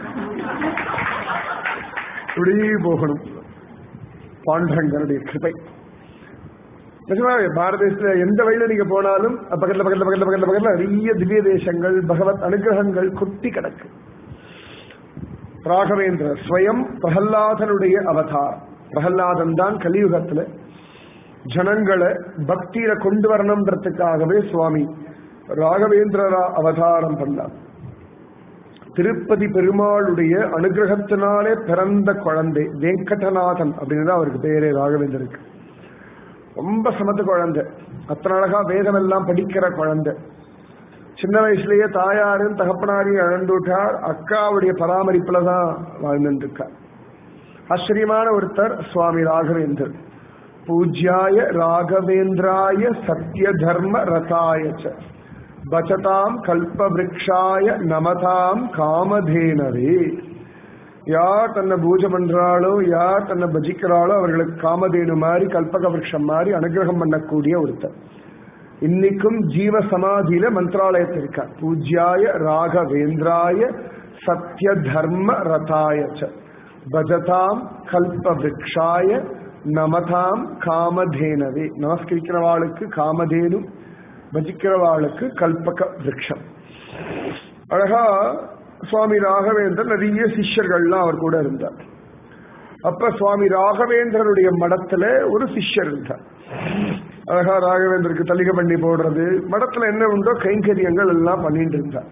Speaker 1: இப்படி போகணும் பாண்டரங்கனுடைய கிருபை நிஜமாவே பாரத தேசத்துல எந்த வழியில நீங்க போனாலும் பக்கத்துல பக்கத்துல பக்கத்துல பக்கத்துல பக்கத்துல நிறைய திவ்ய தேசங்கள் பகவத் அனுகிரகங்கள் கொட்டி கிடக்கு ராகவேந்திர ஸ்வயம் பிரகல்லாதனுடைய அவதார் பிரகல்லாதன் தான் கலியுகத்துல ஜனங்களை பக்தியில கொண்டு வரணும்ன்றதுக்காகவே சுவாமி ராகவேந்திரரா அவதாரம் பண்ணார் திருப்பதி பெருமாளுடைய அனுகிரகத்தினாலே பிறந்த குழந்தை வெங்கடநாதன் அப்படின்னு தான் அவருக்கு பேரே ராகவேந்தருக்கு ரொம்ப சமத்து குழந்தை அத்தனை அழகா வேதம் எல்லாம் படிக்கிற குழந்தை சின்ன வயசுலயே தாயாரும் தகப்பனாரையும் இழந்து விட்டார் அக்காவுடைய பராமரிப்புல தான் வாழ்ந்துட்டு இருக்கார் ஆச்சரியமான ஒருத்தர் சுவாமி ராகவேந்தர் பூஜ்யாய ராகவேந்திராய சத்ய தர்ம ரதாய பஜதாம் கல்பவிருக்ஷாய நமதாம் காமதேனவே யார் தன்னை பூஜை பண்றாளோ யார் தன்னை பஜிக்கிறாளோ அவர்களுக்கு காமதேனு மாதிரி கல்பக விருஷம் மாதிரி அனுகிரகம் பண்ணக்கூடிய ஒருத்தர் இன்னைக்கும் ஜீவ சமாதியில மந்திராலயத்தில் இருக்கார் பூஜ்யாய ராகவேந்திராய சத்ய தர்ம ரதாய பஜதாம் கல்ப விரக்ஷாய நமதாம் காமதேனவே நமஸ்கரிக்கிறவாளுக்கு காமதேனு பஜிக்கிறவாளுக்கு கல்பக விரக்ஷம் அழகா சுவாமி ராகவேந்தர் நிறைய சிஷ்யர்கள்லாம் அவர் கூட இருந்தார் அப்ப சுவாமி ராகவேந்திரனுடைய மடத்துல ஒரு சிஷ்யர் இருந்தார் அழகா ராகவேந்தருக்கு தலிக பண்ணி போடுறது மடத்துல என்ன உண்டோ கைங்கரியங்கள் எல்லாம் பண்ணிட்டு இருந்தார்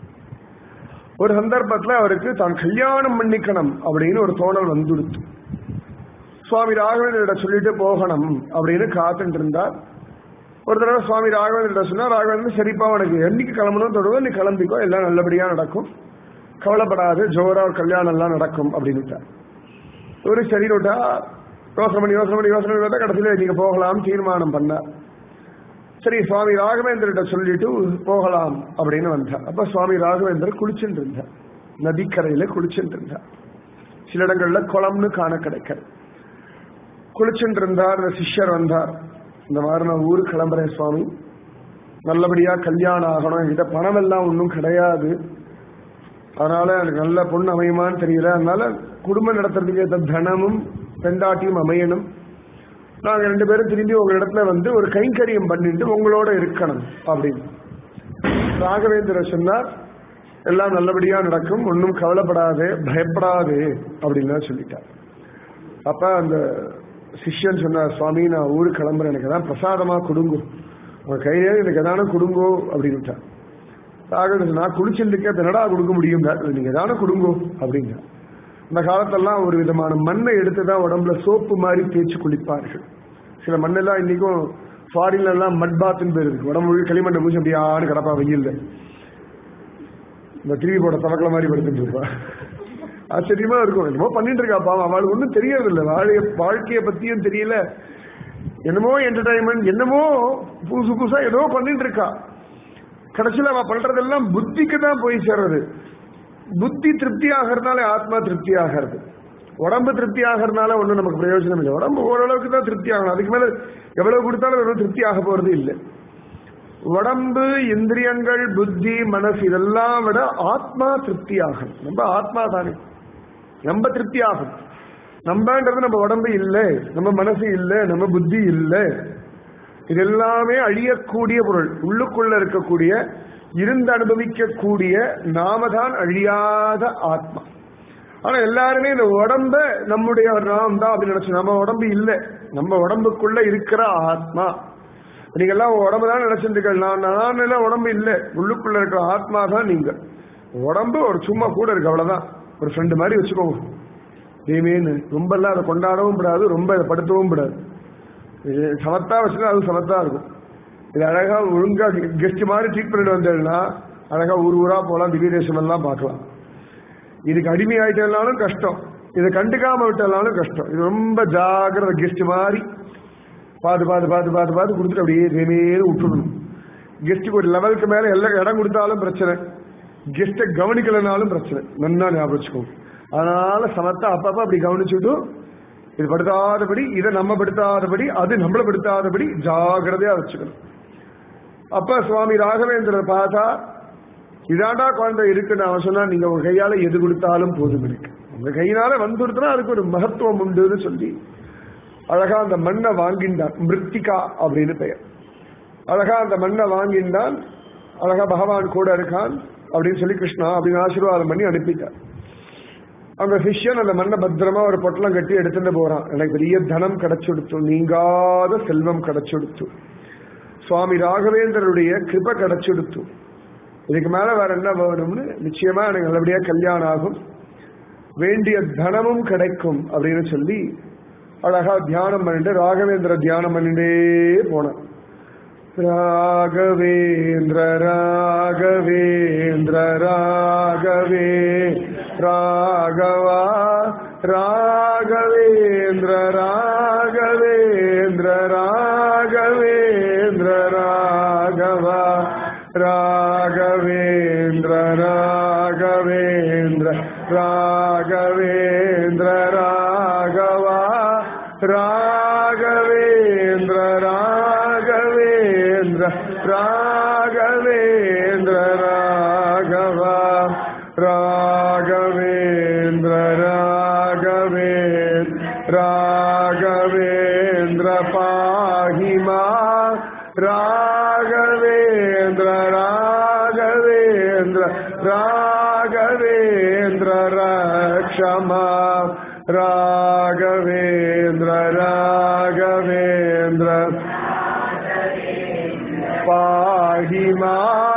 Speaker 1: ஒரு சந்தர்ப்பத்துல அவருக்கு தான் கல்யாணம் பண்ணிக்கணும் அப்படின்னு ஒரு தோணல் வந்துடுத்து சுவாமி ராகவேந்திரிட சொல்லிட்டு போகணும் அப்படின்னு காத்துட்டு இருந்தார் ஒரு தடவை சுவாமி ராகவேந்திரிட சொன்னா ராகவேந்திரன் சரிப்பா உனக்கு என்னைக்கு கிளம்பணும் தொடர்ந்து நீ கிளம்பிக்கோ எல்லாம் நல்லபடியா நடக்கும் கவலைப்படாது ஜோரா கல்யாணம் எல்லாம் நடக்கும் அப்படின்னு ஒரு சரி விட்டா யோசனை பண்ணி யோசனை பண்ணி யோசனை பண்ணி கடைசியில நீங்க போகலாம் தீர்மானம் பண்ணார் சரி சுவாமி ராகவேந்திரிட்ட சொல்லிட்டு போகலாம் அப்படின்னு வந்தார் அப்ப சுவாமி ராகவேந்தர் குளிச்சுட்டு இருந்தார் நதிக்கரையில குளிச்சுட்டு இருந்தார் சில இடங்கள்ல குளம்னு காண கிடைக்கிறது குளிச்சுட்டு இருந்தார் இந்த சிஷ்யர் வந்தார் இந்த மாதிரி நான் ஊருக்கு கிளம்புறேன் சுவாமி நல்லபடியா கல்யாணம் ஆகணும் என்கிட்ட பணம் எல்லாம் ஒன்றும் கிடையாது அதனால எனக்கு நல்ல பொண்ணு அமையுமான்னு தெரியல அதனால குடும்பம் நடத்துறதுக்கு ஏற்ற தனமும் பெண்டாட்டியும் அமையணும் நாங்க ரெண்டு பேரும் திரும்பி உங்க இடத்துல வந்து ஒரு கைங்கரியம் பண்ணிட்டு உங்களோட இருக்கணும் அப்படின்னு ராகவேந்திர சொன்னார் எல்லாம் நல்லபடியா நடக்கும் ஒன்றும் கவலைப்படாது பயப்படாது அப்படின்னு சொல்லிட்டார் அப்ப அந்த சிஷ்யன் சொன்னார் சுவாமி நான் ஊருக்கு கிளம்புறேன் எனக்கு எதாவது பிரசாதமா கொடுங்கோ உங்க கையிலே எனக்கு எதான கொடுங்கோ அப்படின்னு ராகவேந்திர நான் குளிச்சுருக்க என்னடா கொடுக்க முடியும் நீங்க எதான கொடுங்கோ அப்படிங்க இந்த காலத்தெல்லாம் ஒரு விதமான மண்ணை எடுத்து தான் உடம்புல சோப்பு மாதிரி தேய்ச்சி குளிப்பார்கள் சில மண்ணெல்லாம் இன்னைக்கும் ஃபாரின்ல எல்லாம் மட் பாத்துன்னு பேர் இருக்கு உடம்பு முழு களிமண்ணை பூசி அப்படியே ஆடு கிடப்பா வெயில்ல இந்த டிவி போட தவக்கல மாதிரி படுத்துட்டு இருப்பா ஆச்சரியமா இருக்கும் என்னமோ பண்ணிட்டு இருக்கா பாவம் அவளுக்கு ஒன்றும் தெரியறது இல்லை வாழைய வாழ்க்கைய பத்தியும் தெரியல என்னமோ என்டர்டைன்மெண்ட் என்னமோ புதுசு புதுசா ஏதோ பண்ணிட்டு இருக்கா கடைசியில் அவ பண்றதெல்லாம் புத்திக்கு தான் போய் சேர்றது புத்தி திருப்தி ஆகிறதுனால ஆத்மா திருப்தி ஆகிறது உடம்பு திருப்தி ஆகிறதுனால ஒன்றும் நமக்கு பிரயோஜனம் இல்லை உடம்பு ஓரளவுக்கு தான் திருப்தி ஆகணும் அதுக்கு மேல எவ்வளவு கொடுத்தாலும் வெறும் திருப்தி ஆக போறது இல்லை உடம்பு இந்திரியங்கள் புத்தி மனசு இதெல்லாம் விட ஆத்மா திருப்தி ஆகும் நம்ம ஆத்மா தானே நம்ம திருப்தி ஆகும் நம்மன்றது நம்ம உடம்பு இல்லை நம்ம மனசு இல்லை நம்ம புத்தி இல்லை இது எல்லாமே அழியக்கூடிய பொருள் உள்ளுக்குள்ள இருக்கக்கூடிய இருந்து அனுபவிக்கக்கூடிய நாம தான் அழியாத ஆத்மா ஆனா எல்லாருமே இந்த உடம்ப நம்முடைய நாம் தான் அப்படின்னு நினைச்சு நம்ம உடம்பு இல்லை நம்ம உடம்புக்குள்ள இருக்கிற ஆத்மா நீங்க எல்லாம் உடம்பு தான் நினைச்சிட்டு நான் நான் எல்லாம் உடம்பு இல்லை உள்ளுக்குள்ள இருக்கிற ஆத்மா தான் நீங்க உடம்பு ஒரு சும்மா கூட இருக்கு அவ்வளவுதான் ஒரு ஃப்ரெண்டு மாதிரி வச்சுக்கோங்க தேமேன்னு ரொம்ப எல்லாம் அதை கொண்டாடவும் கூடாது ரொம்ப அதை படுத்தவும் கூடாது இது சமத்தா வச்சுன்னா அது சமத்தா இருக்கும் இது அழகா ஒழுங்கா கெஸ்ட் மாதிரி ட்ரீட் பண்ணிட்டு வந்தேன்னா அழகா ஊர் ஊரா போகலாம் திவ்ய தேசம் எல்லாம் பார்க்கலாம் இதுக்கு அடிமையாயிட்டாலும் கஷ்டம் இதை கண்டுக்காம விட்டாலும் கஷ்டம் இது ரொம்ப ஜாகிரத கெஸ்ட் மாதிரி பார்த்து பார்த்து பார்த்து பார்த்து பார்த்து கொடுத்துட்டு அப்படியே தேமேன்னு விட்டுடணும் கெஸ்ட்டுக்கு ஒரு லெவலுக்கு மேல எல்லா இடம் கொடுத்தாலும் பிரச்சனை கெஸ்ட்டை கவனிக்கலைனாலும் பிரச்சனை நன்னா ஞாபகம் வச்சுக்கோங்க அதனால சமத்தா அப்பப்ப அப்படி கவனிச்சுட்டு இது படுத்தாதபடி இதை நம்ம படுத்தாதபடி அது நம்மள படுத்தாதபடி ஜாகிரதையா வச்சுக்கணும் அப்ப சுவாமி ராகவேந்திரர் பார்த்தா இதாண்டா குழந்தை இருக்குன்னு அவன் சொன்னா நீங்க உங்க கையால எது கொடுத்தாலும் போதும் இருக்கு உங்க கையினால வந்துடுத்துனா அதுக்கு ஒரு மகத்துவம் உண்டுன்னு சொல்லி அழகா அந்த மண்ணை வாங்கின்றான் மிருத்திகா அப்படின்னு பெயர் அழகா அந்த மண்ணை வாங்கின்றான் அழகா பகவான் கூட இருக்கான் அப்படின்னு சொல்லி கிருஷ்ணா அப்படின்னு ஆசீர்வாதம் பண்ணி அனுப்பிட்டார் அந்த சிஷ்யன் அந்த மண்ணை பத்திரமா ஒரு பொட்டலம் கட்டி எடுத்துட்டு போறான் எனக்கு பெரிய தனம் கிடைச்சுடுத்து நீங்காத செல்வம் கிடைச்சுடுத்து சுவாமி ராகவேந்தருடைய கிருப கிடைச்சுடுத்து இதுக்கு மேல வேற என்ன வேணும்னு நிச்சயமா எனக்கு நல்லபடியா கல்யாணம் ஆகும் வேண்டிய தனமும் கிடைக்கும் அப்படின்னு சொல்லி அழகா தியானம் பண்ணிட்டு ராகவேந்திர தியானம் பண்ணிட்டே போனான் ராகவேந்திர ராகவேந்திர ராகவே ராகவா ராகவேந்திர ராகவேந்திர ராகவேந்திர ராகவா ராகவேந்திர ராகவேந்திர ராகவேந்திர ராகவா ராகவேந்திர ராகவேந்திர ராகவேந்திர ராகவா ராகவேந்திர ராகவேந்திர ராகவேந்திர பாஹிமா ராகவேந்திர ராகவேந்திர ராகவேந்திர ரக்ஷமா ராகவேந்திர ராகவேந்திர பாஹிமா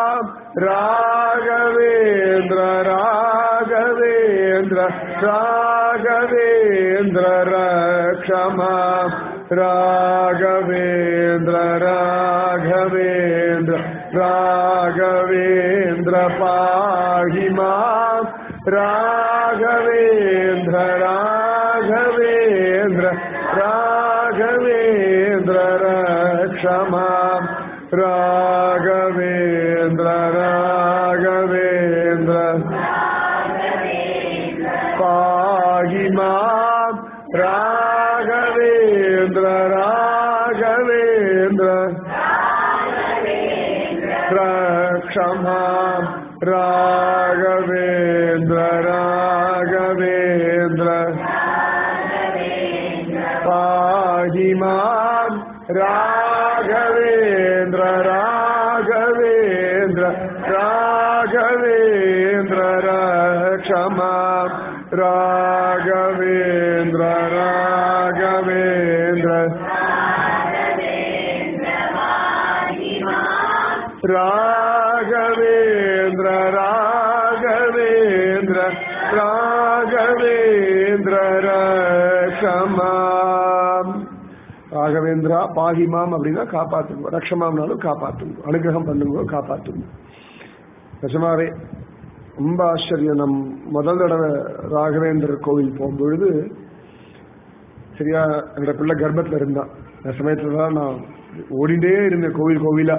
Speaker 1: ராகவேந்திர ராகவேந்திர ராகவேந்திர ரக்ஷமா ராகவேந்திர ராகவேந்திர ராகவேந்திர பாஹிமா ராகவேந்திர ராகவேந்திர ராகவேந்திர ரக்ஷமா ராகவேந்திர ராகவேந்திர பாகிமா ராகவேந்திர ராகவேந்திர ரக்ஷமா ராகவேந்திர ராகவேந்திர பாகிமா ராகவேந்திர ராகவேந்திர ராகவேந்திர ரக்ஷமா ராகவேந்திர ராகவேந்திர ராகவேந்திர ராகவேந்திர ராகவேந்திர ரக்ஷமா ராகவேந்திரா பாகிமாம் அப்படின்னா காப்பாத்துங்க ரக்ஷமாம்னாலும் காப்பாத்துங்க அனுகிரகம் பண்ணுங்க காப்பாத்துங்க நிஜமாவே ரொம்ப ஆச்சரியம் நம் முதல் தடவை ராகவேந்திரர் கோவில் போகும்பொழுது சரியா என்னோட பிள்ளை கர்ப்பத்தில் இருந்தான் அந்த சமயத்துல தான் நான் ஓடிண்டே இருந்தேன் கோவில் கோவிலா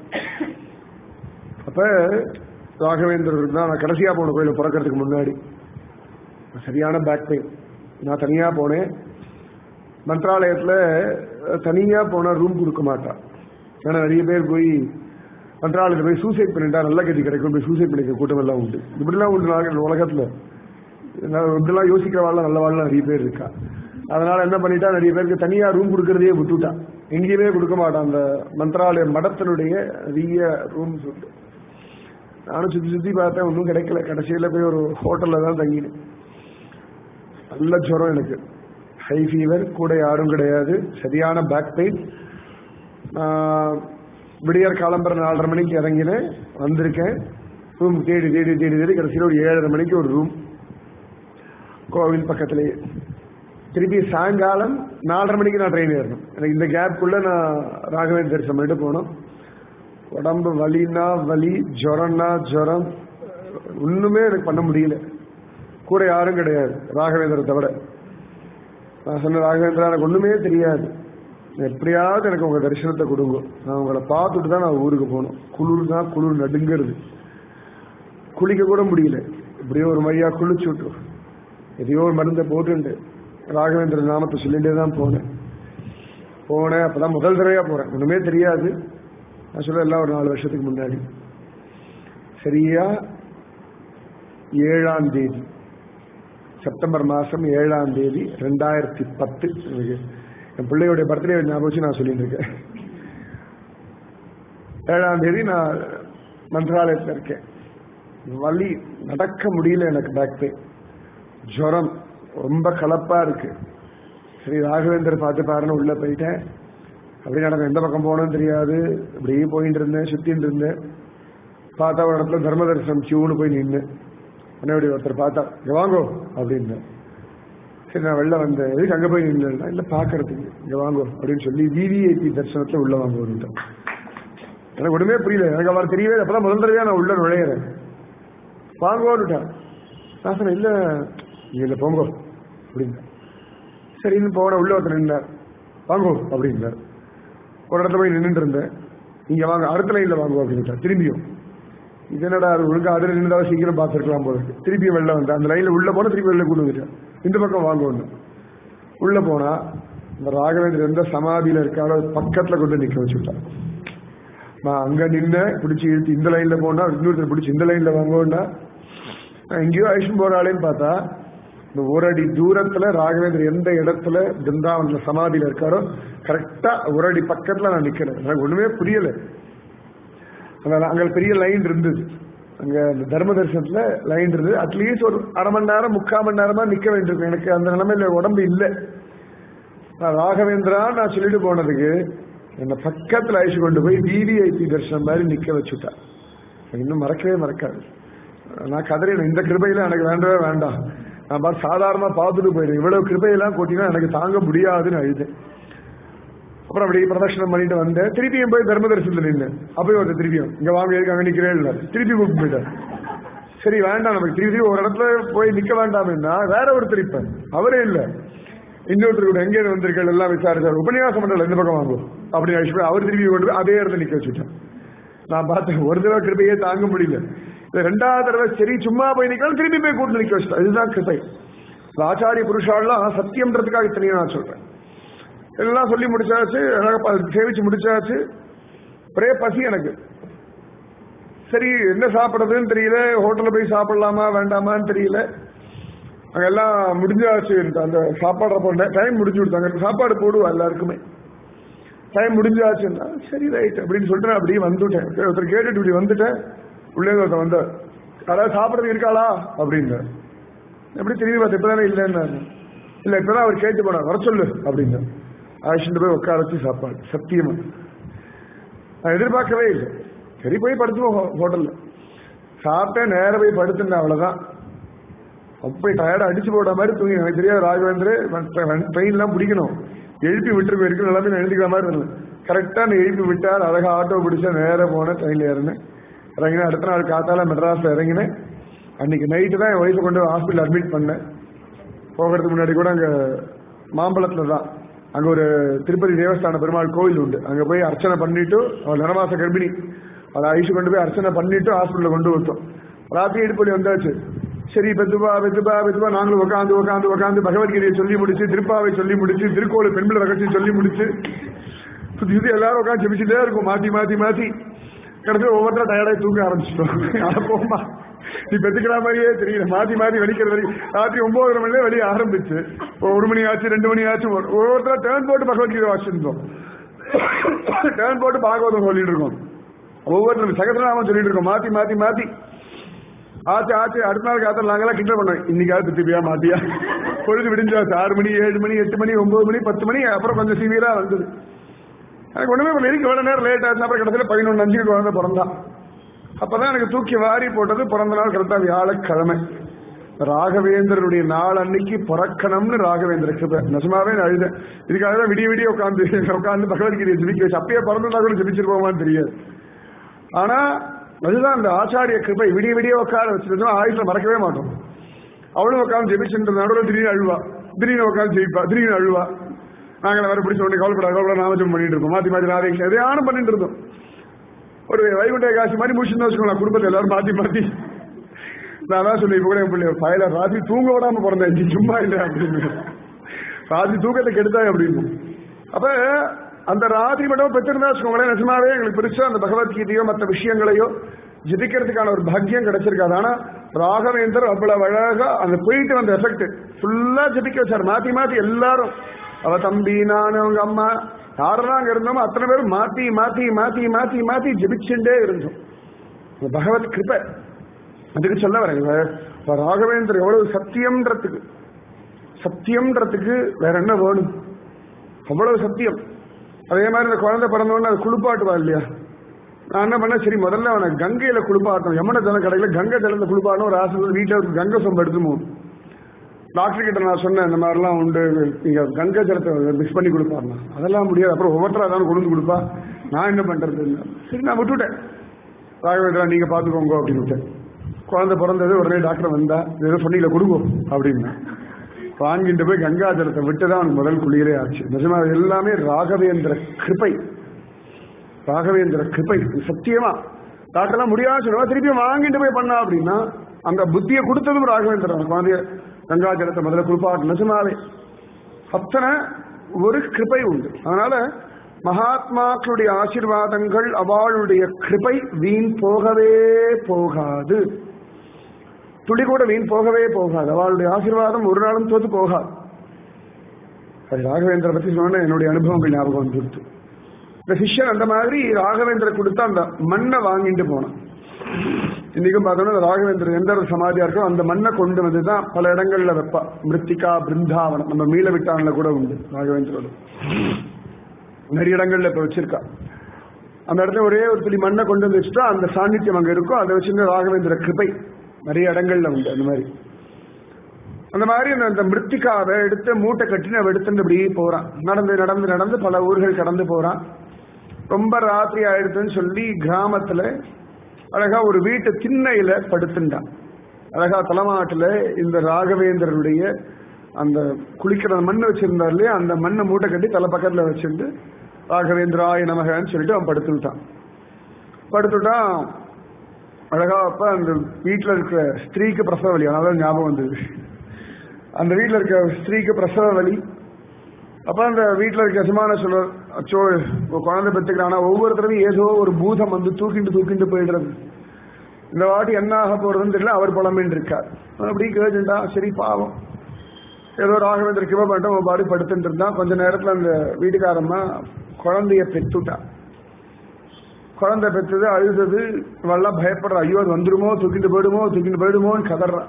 Speaker 1: அப்ப ராகவேந்திரர் தான் நான் கடைசியா போன கோயில பிறக்கிறதுக்கு முன்னாடி சரியான பேக் பெயின் நான் தனியா போனேன் மந்திராலயத்துல தனியா போனா ரூம் கொடுக்க மாட்டான் ஏன்னா நிறைய பேர் போய் மந்திராலயத்தில் போய் சூசைட் பண்ணிட்டா நல்ல கதி கிடைக்கும் போய் சூசைட் பண்ணிக்க கூட்டம் எல்லாம் உண்டு இப்படிலாம் உண்டு நாங்கள் உலகத்துல நான் இப்படிலாம் யோசிக்கிற வாழ் நல்ல வாழ் நிறைய பேர் இருக்கா அதனால என்ன பண்ணிட்டா நிறைய பேருக்கு தனியா ரூம் கொடுக்கறதையே விட்டுட்டான் எங்கேயுமே கொடுக்க மாட்டான் அந்த மந்திராலய மடத்தினுடைய நிறைய ரூம்ஸ் உண்டு நானும் சுத்தி சுத்தி பார்த்தேன் ஒன்றும் கிடைக்கல கடைசியில போய் ஒரு ஹோட்டல்ல தான் தங்கினேன் நல்ல ஜுரம் எனக்கு ஹை ஃபீவர் கூட யாரும் கிடையாது சரியான பேக் பெயின் விடியற் காலம்பர நாலரை மணிக்கு இறங்கினேன் வந்திருக்கேன் ரூம் தேடி தேடி தேடி தேடி கடைசியில் ஒரு ஏழரை மணிக்கு ஒரு ரூம் கோவில் பக்கத்திலேயே திருப்பி சாயங்காலம் நாலரை மணிக்கு நான் ட்ரெயின் ஏறணும் எனக்கு இந்த கேப்புக்குள்ள நான் ராகவேந்திர தரிசனம் பண்ணிட்டு போனோம் உடம்பு வலினா வலி ஜுரம்னா ஜுரம் ஒண்ணுமே எனக்கு பண்ண முடியல கூட யாரும் கிடையாது ராகவேந்திர தவிர நான் சொன்ன ராகவேந்திரா எனக்கு ஒண்ணுமே தெரியாது எப்படியாவது எனக்கு உங்க தரிசனத்தை கொடுங்க நான் உங்களை பார்த்துட்டு தான் நான் ஊருக்கு போகணும் குளிர் தான் குளிர் நடுங்கிறது குளிக்க கூட முடியல இப்படியோ ஒரு மையா குளிச்சு விட்டு எதையோ ஒரு மருந்தை போட்டுண்டு ராகவேந்திர நாமத்தை சொல்லிட்டே தான் போனேன் போனேன் அப்பதான் முதல் தடவையா போறேன் ஒண்ணுமே தெரியாது நான் சொல்ல எல்லாம் ஒரு நாலு வருஷத்துக்கு முன்னாடி சரியா ஏழாம் தேதி செப்டம்பர் மாசம் ஏழாம் தேதி ரெண்டாயிரத்தி பத்து எனக்கு என் பிள்ளையோடைய பர்த்டே ஞாபகம் வச்சு நான் சொல்லிட்டு இருக்கேன் ஏழாம் தேதி நான் மந்திராலயத்தில் இருக்கேன் வலி நடக்க முடியல எனக்கு பேக் பெயின் ஜுரம் ரொம்ப கலப்பா இருக்கு சரி ராகவேந்தர் பார்த்து பாருன்னு உள்ள போயிட்டேன் அப்படி நடக்கும் எந்த பக்கம் போகணும்னு தெரியாது அப்படியே போயிட்டு இருந்தேன் சுத்தின்னு இருந்தேன் பார்த்தா ஒரு இடத்துல தர்ம தரிசனம் கியூன்னு போய் நின்று உடனே ஒருத்தர் பார்த்தா இங்க வாங்கோ அப்படின்னு சரி நான் வெளில வந்தேன் எதுக்கு அங்கே போய் நின்று இல்லை பார்க்கறதுக்கு இங்கே வாங்கோ அப்படின்னு சொல்லி விவிஐபி தரிசனத்தில் உள்ள வாங்குவோம் எனக்கு ஒண்ணுமே புரியல எனக்கு அவர் தெரியவே அப்பதான் முதல் தடவையா நான் உள்ள நுழையிறேன் வாங்குவோன்னுட்டான் நான் சொன்னேன் இல்ல நீங்க இல்ல போங்கோ அப்படின்னு சரின்னு போன உள்ள ஒருத்தர் நின்றார் வாங்கோ அப்படின்னார் ஒரு இடத்துல போய் நின்றுட்டு இருந்தேன் நீங்க வாங்க அடுத்த லைன்ல வாங்குவோம் அப்படின்ட்டார் திரும்பியும் இது என்னடா அது ஒழுங்கா அதுல நின்றுதான் சீக்கிரம் பார்த்துருக்கலாம் போல இருக்கு திருப்பியும் வெளில வந்தேன் அந்த லைன்ல உள்ள போனா திருப்பி வெளில கொண்டு வந்துட்டேன் இந்த பக்கம் வாங்குவோன்னு உள்ள போனா இந்த ராகவேந்திரன் எந்த சமாதியில இருக்காலோ பக்கத்துல கொண்டு நிக்க வச்சுட்டான் நான் அங்க நின்று பிடிச்சி இழுத்து இந்த லைன்ல போனா இன்னொருத்தர் பிடிச்சி இந்த லைன்ல வாங்குவோம்னா நான் எங்கேயோ ஐஷன் போற ஆளையும் பார்த்தா இந்த ஒரு அடி தூரத்துல ராகவேந்தர் எந்த இடத்துல பிருந்தாவனத்துல சமாதியில இருக்காரோ கரெக்டா ஒரு அடி பக்கத்துல நான் நிக்கிறேன் எனக்கு ஒண்ணுமே புரியல அங்க அங்க பெரிய லைன் இருந்தது அங்க அந்த தர்ம தரிசனத்துல லைன் இருந்தது அட்லீஸ்ட் ஒரு அரை மணி நேரம் முக்கால் மணி நேரமா நிக்க வேண்டியிருக்கும் எனக்கு அந்த நிலைமையில உடம்பு இல்லை நான் ராகவேந்திரா நான் சொல்லிட்டு போனதுக்கு என்னை பக்கத்துல அழைச்சு கொண்டு போய் விவிஐபி தரிசனம் மாதிரி நிக்க வச்சுட்டா இன்னும் மறக்கவே மறக்காது நான் கதறினேன் இந்த கிருபையில எனக்கு வேண்டவே வேண்டாம் நான் பாரு சாதாரணமா பார்த்துட்டு போயிடுறேன் இவ்வளவு கிருபையெல்லாம் கொட்டினா எனக்கு தாங்க முடியாதுன்னு அழுதேன் அப்புறம் அப்படியே பிரதட்சணம் பண்ணிட்டு வந்தேன் திருப்பியும் போய் தர்ம தரிசனத்தில் நின்று அப்பயும் ஒருத்தர் திருப்பியும் இங்க வாங்க எதுக்கு அங்க நிக்கிறேன் இல்ல திருப்பி கூப்பிட்டு போயிட்டார் சரி வேண்டாம் நமக்கு திருப்பி ஒரு இடத்துல போய் நிக்க வேண்டாம்னா வேற ஒருத்தர் இப்ப அவரே இல்ல இன்னொருத்தர் கூட எங்கே வந்திருக்கள் எல்லாம் விசாரிச்சார் உபன்யாசம் மண்டலம் எந்த பக்கம் வாங்கும் அப்படின்னு அழைச்சு போய் அவர் திருப்பி கொண்டு போய் அதே இடத்துல நிக்க வச்சுட்டேன் நான் பார்த்தேன் ஒரு தடவை கிருப்பையே தாங்க முடியல இது ரெண்டாவது தடவை சரி சும்மா போய் நிக்கலாம் திருப்பி போய் கூட்டு நிக்க வச்சுட்டேன் இதுதான் கிருப்பை இந்த ஆச்சாரிய புருஷாலாம் சத்தியம்ன்றதுக்காக இத்தனையும் நான் சொல்றேன் எல்லாம் சொல்லி முடிச்சாச்சு அழகா ப- சேவிச்சு முடிச்சாச்சு ஒரே பசி எனக்கு சரி என்ன சாப்பிடுறதுன்னு தெரியல ஹோட்டல்ல போய் சாப்பிடலாமா வேண்டாமான்னு தெரியல அங்கெல்லாம் முடிஞ்சாச்சு அந்த சாப்பாடு டைம் முடிஞ்சு கொடுத்தாங்க சாப்பாடு போடுவா எல்லாருக்குமே டைம் முடிஞ்சாச்சுன்னா சரி ரைட் அப்படின்னு சொல்லிட்டு நான் அப்படியே வந்துட்டேன் ஒருத்தர் கேட்டுட்டு இப்படி வந்துட்டேன் உள்ளே ஒருத்தர் வந்தார் யாராவது சாப்பிட்றதுக்கு இருக்காளா அப்படின்னு எப்படி திரும்பி பார்த்து இப்பதானே இல்லைன்னு இல்ல இப்பதான் அவர் கேட்டு போனார் வர சொல்லு அப்படின்னு ஆயிஷன் போய் உட்கார வச்சு சாப்பாடு சத்தியமா நான் எதிர்பார்க்கவே இல்லை சரி போய் படுத்துவோம் ஹோட்டல்ல சாப்பிட்டேன் நேர போய் படுத்துட்டேன் அவ்வளவுதான் போய் டயர்டா அடிச்சு போட மாதிரி தூங்கி எனக்கு தெரியாது ராகவேந்திர ட்ரெயின்லாம் பிடிக்கணும் எழுப்பி விட்டு போயிருக்கு எல்லாமே நான் எழுதிக்கிற மாதிரி இருந்தேன் கரெக்டா நான் எழுப்பி விட்டார் அழகா ஆட்டோ பிடிச்சா நேரா போனேன் ட்ரெயின்ல ஏறினேன் இறங்கினேன் அடுத்த நாள் காத்தால மெட்ராஸ்ல இறங்கினேன் அன்னைக்கு நைட்டு தான் என் ஒய்ஃபை கொண்டு ஹாஸ்பிட்டல் அட்மிட் பண்ணேன் போகிறதுக்கு முன்னாடி கூட அங்க மாம்பழத்துல தான் அங்க ஒரு திருப்பதி தேவஸ்தான பெருமாள் கோவில் உண்டு அங்க போய் அர்ச்சனை பண்ணிட்டு அவள் நிறமாச கர்ப்பிணி அதை ஐசு கொண்டு போய் அர்ச்சனை பண்ணிட்டு ஹாஸ்பிட்டல் கொண்டு விட்டோம் ராத்திரி இடுப்பலி வந்தாச்சு சரி பெத்துப்பா பெத்துப்பா பெத்துப்பா நாங்களும் உட்காந்து உட்காந்து உட்காந்து பகவத்கீதையை சொல்லி முடிச்சு திருப்பாவை சொல்லி முடிச்சு திருக்கோளை பெண்பிள்ளை ரகசியம் சொல்லி முடிச்சு சுத்தி சுத்தி எல்லாரும் உட்காந்து செபிச்சுட்டே இருக்கும் மாத்தி மாத்தி மாத்தி கடைசியில் ஒவ்வொருத்தரும் டயர்டாகி தூங்க ஆரம்பிச்சிட்டோம் ஆனா போமா நீ பெத்துக்கிற மாதிரியே தெரியல மாத்தி மாத்தி வலிக்கிற வரைக்கும் ராத்திரி ஒன்பதரை மணிலே வெளியே ஆரம்பிச்சு இப்போ ஒரு மணி ஆச்சு ரெண்டு மணி ஆச்சு ஒரு- ஒவ்வொருத்தரும் டேர்ன் போட்டு பகவத்கீதை வாசிச்சிருந்தோம் டேர்ன் போட்டு பாகவதம் சொல்லிட்டு இருக்கோம் ஒவ்வொருத்தரும் சகசநாமம் சொல்லிட்டு இருக்கோம் மாத்தி மாத்தி மாத்தி ஆச்சு ஆச்சு அடுத்த நாள் காத்தல் நாங்கெல்லாம் கிண்டல் பண்ணோம் இன்னைக்காவது திருப்பியா மாட்டியா பொழுது விடிஞ்சாச்சு ஆறு மணி ஏழு மணி எட்டு மணி ஒன்பது மணி பத்து மணி அப்புறம் கொஞ்சம் சிவியரா வந்தது எனக்கு ஒண்ணுமே பண்ணல இருக்கு எவ்வளவு நேரம் லேட் ஆச்சு அப்புறம் கடைசியில் பதினொன்று அஞ்சுக்கு குழந்தை பிறந்தான் அப்பதான் எனக்கு தூக்கி வாரி போட்டது பிறந்த நாள் கரெக்டா வியாழக்கிழமை ராகவேந்தருடைய நாள் அன்னைக்கு பிறக்கணும்னு ராகவேந்திர கிருபை நிஜமாவே நான் அழுதேன் இதுக்காக தான் விடிய விடிய உட்காந்து உட்காந்து பகவத்கீதையை ஜெபிக்க வச்சு அப்பயே பிறந்ததா கூட ஜெபிச்சிருப்போமான்னு தெரியாது ஆனா அதுதான் அந்த ஆச்சாரிய கிருபை விடிய விடிய உட்கார வச்சிருந்தோம் ஆயுஷ்ல மறக்கவே மாட்டோம் அவளும் உட்காந்து ஜெபிச்சுட்டு நடுவில் திடீர்னு அழுவா திடீர்னு உட்காந்து ஜெயிப்பா திடீர்னு அழுவா நாங்கள் வேற பிடிச்ச உடனே கவலைப்பட கவலைப்பட நாமஜம் பண்ணிட்டு இருக்கோம் மாத்தி மாத்தி ராதே எதையானும் பண்ணிட்டு இருந்தோம் ஒரு வைகுண்ட காசு மாதிரி முடிச்சுன்னு வச்சுக்கோங்களேன் குடும்பத்தை எல்லாரும் மாத்தி மாத்தி நான் தான் சொல்லி இப்ப கூட என் பிள்ளை பயல ராத்திரி தூங்க விடாம பிறந்தேன் நீ சும்மா இல்லை அப்படின்னு ராத்திரி தூக்கத்தை கெடுத்தாய் அப்படின்னு அப்ப அந்த ராத்திரி மட்டும் பெற்றிருந்தா வச்சுக்கோங்களேன் நிஜமாவே எங்களுக்கு பெருசா அந்த பகவத்கீதையோ மற்ற விஷயங்களையோ ஜிபிக்கிறதுக்கான ஒரு பாக்கியம் கிடைச்சிருக்காது ஆனா ராகவேந்தர் அவ்வளவு அழகா அந்த போயிட்டு வந்த எஃபெக்ட் ஃபுல்லா ஜபிக்க வச்சார் மாத்தி மாத்தி எல்லாரும் அவ தம்பி நான் அவங்க அம்மா யாரெல்லாம் அங்க இருந்தோமோ அத்தனை பேரும் மாத்தி மாத்தி மாத்தி மாத்தி மாத்தி ஜபிச்சுட்டே இருந்தோம் இந்த பகவத் கிருபை அதுக்கு சொல்ல வரேன் இப்ப ராகவேந்தர் எவ்வளவு சத்தியம்ன்றதுக்கு சத்தியம்ன்றதுக்கு வேற என்ன வேணும் அவ்வளவு சத்தியம் அதே மாதிரி இந்த குழந்தை பிறந்தவொடனே அது குளிப்பாட்டுவா இல்லையா நான் என்ன பண்ணேன் சரி முதல்ல அவனை கங்கையில குளிப்பாட்டணும் யமுன ஜலம் கடையில கங்கை ஜலத்தை குளிப்பாட்டணும் ஒரு ஆசை வீட்டில் ஒரு கங்கை சொம்பு எடுத்துமோ டாக்டர் கிட்ட நான் சொன்னேன் இந்த மாதிரிலாம் உண்டு நீங்க கங்கை ஜலத்தை மிக்ஸ் பண்ணி கொடுப்பாருனா அதெல்லாம் முடியாது அப்புறம் ஒவ்வொருத்தரா தான் கொண்டு வந்து கொடுப்பா நான் என்ன பண்றது சரி நான் விட்டுவிட்டேன் ராகவேந்திரா நீங்க பாத்துக்கோங்க அப்படின்னு விட்டேன் குழந்தை பிறந்தது உடனே டாக்டர் வந்தா ஏதோ சொன்னீங்களே கொடுங்க அப்படின்னா வாங்கிட்டு போய் கங்கா ஜலத்தை விட்டு தான் அவனுக்கு முதல் குளியலே ஆச்சு நிஜமா அது எல்லாமே ராகவேந்திர கிருபை ராகவேந்திர கிருபை சத்தியமா டாக்டர்லாம் முடியாது சொல்லுவா திருப்பி வாங்கிட்டு போய் பண்ணா அப்படின்னா அந்த புத்தியை கொடுத்ததும் ராகவேந்திரன் குழந்தைய கங்கா ஜலத்தை முதல்ல குளிப்பாட்டு நிஜமாவே அத்தனை ஒரு கிருபை உண்டு அதனால மகாத்மாக்களுடைய ஆசீர்வாதங்கள் அவளுடைய கிருபை வீண் போகவே போகாது துளி கூட வீண் போகவே போகாது அவளுடைய ஆசீர்வாதம் ஒரு நாளும் தோத்து போகாது அது ராகவேந்திர பத்தி சொன்ன என்னுடைய அனுபவங்கள் ஞாபகம் வந்துருது இந்த சிஷ்யன் அந்த மாதிரி ராகவேந்திர கொடுத்து அந்த மண்ணை வாங்கிட்டு போனான் இன்னைக்கும் பார்த்தோம்னா ராகவேந்திர எந்த ஒரு சமாதியா இருக்கோ அந்த மண்ணை கொண்டு வந்து தான் பல இடங்கள்ல வைப்பா மிருத்திகா பிருந்தாவனம் நம்ம மீள விட்டான்ல கூட உண்டு ராகவேந்திரோட நிறைய இடங்கள்ல இப்ப வச்சிருக்கா அந்த இடத்துல ஒரே ஒரு துளி மண்ணை கொண்டு வந்து வச்சுட்டா அந்த சாநித்தியம் அங்க இருக்கும் அதை வச்சிருந்த ராகவேந்திர கிருபை நிறைய இடங்கள்ல உண்டு அந்த மாதிரி அந்த மாதிரி அந்த அந்த மிருத்திகாவை எடுத்து மூட்டை கட்டி அவன் எடுத்துட்டு இப்படி போறான் நடந்து நடந்து நடந்து பல ஊர்கள் கடந்து போறான் ரொம்ப ராத்திரி ஆயிடுதுன்னு சொல்லி கிராமத்துல அழகா ஒரு வீட்டு திண்ணையில படுத்துட்டான் அழகா தலைமாட்டுல இந்த ராகவேந்தருடைய அந்த குளிக்கிற மண் வச்சிருந்தார் இல்லையா அந்த மண்ணை மூட்டை கட்டி தலை பக்கத்துல வச்சிருந்து ராகவேந்திராய நமகன்னு சொல்லிட்டு அவன் படுத்துட்டான் படுத்துட்டான் அழகா அப்ப அந்த வீட்டுல இருக்கிற ஸ்திரீக்கு பிரசவ வலி அதனால ஞாபகம் வந்தது அந்த வீட்டுல இருக்க ஸ்திரீக்கு பிரசவ வலி அப்ப அந்த வீட்டுல இருக்க எஜமான சொல்ற அச்சோ ஒரு குழந்தை பெற்றுக்கிறானா ஒவ்வொரு தடவையும் ஏதோ ஒரு பூதம் வந்து தூக்கிட்டு தூக்கிட்டு போயிடுறது இந்த வாட்டி என்ன ஆக போறதுன்னு தெரியல அவர் புலம்பின்னு இருக்கார் அப்படி கேட்டுட்டா சரி பாவம் ஏதோ ராகவேந்திர கிவ பண்ணிட்டு பாடி படுத்துட்டு இருந்தான் கொஞ்ச நேரத்துல அந்த வீட்டுக்காரம்மா குழந்தைய பெத்துட்டா குழந்தை பெற்றது அழுதது இவெல்லாம் பயப்படுற ஐயோ அது வந்துருமோ தூக்கிட்டு போயிடுமோ தூக்கிட்டு போயிடுமோன்னு கதறான்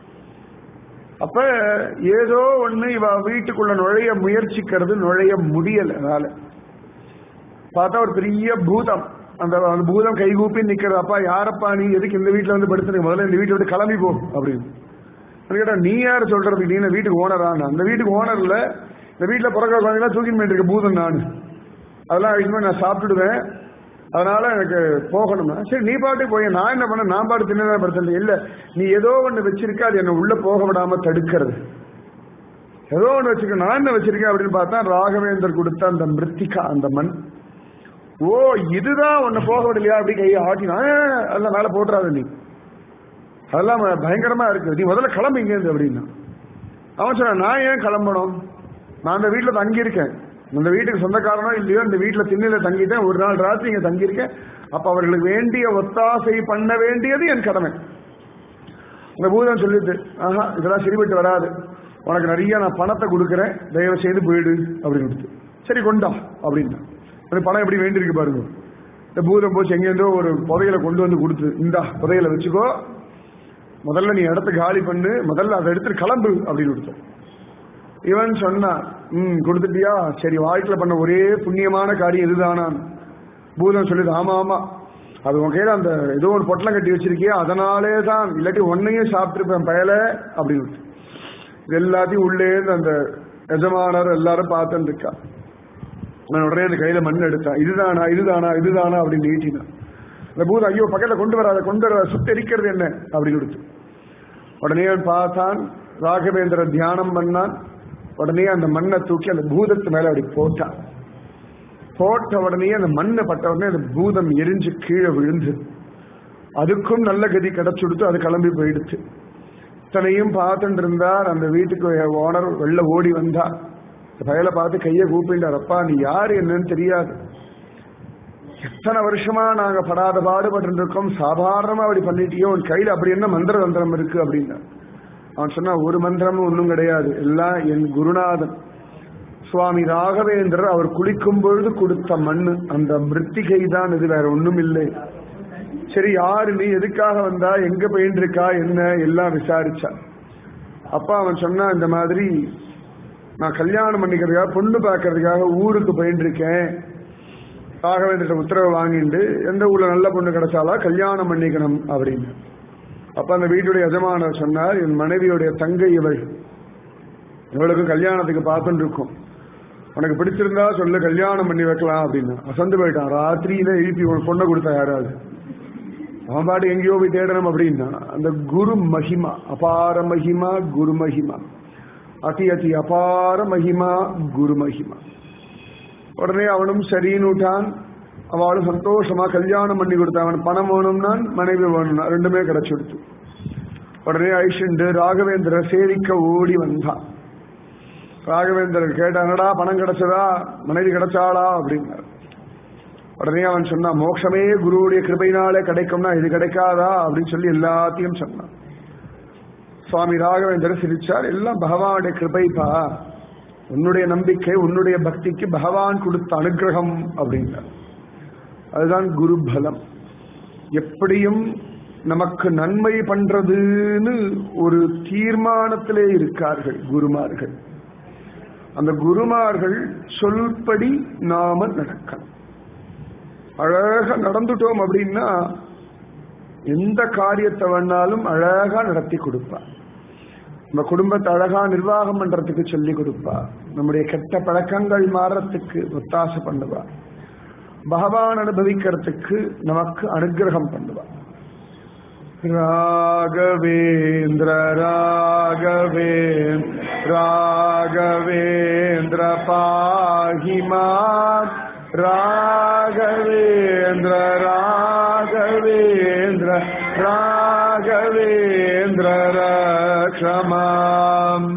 Speaker 1: அப்ப ஏதோ ஒண்ணு இவ வீட்டுக்குள்ள நுழைய முயற்சிக்கிறது நுழைய முடியல அதனால பார்த்தா ஒரு பெரிய பூதம் அந்த அந்த பூதம் கைகூப்பி நிக்கிறது அப்பா யாரப்பா நீ எதுக்கு இந்த வீட்டுல வந்து படுத்துறீங்க முதல்ல இந்த வீட்டை விட்டு கிளம்பி போ அப்படின்னு அது கேட்டா நீ யார் சொல்றதுக்கு நீ என்ன வீட்டுக்கு ஓனரான்னு அந்த வீட்டுக்கு ஓனர் இல்ல இந்த வீட்டுல பிறக்க குழந்தைங்களா தூக்கிட்டு போயிட்டு இருக்க பூதம் நான் அதெல்லாம் அழிச்சுமே நான் சாப்பிட்டுடுவேன் அதனால எனக்கு போகணும்னா சரி நீ பாட்டு போய் நான் என்ன பண்ண நான் பாட்டு தின்னதான் படுத்தல இல்ல நீ ஏதோ ஒண்ணு வச்சிருக்க அது என்ன உள்ள போக விடாம தடுக்கிறது ஏதோ ஒண்ணு வச்சிருக்க நான் என்ன வச்சிருக்கேன் அப்படின்னு பார்த்தா ராகவேந்தர் கொடுத்த அந்த மிருத்திகா அந்த மண் ஓ இதுதான் உன்னை போக விடலையா அப்படி கையை ஆட்டினா அதெல்லாம் மேல போட்டுறாத நீ அதெல்லாம் பயங்கரமா இருக்கு நீ முதல்ல கிளம்பிங்க இருந்து அப்படின்னா அவன் சொன்ன நான் ஏன் கிளம்பணும் நான் அந்த வீட்டுல தங்கி இருக்கேன் இந்த வீட்டுக்கு சொந்தக்காரனோ இல்லையோ இந்த வீட்டுல திண்ணில தங்கிட்டேன் ஒரு நாள் ராத்திரி இங்க தங்கியிருக்கேன் அப்ப அவர்களுக்கு வேண்டிய ஒத்தாசை பண்ண வேண்டியது என் கடமை அந்த பூதம் சொல்லிட்டு ஆஹா இதெல்லாம் சரிபட்டு வராது உனக்கு நிறைய நான் பணத்தை கொடுக்குறேன் தயவு செய்து போயிடு அப்படின்னு கொடுத்து சரி கொண்டா அப்படின்னா அந்த பணம் எப்படி வேண்டியிருக்கு பாருங்க இந்த பூதம் போச்சு எங்கேருந்தோ ஒரு புதையலை கொண்டு வந்து கொடுத்து இந்தா புதையலை வச்சுக்கோ முதல்ல நீ இடத்த காலி பண்ணு முதல்ல அதை எடுத்துட்டு கிளம்பு அப்படின்னு கொடுத்தோம் இவன் சொன்னான் ம் கொடுத்துட்டியா சரி வாழ்க்கையில பண்ண ஒரே புண்ணியமான காரியம் இதுதானான் பூதம் சொல்லுது ஆமா ஆமா அது உன் கையில அந்த ஏதோ ஒரு பொட்டலம் கட்டி வச்சிருக்கியா அதனாலே தான் இல்லாட்டி ஒன்னையும் சாப்பிட்டுருப்பேன் பயல அப்படின்னு இது எல்லாத்தையும் உள்ளே இருந்து அந்த எஜமானர் எல்லாரும் பார்த்துட்டு இருக்கா நான் உடனே அந்த கையில மண் எடுத்தான் இதுதானா இதுதானா இதுதானா அப்படின்னு நீட்டினான் அந்த பூதம் ஐயோ பக்கத்துல கொண்டு வராத கொண்டு வராத சுட்டரிக்கிறது என்ன அப்படின்னு கொடுத்து உடனே அவன் பார்த்தான் ராகவேந்திர தியானம் பண்ணான் உடனே அந்த மண்ணை தூக்கி அந்த பூதத்து மேல அப்படி போட்டான் போட்ட உடனே அந்த மண்ணை பட்ட உடனே அந்த பூதம் எரிஞ்சு கீழே விழுந்து அதுக்கும் நல்ல கதி கிடைச்சுடுத்து அது கிளம்பி போயிடுச்சு இத்தனையும் பார்த்துட்டு இருந்தார் அந்த வீட்டுக்கு ஓனர் வெளில ஓடி வந்தார் இந்த பயலை பார்த்து கையை கூப்பிட்டார் அப்பா நீ யாரு என்னன்னு தெரியாது எத்தனை வருஷமா நாங்க படாத பாடுபட்டு இருக்கோம் சாதாரணமா அப்படி பண்ணிட்டியோ உன் கையில அப்படி என்ன மந்திர தந்திரம் இருக்கு அப்படின்னா அவன் சொன்னா ஒரு மந்திரமும் ஒன்றும் கிடையாது எல்லாம் என் குருநாதன் சுவாமி ராகவேந்திரர் அவர் குளிக்கும் பொழுது கொடுத்த மண்ணு அந்த மிருத்திகை தான் இது வேற ஒண்ணும் இல்லை சரி யாரு நீ எதுக்காக வந்தா எங்க போயின்னு என்ன எல்லாம் விசாரிச்சா அப்பா அவன் சொன்னா இந்த மாதிரி நான் கல்யாணம் பண்ணிக்கிறதுக்காக பொண்ணு பார்க்கறதுக்காக ஊருக்கு போயின்னு இருக்கேன் ராகவேந்திர உத்தரவு வாங்கிட்டு எந்த ஊர்ல நல்ல பொண்ணு கிடைச்சாலா கல்யாணம் பண்ணிக்கணும் அப்படின்னு அப்ப அந்த வீட்டுடைய எஜமானர் சொன்னார் என் மனைவியுடைய தங்கை இவள் இவளுக்கு கல்யாணத்துக்கு பார்த்துட்டு இருக்கும் உனக்கு பிடிச்சிருந்தா சொல்லு கல்யாணம் பண்ணி வைக்கலாம் அப்படின்னு அசந்து போயிட்டான் ராத்திரியில எழுப்பி உனக்கு பொண்ணை கொடுத்தா யாராவது அவன் பாட்டு எங்கேயோ போய் தேடணும் அப்படின்னா அந்த குரு மகிமா அபார மகிமா குரு மகிமா அதி அதி அபார மகிமா குரு மகிமா உடனே அவனும் சரின்னு விட்டான் அவளும் சந்தோஷமா கல்யாணம் பண்ணி கொடுத்தான் அவன் பணம் வேணும்னா மனைவி வேணும்னா ரெண்டுமே கிடைச்சிடுத்து உடனே ஐஷண்டு ராகவேந்திர சேவிக்க ஓடி வந்தான் ராகவேந்திரர் கேட்டாங்கடா பணம் கிடைச்சதா மனைவி கிடைச்சாளா அப்படின்னாரு உடனே அவன் சொன்னான் மோட்சமே குருவுடைய கிருபையினாலே கிடைக்கும்னா இது கிடைக்காதா அப்படின்னு சொல்லி எல்லாத்தையும் சொன்னான் சுவாமி ராகவேந்திரர் சிரிச்சார் எல்லாம் பகவானுடைய கிருபைப்பா உன்னுடைய நம்பிக்கை உன்னுடைய பக்திக்கு பகவான் கொடுத்த அனுகிரகம் அப்படின்னார் அதுதான் குரு பலம் எப்படியும் நமக்கு நன்மை பண்றதுன்னு ஒரு தீர்மானத்திலே இருக்கார்கள் குருமார்கள் அந்த குருமார்கள் சொல்படி நாம நடக்கணும் அழகா நடந்துட்டோம் அப்படின்னா எந்த காரியத்தை வேணாலும் அழகா நடத்தி கொடுப்பார் நம்ம குடும்பத்தை அழகா நிர்வாகம் பண்றதுக்கு சொல்லி கொடுப்பா நம்முடைய கெட்ட பழக்கங்கள் மாறத்துக்கு ஒத்தாசை பண்ணுவா பகவான் அனுபவிக்கிறதுக்கு நமக்கு அனுகிரகம் பண்ணுவா ராகவேந்திர ராகவேந்திர ராகவேந்திர பாகிமா ராகவேந்திர ராகவேந்திர ராகவேந்திர ரக்ஷமாம்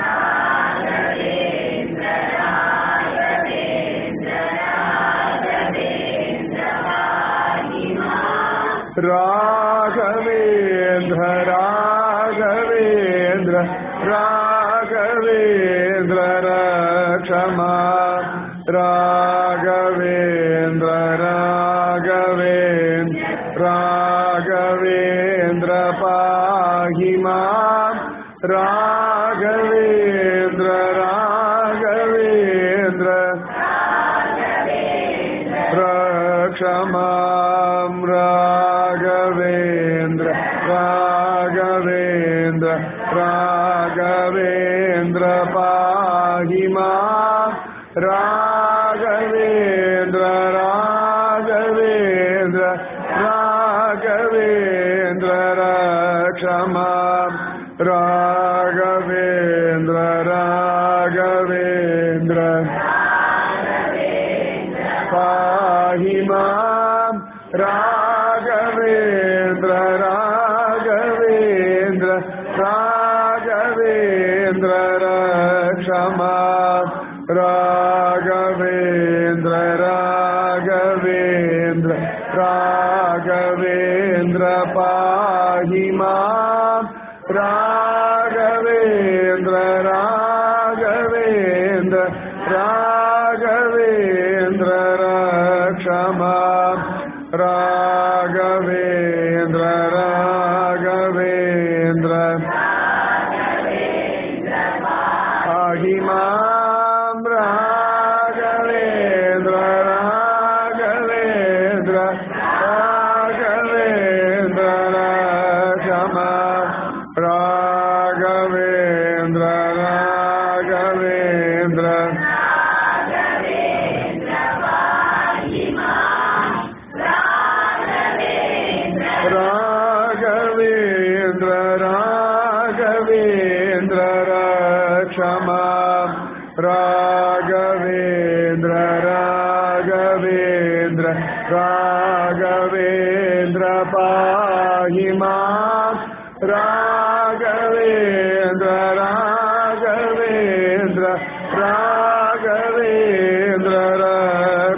Speaker 1: ராகவேந்திர ராகவேந்திர ராகவேந்திர ரக்ஷமா ராகவேந்திர ராகவேந்திர ராகவேந்திர பாகிமா ராகவேந்திர ராகவேந்திர ரக்ஷமாம் ராகவேந்திர ராகவேந்திர ராகவேந்திர பாகிமா ராகவேந்திர ராகவேந்திர ராகவேந்திர ரக்ஷமாம் ராகவேந்திர ராகவேந்திர पाहि माम् राघवेन्द्र राघवेन्द्र राघवेन्द्र रक्षमा राघवेन्द्र राघवेन्द्र राघवेन्द्र पाहि माम् राघवेन्द्र राघवेन्द्र राघवेन्द्र रक्षमा राघवेन्द्र राघवेन्द्र पाहि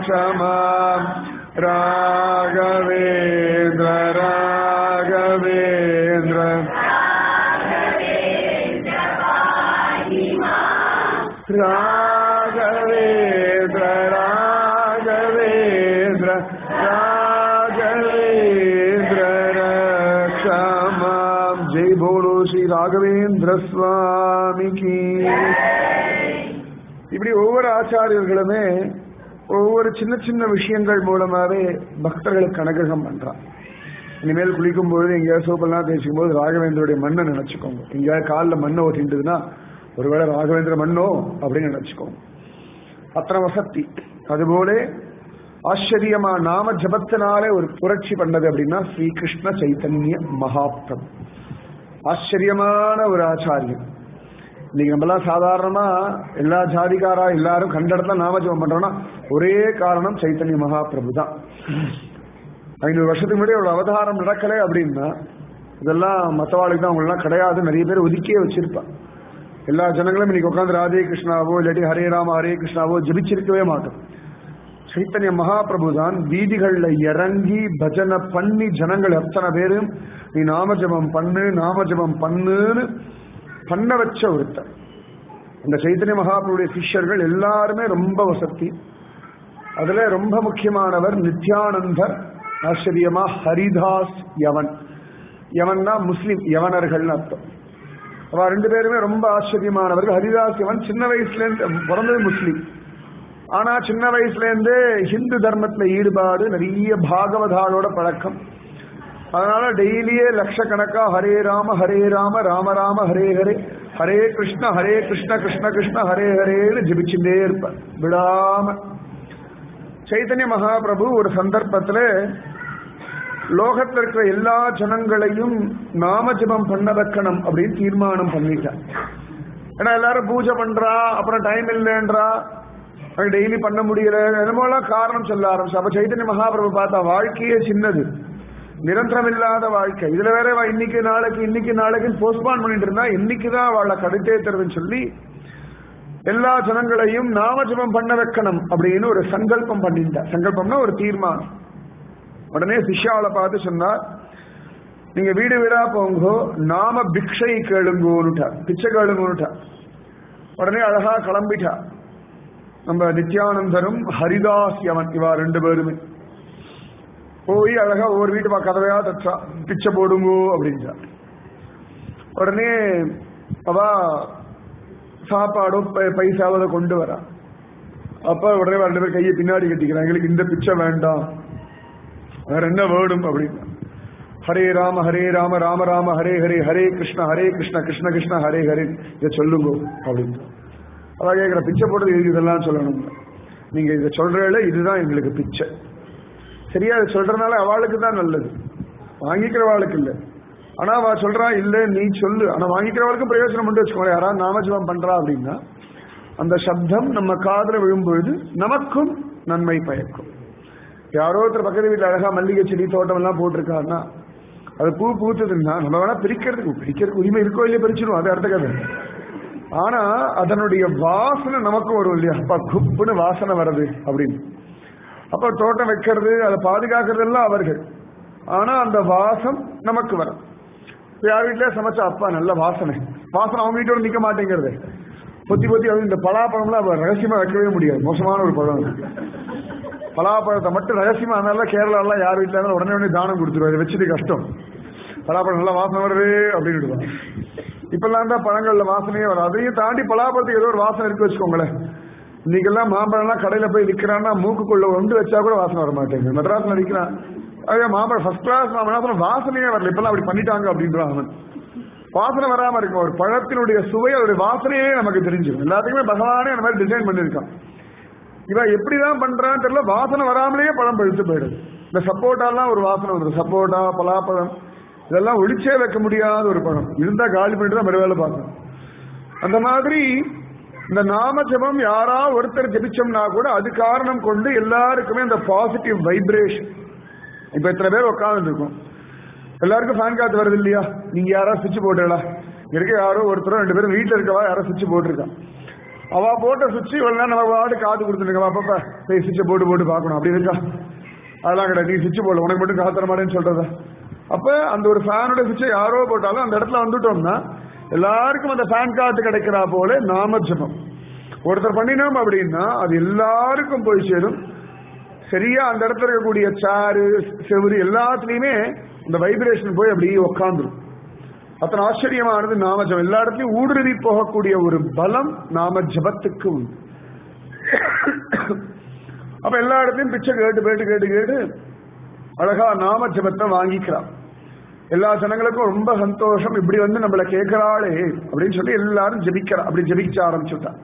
Speaker 1: क्षमाम् राघवेन्द्र राघवेन्द्र राघवेन्द्र राघवेन्द्र राघवेन्द्र क्षमाम् जय बोलो श्री राघवेन्द्र स्वामी की இப்படி ஒவ்வொரு ஆச்சாரியர்களுமே ஒவ்வொரு சின்ன சின்ன விஷயங்கள் மூலமாவே பக்தர்களுக்கு அனுகிரகம் பண்றான் இனிமேல் குளிக்கும் பொழுது எங்கேயாவது சோப்பெல்லாம் தேய்ச்சிக்கும் போது ராகவேந்திரனுடைய மண்ணை நினைச்சுக்கோங்க எங்கேயாவது காலில் மண்ணை ஓட்டின்றதுன்னா ஒருவேளை ராகவேந்திர மண்ணோ அப்படின்னு நினைச்சுக்கோங்க அத்தனை வசத்தி அதுபோல ஆச்சரியமா நாம ஜபத்தினாலே ஒரு புரட்சி பண்ணது அப்படின்னா ஸ்ரீகிருஷ்ண சைத்தன்ய மகாப்ரம் ஆச்சரியமான ஒரு ஆச்சாரியம் இன்னைக்கு நம்மலாம் சாதாரணமா எல்லா ஜாதிகாரா எல்லாரும் கண்ட இடத்துல நாமஜபம் பண்றோம்னா ஒரே காரணம் சைத்தன்ய மகாபிரபு தான் ஐநூறு வருஷத்துக்கு முன்னாடி ஒரு அவதாரம் நடக்கலை அப்படின்னா இதெல்லாம் மற்றவாளுக்கு தான் அவங்களெல்லாம் கிடையாது நிறைய பேர் ஒதுக்கியே வச்சிருப்பா எல்லா ஜனங்களும் இன்னைக்கு உட்காந்து ராதே கிருஷ்ணாவோ இல்லாட்டி ஹரே ராம ஹரே கிருஷ்ணாவோ ஜபிச்சிருக்கவே மாட்டோம் சைத்தன்ய மகாபிரபு தான் வீதிகள்ல இறங்கி பஜனை பண்ணி ஜனங்கள் எத்தனை பேரும் நீ நாமஜபம் பண்ணு நாமஜபம் பண்ணுன்னு பண்ண வச்ச ஒருத்தர் இந்த சைத்தன்ய மகாபுருடைய சிஷ்யர்கள் எல்லாருமே ரொம்ப வசதி அதுல ரொம்ப முக்கியமானவர் நித்யானந்தர் ஆச்சரியமா ஹரிதாஸ் யவன் யவன்னா முஸ்லிம் யவனர்கள்னு அர்த்தம் அவ ரெண்டு பேருமே ரொம்ப ஆச்சரியமானவர்கள் ஹரிதாஸ் யவன் சின்ன வயசுல இருந்து பிறந்தது முஸ்லீம் ஆனா சின்ன வயசுல இருந்தே ஹிந்து தர்மத்துல ஈடுபாடு நிறைய பாகவதாளோட பழக்கம் அதனால டெய்லியே லட்சக்கணக்கா ஹரே ராம ஹரே ராம ராம ராம ஹரே ஹரே ஹரே கிருஷ்ண ஹரே கிருஷ்ண கிருஷ்ண கிருஷ்ண ஹரே ஹரேன்னு ஜபிச்சுட்டே இருப்பார் விடாம சைத்தன்ய மகாபிரபு ஒரு சந்தர்ப்பத்துல லோகத்துல இருக்கிற எல்லா ஜனங்களையும் நாம ஜபம் பண்ண வைக்கணும் அப்படின்னு தீர்மானம் பண்ணிட்டார் ஏன்னா எல்லாரும் பூஜை பண்றா அப்புறம் டைம் இல்லைன்றா டெய்லி பண்ண முடியல என்னமோலாம் காரணம் சொல்ல ஆரம்பிச்சு அப்ப சைத்தன்ய மகாபிரபு பார்த்தா வாழ்க்கையே சின்னது நிரந்தரம் இல்லாத வாழ்க்கை இதுல வேற அவ இன்னைக்கு நாளைக்கு இன்னைக்கு நாளைக்கு போஸ்ட்பான் பண்ணிட்டு இருந்தா இன்னைக்குதான் அவளை கடுத்தேத்துறதுன்னு சொல்லி எல்லா ஜனங்களையும் நாமஜபம் பண்ண வைக்கணும் அப்படின்னு ஒரு சங்கல்பம் பண்ணிட்டார் சங்கல்பம்னா ஒரு தீர்மானம் உடனே சிஷ்யாவளை பார்த்து சொன்னார் நீங்க வீடு வீடா போங்கோ நாம பிக்ஷை கேளுங்கோன்னுட்டார் பிச்சை கேளுங்கோன்னுட்டார் உடனே அழகா கிளம்பிட்டா நம்ம நித்யானந்தரும் ஹரிதாஸ் யவன் இவா ரெண்டு பேருமே போய் அழகா ஒவ்வொரு வீட்டு பா கதவையா தச்சா பிச்சை போடுங்கோ அப்படின்றா உடனே அவ சாப்பாடோ பை- பைசாவதோ கொண்டு வரா அப்ப உடனே ரெண்டு பேர் கையை பின்னாடி கட்டிக்கிறாங்க எங்களுக்கு இந்த பிச்சை வேண்டாம் வேற என்ன வேணும் அப்படின்னா ஹரே ராம ஹரே ராம ராம ராம ஹரே ஹரே ஹரே கிருஷ்ண ஹரே கிருஷ்ண கிருஷ்ண கிருஷ்ண ஹரே ஹரே இதை சொல்லுங்க அப்படின்னு அதான் கேட்கிற பிச்சை போடுறது இது இதெல்லாம் சொல்லணும் நீங்க இதை சொல்றேல இதுதான் எங்களுக்கு பிச்சை சரியா அது சொல்றதுனால அவளுக்கு தான் நல்லது வாங்கிக்கிறவாளுக்கு இல்ல ஆனா அவ சொல்றா இல்ல நீ சொல்லு ஆனா வாங்கிக்கிறவளுக்கும் பிரயோஜனம் உண்டு வச்சுக்கோங்க யாராவது நாமஜபம் பண்றா அப்படின்னா அந்த சப்தம் நம்ம காதுல விழும்பொழுது நமக்கும் நன்மை பயக்கும் யாரோ ஒருத்தர் பக்கத்து வீட்டுல அழகா மல்லிகை செடி தோட்டம் எல்லாம் போட்டிருக்காருன்னா அது பூ பூத்துதுன்னா நம்ம வேணா பிரிக்கிறதுக்கு பிரிக்கிறதுக்கு உரிமை இருக்கோ இல்லையோ பிரிச்சிடும் அது அடுத்த கதை ஆனா அதனுடைய வாசனை நமக்கும் வரும் இல்லையா அப்பா குப்புன்னு வாசனை வருது அப்படின்னு அப்ப தோட்டம் வைக்கிறது அதை பாதுகாக்கிறது எல்லாம் அவர்கள் ஆனா அந்த வாசம் நமக்கு வரும் இப்ப யார் வீட்லயே சமைச்சா அப்பா நல்ல வாசனை வாசனை அவங்க வீட்டோட நிக்க மாட்டேங்கிறது பொத்தி பொத்தி அது இந்த பலாப்பழம்லாம் அவ ரகசியமா வைக்கவே முடியாது மோசமான ஒரு பழம் அது. பலாப்பழத்தை மட்டும் ரகசியமா அதனால கேரளாலாம் யார் வீட்டுல இருந்தாலும் உடனே உடனே தானம் கொடுத்துருவாரு வச்சுட்டு கஷ்டம் பலாப்பழம் நல்லா வாசனை வருது அப்படின்னு விடுவாங்க இப்பெல்லாம் தான் பழங்கள்ல வாசனையே வரும் அதையும் தாண்டி பலாப்பழத்துக்கு ஏதோ ஒரு வாசனை இருக்கு வச்சுக்கோங்களேன் இன்னைக்கெல்லாம் மாம்பழம்லாம் கடையில போய் விற்கிறான்னா மூக்குக்குள்ள ஒன்று வச்சா கூட வாசனை வர மாட்டேங்குது மெட்ராஸ்ல விற்கிறான் அதே மாம்பழம் ஃபர்ஸ்ட் கிளாஸ் மாம்பழம் வாசனையே வரல இப்பெல்லாம் அப்படி பண்ணிட்டாங்க அப்படின்றான் அவன் வாசனை வராம இருக்கும் ஒரு பழத்தினுடைய சுவை அதோடைய வாசனையே நமக்கு தெரிஞ்சிடும் எல்லாத்துக்குமே பகவானே அந்த மாதிரி டிசைன் பண்ணியிருக்கான் இவன் எப்படிதான் பண்றான்னு தெரியல வாசனை வராமலேயே பழம் பழுத்து போயிடுது இந்த சப்போட்டாலாம் ஒரு வாசனை வந்துடும் சப்போட்டா பலாப்பழம் இதெல்லாம் ஒளிச்சே வைக்க முடியாத ஒரு பழம் இருந்தா காலி பண்ணிட்டு தான் மறுவேளை பார்க்கணும் அந்த மாதிரி இந்த நாம ஜபம் யாரா ஒருத்தர் ஜபிச்சோம்னா கூட அது காரணம் கொண்டு எல்லாருக்குமே அந்த பாசிட்டிவ் வைப்ரேஷன் இப்ப இத்தனை பேர் உட்கார்ந்து இருக்கோம் எல்லாருக்கும் ஃபேன் காத்து வருது இல்லையா நீங்க யாரா சுவிட்ச் போட்டுடா இருக்க யாரோ ஒருத்தரோ ரெண்டு பேரும் வீட்டுல இருக்கவா யாரோ சுவிட்ச் போட்டிருக்கா அவ போட்ட சுவிட்ச் இவ்வளவு நேரம் நம்ம பாட்டு காத்து கொடுத்துருங்க அப்பப்ப போய் சுவிட்சை போட்டு போட்டு பார்க்கணும் அப்படி இருக்கா அதெல்லாம் கிடையாது நீ சுவிட்ச் போடல உனக்கு மட்டும் காத்தர மாட்டேன்னு சொல்றதா அப்ப அந்த ஒரு ஃபேனோட சுவிட்சை யாரோ போட்டாலும் அந்த இடத்துல வந்துட்டோம்னா எல்லாருக்கும் அந்த ஃபேன் காத்து கிடைக்கிறா போல நாம ஜபம் ஒருத்தர் பண்ணினோம் அப்படின்னா அது எல்லாருக்கும் போய் சேரும் சரியா அந்த இடத்துல இருக்கக்கூடிய சாரு செவுரு எல்லாத்துலயுமே இந்த வைப்ரேஷன் போய் அப்படியே உக்காந்துரும் அத்தனை ஆச்சரியமானது நாம ஜபம் எல்லா இடத்துலயும் ஊடுருவி போகக்கூடிய ஒரு பலம் நாம ஜபத்துக்கு உண்டு அப்ப எல்லா இடத்துலயும் பிச்சை கேட்டு கேட்டு கேட்டு கேட்டு அழகா நாம ஜபத்தை வாங்கிக்கிறான் எல்லா ஜனங்களுக்கும் ரொம்ப சந்தோஷம் இப்படி வந்து நம்மள கேட்கிறாளே அப்படின்னு சொல்லி எல்லாரும் ஜபிக்கிறா அப்படி ஜபிக்க ஆரம்பிச்சுட்டான்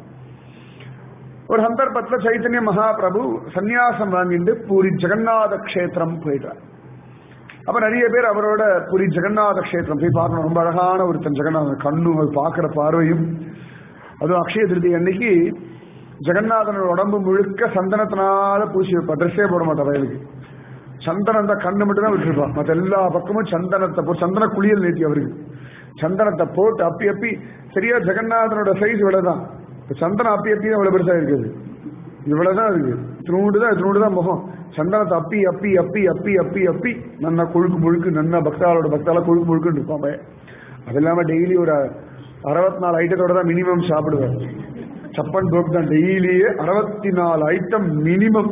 Speaker 1: ஒரு சந்தர்ப்பத்துல சைத்தன்ய மகாபிரபு சந்நியாசம் வாங்கிட்டு பூரி ஜெகநாத கஷேத்திரம் போயிட்டார் அப்ப நிறைய பேர் அவரோட பூரி ஜெகநாத கஷேத்திரம் போய் பார்க்கணும் ரொம்ப அழகான ஒருத்தன் ஜெகநாதன் கண்ணு அது பார்க்கிற பார்வையும் அதுவும் அக்ஷய திருதி அன்னைக்கு ஜெகநாதனோட உடம்பு முழுக்க சந்தனத்தினால பூசி வைப்பா ட்ரெஸ்ஸே போட மாட்டா வயலுக்கு சந்தனம் தான் கண்ணு மட்டும் தான் விட்டுருப்பான் மற்ற எல்லா பக்கமும் சந்தனத்தை போ சந்தன குளியல் நீட்டி அவருக்கு சந்தனத்தை போட்டு அப்பி அப்பி சரியா ஜெகநாதனோட சைஸ் இவ்வளவுதான் இப்ப சந்தனம் அப்பி அப்பி தான் இவ்வளவு பெருசா இருக்குது இவ்வளவுதான் இருக்கு திருண்டு தான் திருண்டு தான் முகம் சந்தனத்தை அப்பி அப்பி அப்பி அப்பி அப்பி அப்பி நன்னா கொழுக்கு முழுக்கு நன்னா பக்தாளோட பக்தால கொழுக்கு முழுக்குன்னு இருப்பான் பையன் அது இல்லாம டெய்லி ஒரு அறுபத்தி நாலு ஐட்டத்தோட தான் மினிமம் சாப்பிடுவார் சப்பன் போக்கு தான் டெய்லியே அறுபத்தி நாலு ஐட்டம் மினிமம்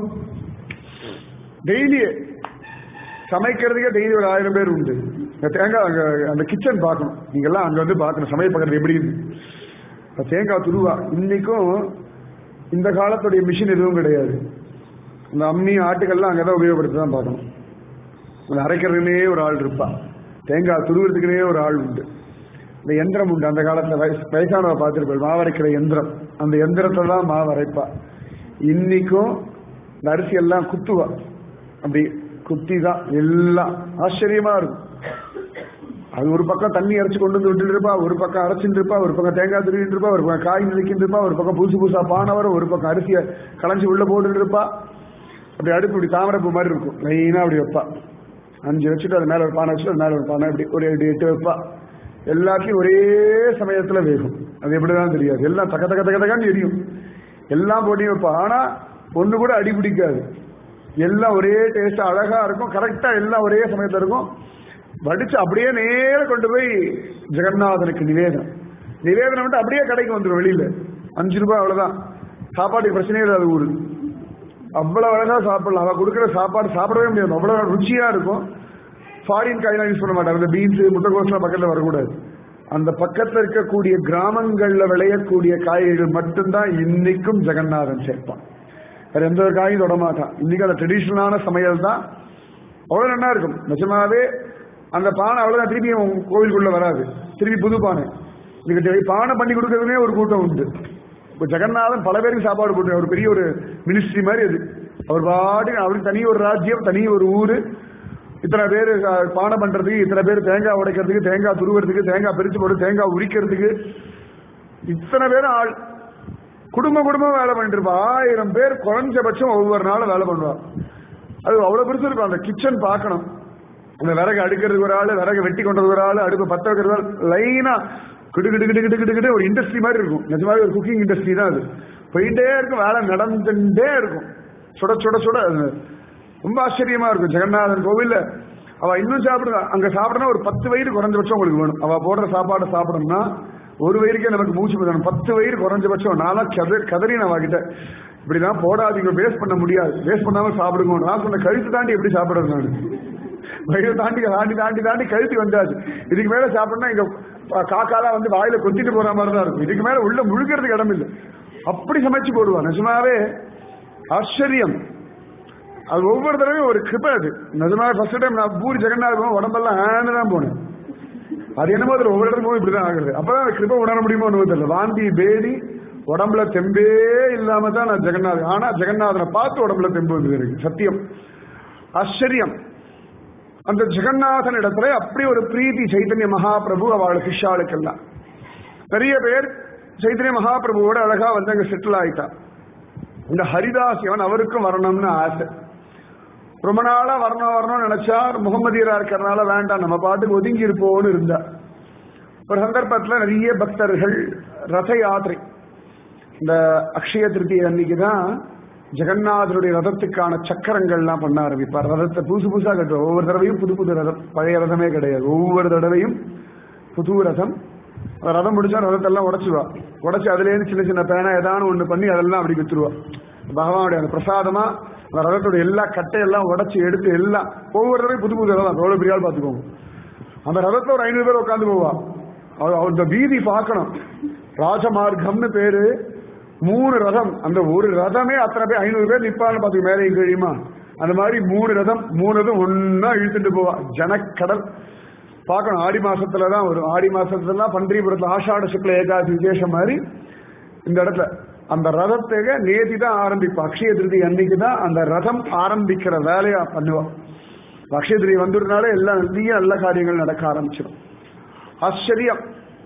Speaker 1: டெய்லியே சமைக்கிறதுக்கே டெய்லி ஒரு ஆயிரம் பேர் உண்டு இந்த தேங்காய் அங்க அந்த கிச்சன் பார்க்கணும் நீங்கெல்லாம் அங்க வந்து பார்க்கணும் சமையல் பார்க்கறது எப்படி இருக்கு இந்த தேங்காய் துருவா இன்னைக்கும் இந்த காலத்துடைய மிஷின் எதுவும் கிடையாது இந்த அம்மி ஆட்டுக்கள்லாம் அங்கதான் உபயோகப்படுத்தி தான் பார்க்கணும் அந்த அரைக்கிறதுனே ஒரு ஆள் இருப்பா தேங்காய் துருவுறதுக்குனே ஒரு ஆள் உண்டு இந்த எந்திரம் உண்டு அந்த காலத்துல வயசு வயசானவ பார்த்திருப்பேன் மாவரைக்கிற எந்திரம் அந்த எந்திரத்துல தான் மாவரைப்பா இன்னைக்கும் இந்த அரிசி எல்லாம் குத்துவா அப்படி குத்தி தான் எல்லாம் ஆச்சரியமா இருக்கும் அது ஒரு பக்கம் தண்ணி அரைச்சு கொண்டு வந்து விட்டுட்டு இருப்பா ஒரு பக்கம் அரைச்சிட்டு இருப்பா ஒரு பக்கம் தேங்காய் திருவிட்டு இருப்பா ஒரு பக்கம் காய் நினைக்கிட்டு இருப்பா ஒரு பக்கம் புதுசு புதுசா பானை வரும் ஒரு பக்கம் அரிசியை களைஞ்சி உள்ள போட்டுட்டு இருப்பா அப்படி அடுப்பு இப்படி தாமரப்பூ மாதிரி இருக்கும் லைனா அப்படி வைப்பா அஞ்சு வச்சுட்டு அது மேல ஒரு பானை வச்சுட்டு அது மேல ஒரு பானை இப்படி ஒரு எட்டு எட்டு வைப்பா எல்லாத்தையும் ஒரே சமயத்துல வேகும் அது எப்படிதான் தெரியாது எல்லாம் தக்க தக்க தக்க தக்கான்னு எரியும் எல்லாம் போட்டியும் வைப்பா ஆனா ஒண்ணு கூட அடி பிடிக்காது எல்லாம் ஒரே டேஸ்ட் அழகா இருக்கும் கரெக்டா எல்லாம் ஒரே சமயத்துல இருக்கும் வடிச்சு அப்படியே நேர கொண்டு போய் ஜெகநாதனுக்கு நிவேதனம் நிவேதனம் மட்டும் அப்படியே கடைக்கு வந்துடும் வெளியில அஞ்சு ரூபாய் அவ்வளவுதான் சாப்பாட்டுக்கு பிரச்சனையே இல்லாத ஊரு அவ்வளவு அழகா சாப்பிடலாம் அவ கொடுக்குற சாப்பாடு சாப்பிடவே முடியாது அவ்வளவு ருச்சியா இருக்கும் ஃபாரின் காயெல்லாம் யூஸ் பண்ண மாட்டாங்க இந்த பீன்ஸ் முட்டைக்கோஸ்லாம் பக்கத்துல வரக்கூடாது அந்த பக்கத்துல இருக்கக்கூடிய கிராமங்கள்ல விளையக்கூடிய காய்கறிகள் மட்டும்தான் இன்னைக்கும் ஜெகநாதன் சேர்ப்பான் வேற எந்த ஒரு காயும் தொட மாட்டான் இன்னைக்கு அந்த ட்ரெடிஷ்னலான சமையல் தான் அவ்வளவு நல்லா இருக்கும் நிஜமாவே அந்த பானை அவ்வளவுதான் திருப்பி உங்க கோவிலுக்குள்ள வராது திருப்பி புது பானை இதுக்கு பானை பண்ணி கொடுக்கறதுனே ஒரு கூட்டம் உண்டு இப்போ ஜெகநாதன் பல பேருக்கு சாப்பாடு போட்டு ஒரு பெரிய ஒரு மினிஸ்ட்ரி மாதிரி அது அவர் பாட்டுக்கு அவருக்கு தனி ஒரு ராஜ்யம் தனி ஒரு ஊரு இத்தனை பேர் பானை பண்றதுக்கு இத்தனை பேர் தேங்காய் உடைக்கிறதுக்கு தேங்காய் துருவுறதுக்கு தேங்காய் பிரிச்சு போட்டு தேங்காய் உரிக்கிறதுக்கு இத்தனை பேரும் ஆள் குடும்ப குடும்பம் வேலை பண்ணிட்டு இருப்பா ஆயிரம் பேர் குறைஞ்சபட்சம் ஒவ்வொரு நாளும் வேலை பண்ணுவா அது அவ்வளவு பெருசு இருக்கும் அந்த கிச்சன் பார்க்கணும் அந்த விறகு அடுக்கிறதுக்கு ஒரு ஆள் விறகு வெட்டி கொண்டது ஒரு ஆள் அடுப்பு பத்த வைக்கிறது ஒரு ஆள் லைனா கிடு கிடு கிடு கிடு கிடு கிடு ஒரு இண்டஸ்ட்ரி மாதிரி இருக்கும் நிஜமாவே ஒரு குக்கிங் இண்டஸ்ட்ரி தான் அது போயிட்டே இருக்கும் வேலை நடந்துட்டே இருக்கும் சுட சுட சுட அது ரொம்ப ஆச்சரியமா இருக்கும் ஜெகநாதன் கோவில்ல அவ இன்னும் சாப்பிடுங்க அங்க சாப்பிடணும் ஒரு பத்து வயிறு குறைஞ்சபட்சம் உங்களுக்கு வேணும் அவ போடுற சாப்பாடை சாப்பிடணும்னா ஒரு வயிறுக்கே நமக்கு மூச்சு போதணும் பத்து வயிறு குறைஞ்சபட்சம் நான்லாம் கதறி கதறி நான் வாங்கிட்டேன் இப்படிதான் போடாதீங்க வேஸ்ட் பண்ண முடியாது வேஸ்ட் பண்ணாம சாப்பிடுங்க நான் சொன்ன கழுத்து தாண்டி எப்படி சாப்பிடுறது நான் வயிறு தாண்டி தாண்டி தாண்டி தாண்டி கழுத்து வந்தாச்சு இதுக்கு மேல சாப்பிடணும் இங்க காக்காலாம் வந்து வாயில கொத்திட்டு போற மாதிரி தான் இருக்கும் இதுக்கு மேல உள்ள முழுக்கிறதுக்கு இடம் இல்லை அப்படி சமைச்சு போடுவான் நிஜமாவே ஆச்சரியம் அது ஒவ்வொரு தடவையும் ஒரு கிருப்பை அது நிஜமாவே ஃபர்ஸ்ட் டைம் நான் பூரி ஜெகநாத் போவோம் உடம்பெல்லாம் ஆன்னு தான் போனேன் அது என்னமோ அதில் ஒவ்வொரு இடத்துக்கும் இப்படிதான் ஆகுது அப்பதான் அந்த கிருப்பை உணர முடியுமோ ஒன்று தெரியல வாந்தி பேதி உடம்புல தெம்பே இல்லாம தான் நான் ஜெகநாத் ஆனா ஜெகநாதனை பார்த்து உடம்புல தெம்பு வந்தது எனக்கு சத்தியம் ஆச்சரியம் அந்த ஜெகநாதன் இடத்துல அப்படி ஒரு பிரீத்தி சைத்தன்ய மகாபிரபு அவள் சிஷ்யாளுக்கெல்லாம் நிறைய பேர் சைத்தன்ய மகாபிரபுவோட அழகா வந்து அங்க செட்டில் ஆயிட்டா இந்த ஹரிதாஸ் இவன் அவருக்கும் வரணும்னு ஆசை ரொம்ப நாளா வரணும் வரணும்னு நினைச்சா முகமதியரா இருக்கிறதுனால வேண்டாம் நம்ம பாட்டுக்கு ஒதுங்கி இருப்போம்னு இருந்தா ஒரு சந்தர்ப்பத்துல நிறைய பக்தர்கள் ரத யாத்திரை
Speaker 2: இந்த அக்ஷய திருத்தி அன்னைக்கு தான் ஜெகநாதருடைய ரதத்துக்கான சக்கரங்கள்லாம் பண்ண ஆரம்பிப்பார் ரதத்தை புதுசு புதுசா கட்டுவார் ஒவ்வொரு தடவையும் புது புது ரதம் பழைய ரதமே கிடையாது ஒவ்வொரு தடவையும் புது ரதம் அந்த ரதம் முடிச்சா ரதத்தெல்லாம் உடைச்சுவா உடைச்சு அதுலேருந்து சின்ன சின்ன பேனா ஏதானு ஒண்ணு பண்ணி அதெல்லாம் அப்படி வித்துருவா பகவானுடைய அந்த பிரசாதமா அந்த ரதத்துடைய எல்லா கட்டையெல்லாம் உடைச்சு எடுத்து எல்லாம் ஒவ்வொரு தடவையும் புது புது ரதம் எவ்வளவு பெரிய ஆள் பார்த்துக்கோங்க அந்த ரதத்துல ஒரு ஐநூறு பேர் உட்காந்து போவா அவ- அவ- அந்த வீதி பார்க்கணும் ராஜமார்க்கம்னு பேரு மூணு ரதம் அந்த ஒரு ரதமே அத்தனை பேர் ஐநூறு பேர் நிப்பான்னு பார்த்து மேலே கழியுமா அந்த மாதிரி மூணு ரதம் மூணு ரதம் ஒன்னா இழுத்துட்டு போவா ஜனக்கடல் பார்க்கணும் ஆடி மாசத்துல தான் வரும் ஆடி மாசத்துல தான் பன்றிபுரத்துல ஆஷாட சுக்ல ஏகாதசி விசேஷம் மாதிரி இந்த இடத்துல அந்த ரதத்தை நேதி தான் ஆரம்பிப்பா அக்ஷய திருதி அன்னைக்கு தான் அந்த ரதம் ஆரம்பிக்கிற வேலையா பண்ணுவா அக்ஷய திருதி வந்துடுறதுனால எல்லாம் நிறைய நல்ல காரியங்கள் நடக்க ஆரம்பிச்சிடும் ஆச்சரியம்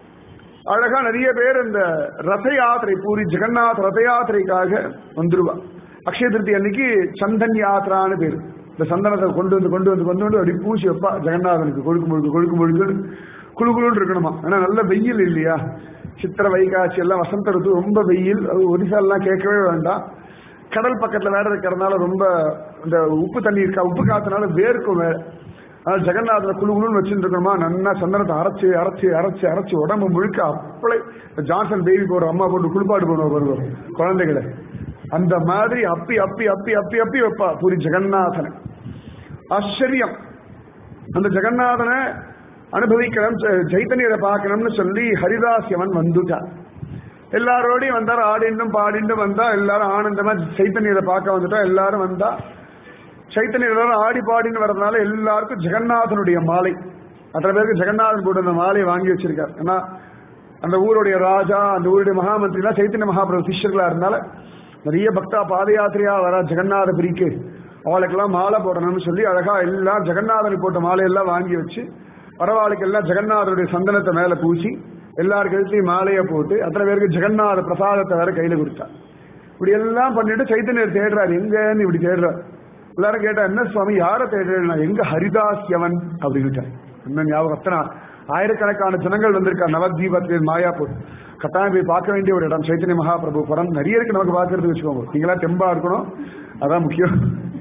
Speaker 2: அழகா நிறைய பேர் இந்த ரத யாத்திரை பூரி ஜெகநாத் ரத யாத்திரைக்காக வந்துருவா அக்ஷய திருத்தி அன்னைக்கு சந்தன் யாத்திரான்னு பேர் இந்த சந்தனத்தை கொண்டு வந்து கொண்டு வந்து கொண்டு வந்து அப்படி பூசி வைப்பா ஜெகநாதனுக்கு கொழுக்கு முழுக்கு கொழுக்கு முழுக்கு குழு குழுன்னு இருக்கணுமா ஏன்னா நல்ல வெயில் இல்லையா சித்திர வைகாட்சி எல்லாம் வசந்த ருத்து ரொம்ப வெயில் அது ஒரிசாலாம் கேட்கவே வேண்டாம் கடல் பக்கத்துல வேற இருக்கிறதுனால ரொம்ப இந்த உப்பு தண்ணி இருக்கா உப்பு காத்துனால வேர்க்கும் வேற அதனால ஜெகநாதனை குழு குழுன்னு வச்சுட்டு இருக்கணுமா நல்லா சந்தனத்தை அரைச்சு அரைச்சு அரைச்சு அரைச்சு உடம்பு முழுக்க அப்பளை இந்த ஜான்சன் பேபி போற அம்மா போட்டு குளிப்பாடு போடுவோம் வருவோம் குழந்தைகளை அந்த மாதிரி அப்பி அப்பி அப்பி அப்பி அப்பி வைப்பா பூரி ஜெகநாதனை ஆச்சரியம் அந்த ஜெகநாதனை அனுபவிக்கணும் ச- சைத்தன்யரை பார்க்கணும்னு சொல்லி ஹரிதாசியவன் வந்துட்டான் எல்லாரோடையும் வந்தார் ஆடிண்டும் பாடிண்டும் வந்தா எல்லாரும் ஆனந்தமா சைத்தன்யரை பார்க்க வந்துட்டா எல்லாரும் வந்தா சைத்தன்யர் எல்லாரும் ஆடி பாடின்னு வர்றதுனால எல்லாருக்கும் ஜெகநாதனுடைய மாலை அத்தனை பேருக்கு ஜெகநாதன் கூட அந்த மாலையை வாங்கி வச்சிருக்கார் ஏன்னா அந்த ஊருடைய ராஜா அந்த ஊருடைய மகாமந்திரிலாம் சைத்தன்ய மகாபிரபு சிஷ்யர்களா இருந்தால நிறைய பக்தா பாத யாத்திரையா வர ஜெகநாத பிரிக்கு அவளுக்கெல்லாம் மாலை போடணும்னு சொல்லி அழகா எல்லாம் ஜெகநாதனுக்கு போட்ட மாலையெல்லாம் வாங்கி வச்சு பரவாயில்லைக்கு எல்லாம் ஜெகநாதருடைய சந்தனத்தை மேல பூசி எல்லார் கழுத்தையும் மாலையை போட்டு அத்தனை பேருக்கு ஜெகநாத பிரசாதத்தை வேற கையில கொடுத்தா இப்படி எல்லாம் பண்ணிட்டு சைத்தன்யர் தேடுறாரு எங்கன்னு இப்படி தேடுறாரு எல்லாரும் கேட்டா என்ன சுவாமி யாரை தேடுறேன்னா எங்க ஹரிதாஸ்யவன் அப்படின்னுட்டார் என்ன ஞாபகம் அத்தனை ஆயிரக்கணக்கான ஜனங்கள் வந்திருக்கா நவதீபத்தில் மாயாப்பூர் கட்டாயம் போய் பார்க்க வேண்டிய ஒரு இடம் சைத்தன்ய மகாபிரபு படம் நிறைய இருக்கு நமக்கு பார்க்கறது வச்சுக்கோங்க நீங்களா தெம்பா இருக்கணும் அதான் முக்கியம்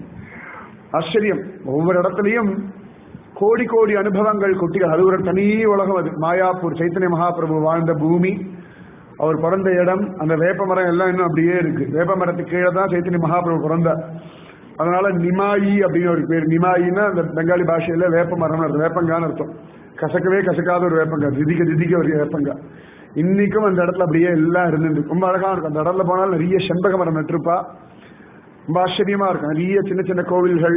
Speaker 2: ஆச்சரியம் ஒவ்வொரு இடத்துலயும் கோடி கோடி அனுபவங்கள் குட்டிகள் அது ஒரு தனி உலகம் அது மாயாப்பூர் சைத்தன்ய மகாபிரபு வாழ்ந்த பூமி அவர் பிறந்த இடம் அந்த வேப்ப மரம் எல்லாம் இன்னும் அப்படியே இருக்கு வேப்ப மரத்துக்கு கீழே தான் சைத்தன்ய மகாபிரபு பிறந்தார் அதனால நிமாயி அப்படின்னு ஒரு பேர் நிமாயின்னா அந்த பெங்காலி பாஷையில வேப்ப மரம் அர்த்தம் வேப்பங்கான்னு அர்த்தம் கசக்கவே கசக்காத ஒரு வேப்பங்கா திதிக்க திதிக்க ஒரு வேப்பங்கா இன்னைக்கும் அந்த இடத்துல அப்படியே எல்லாம் இருந்துட்டு ரொம்ப அழகா இருக்கும் அந்த இடத்துல போனாலும் நிறைய செண்பக மரம் நட்டிருப்பா ரொம்ப ஆச்சரியமா இருக்கும் நிறைய சின்ன சின்ன கோவில்கள்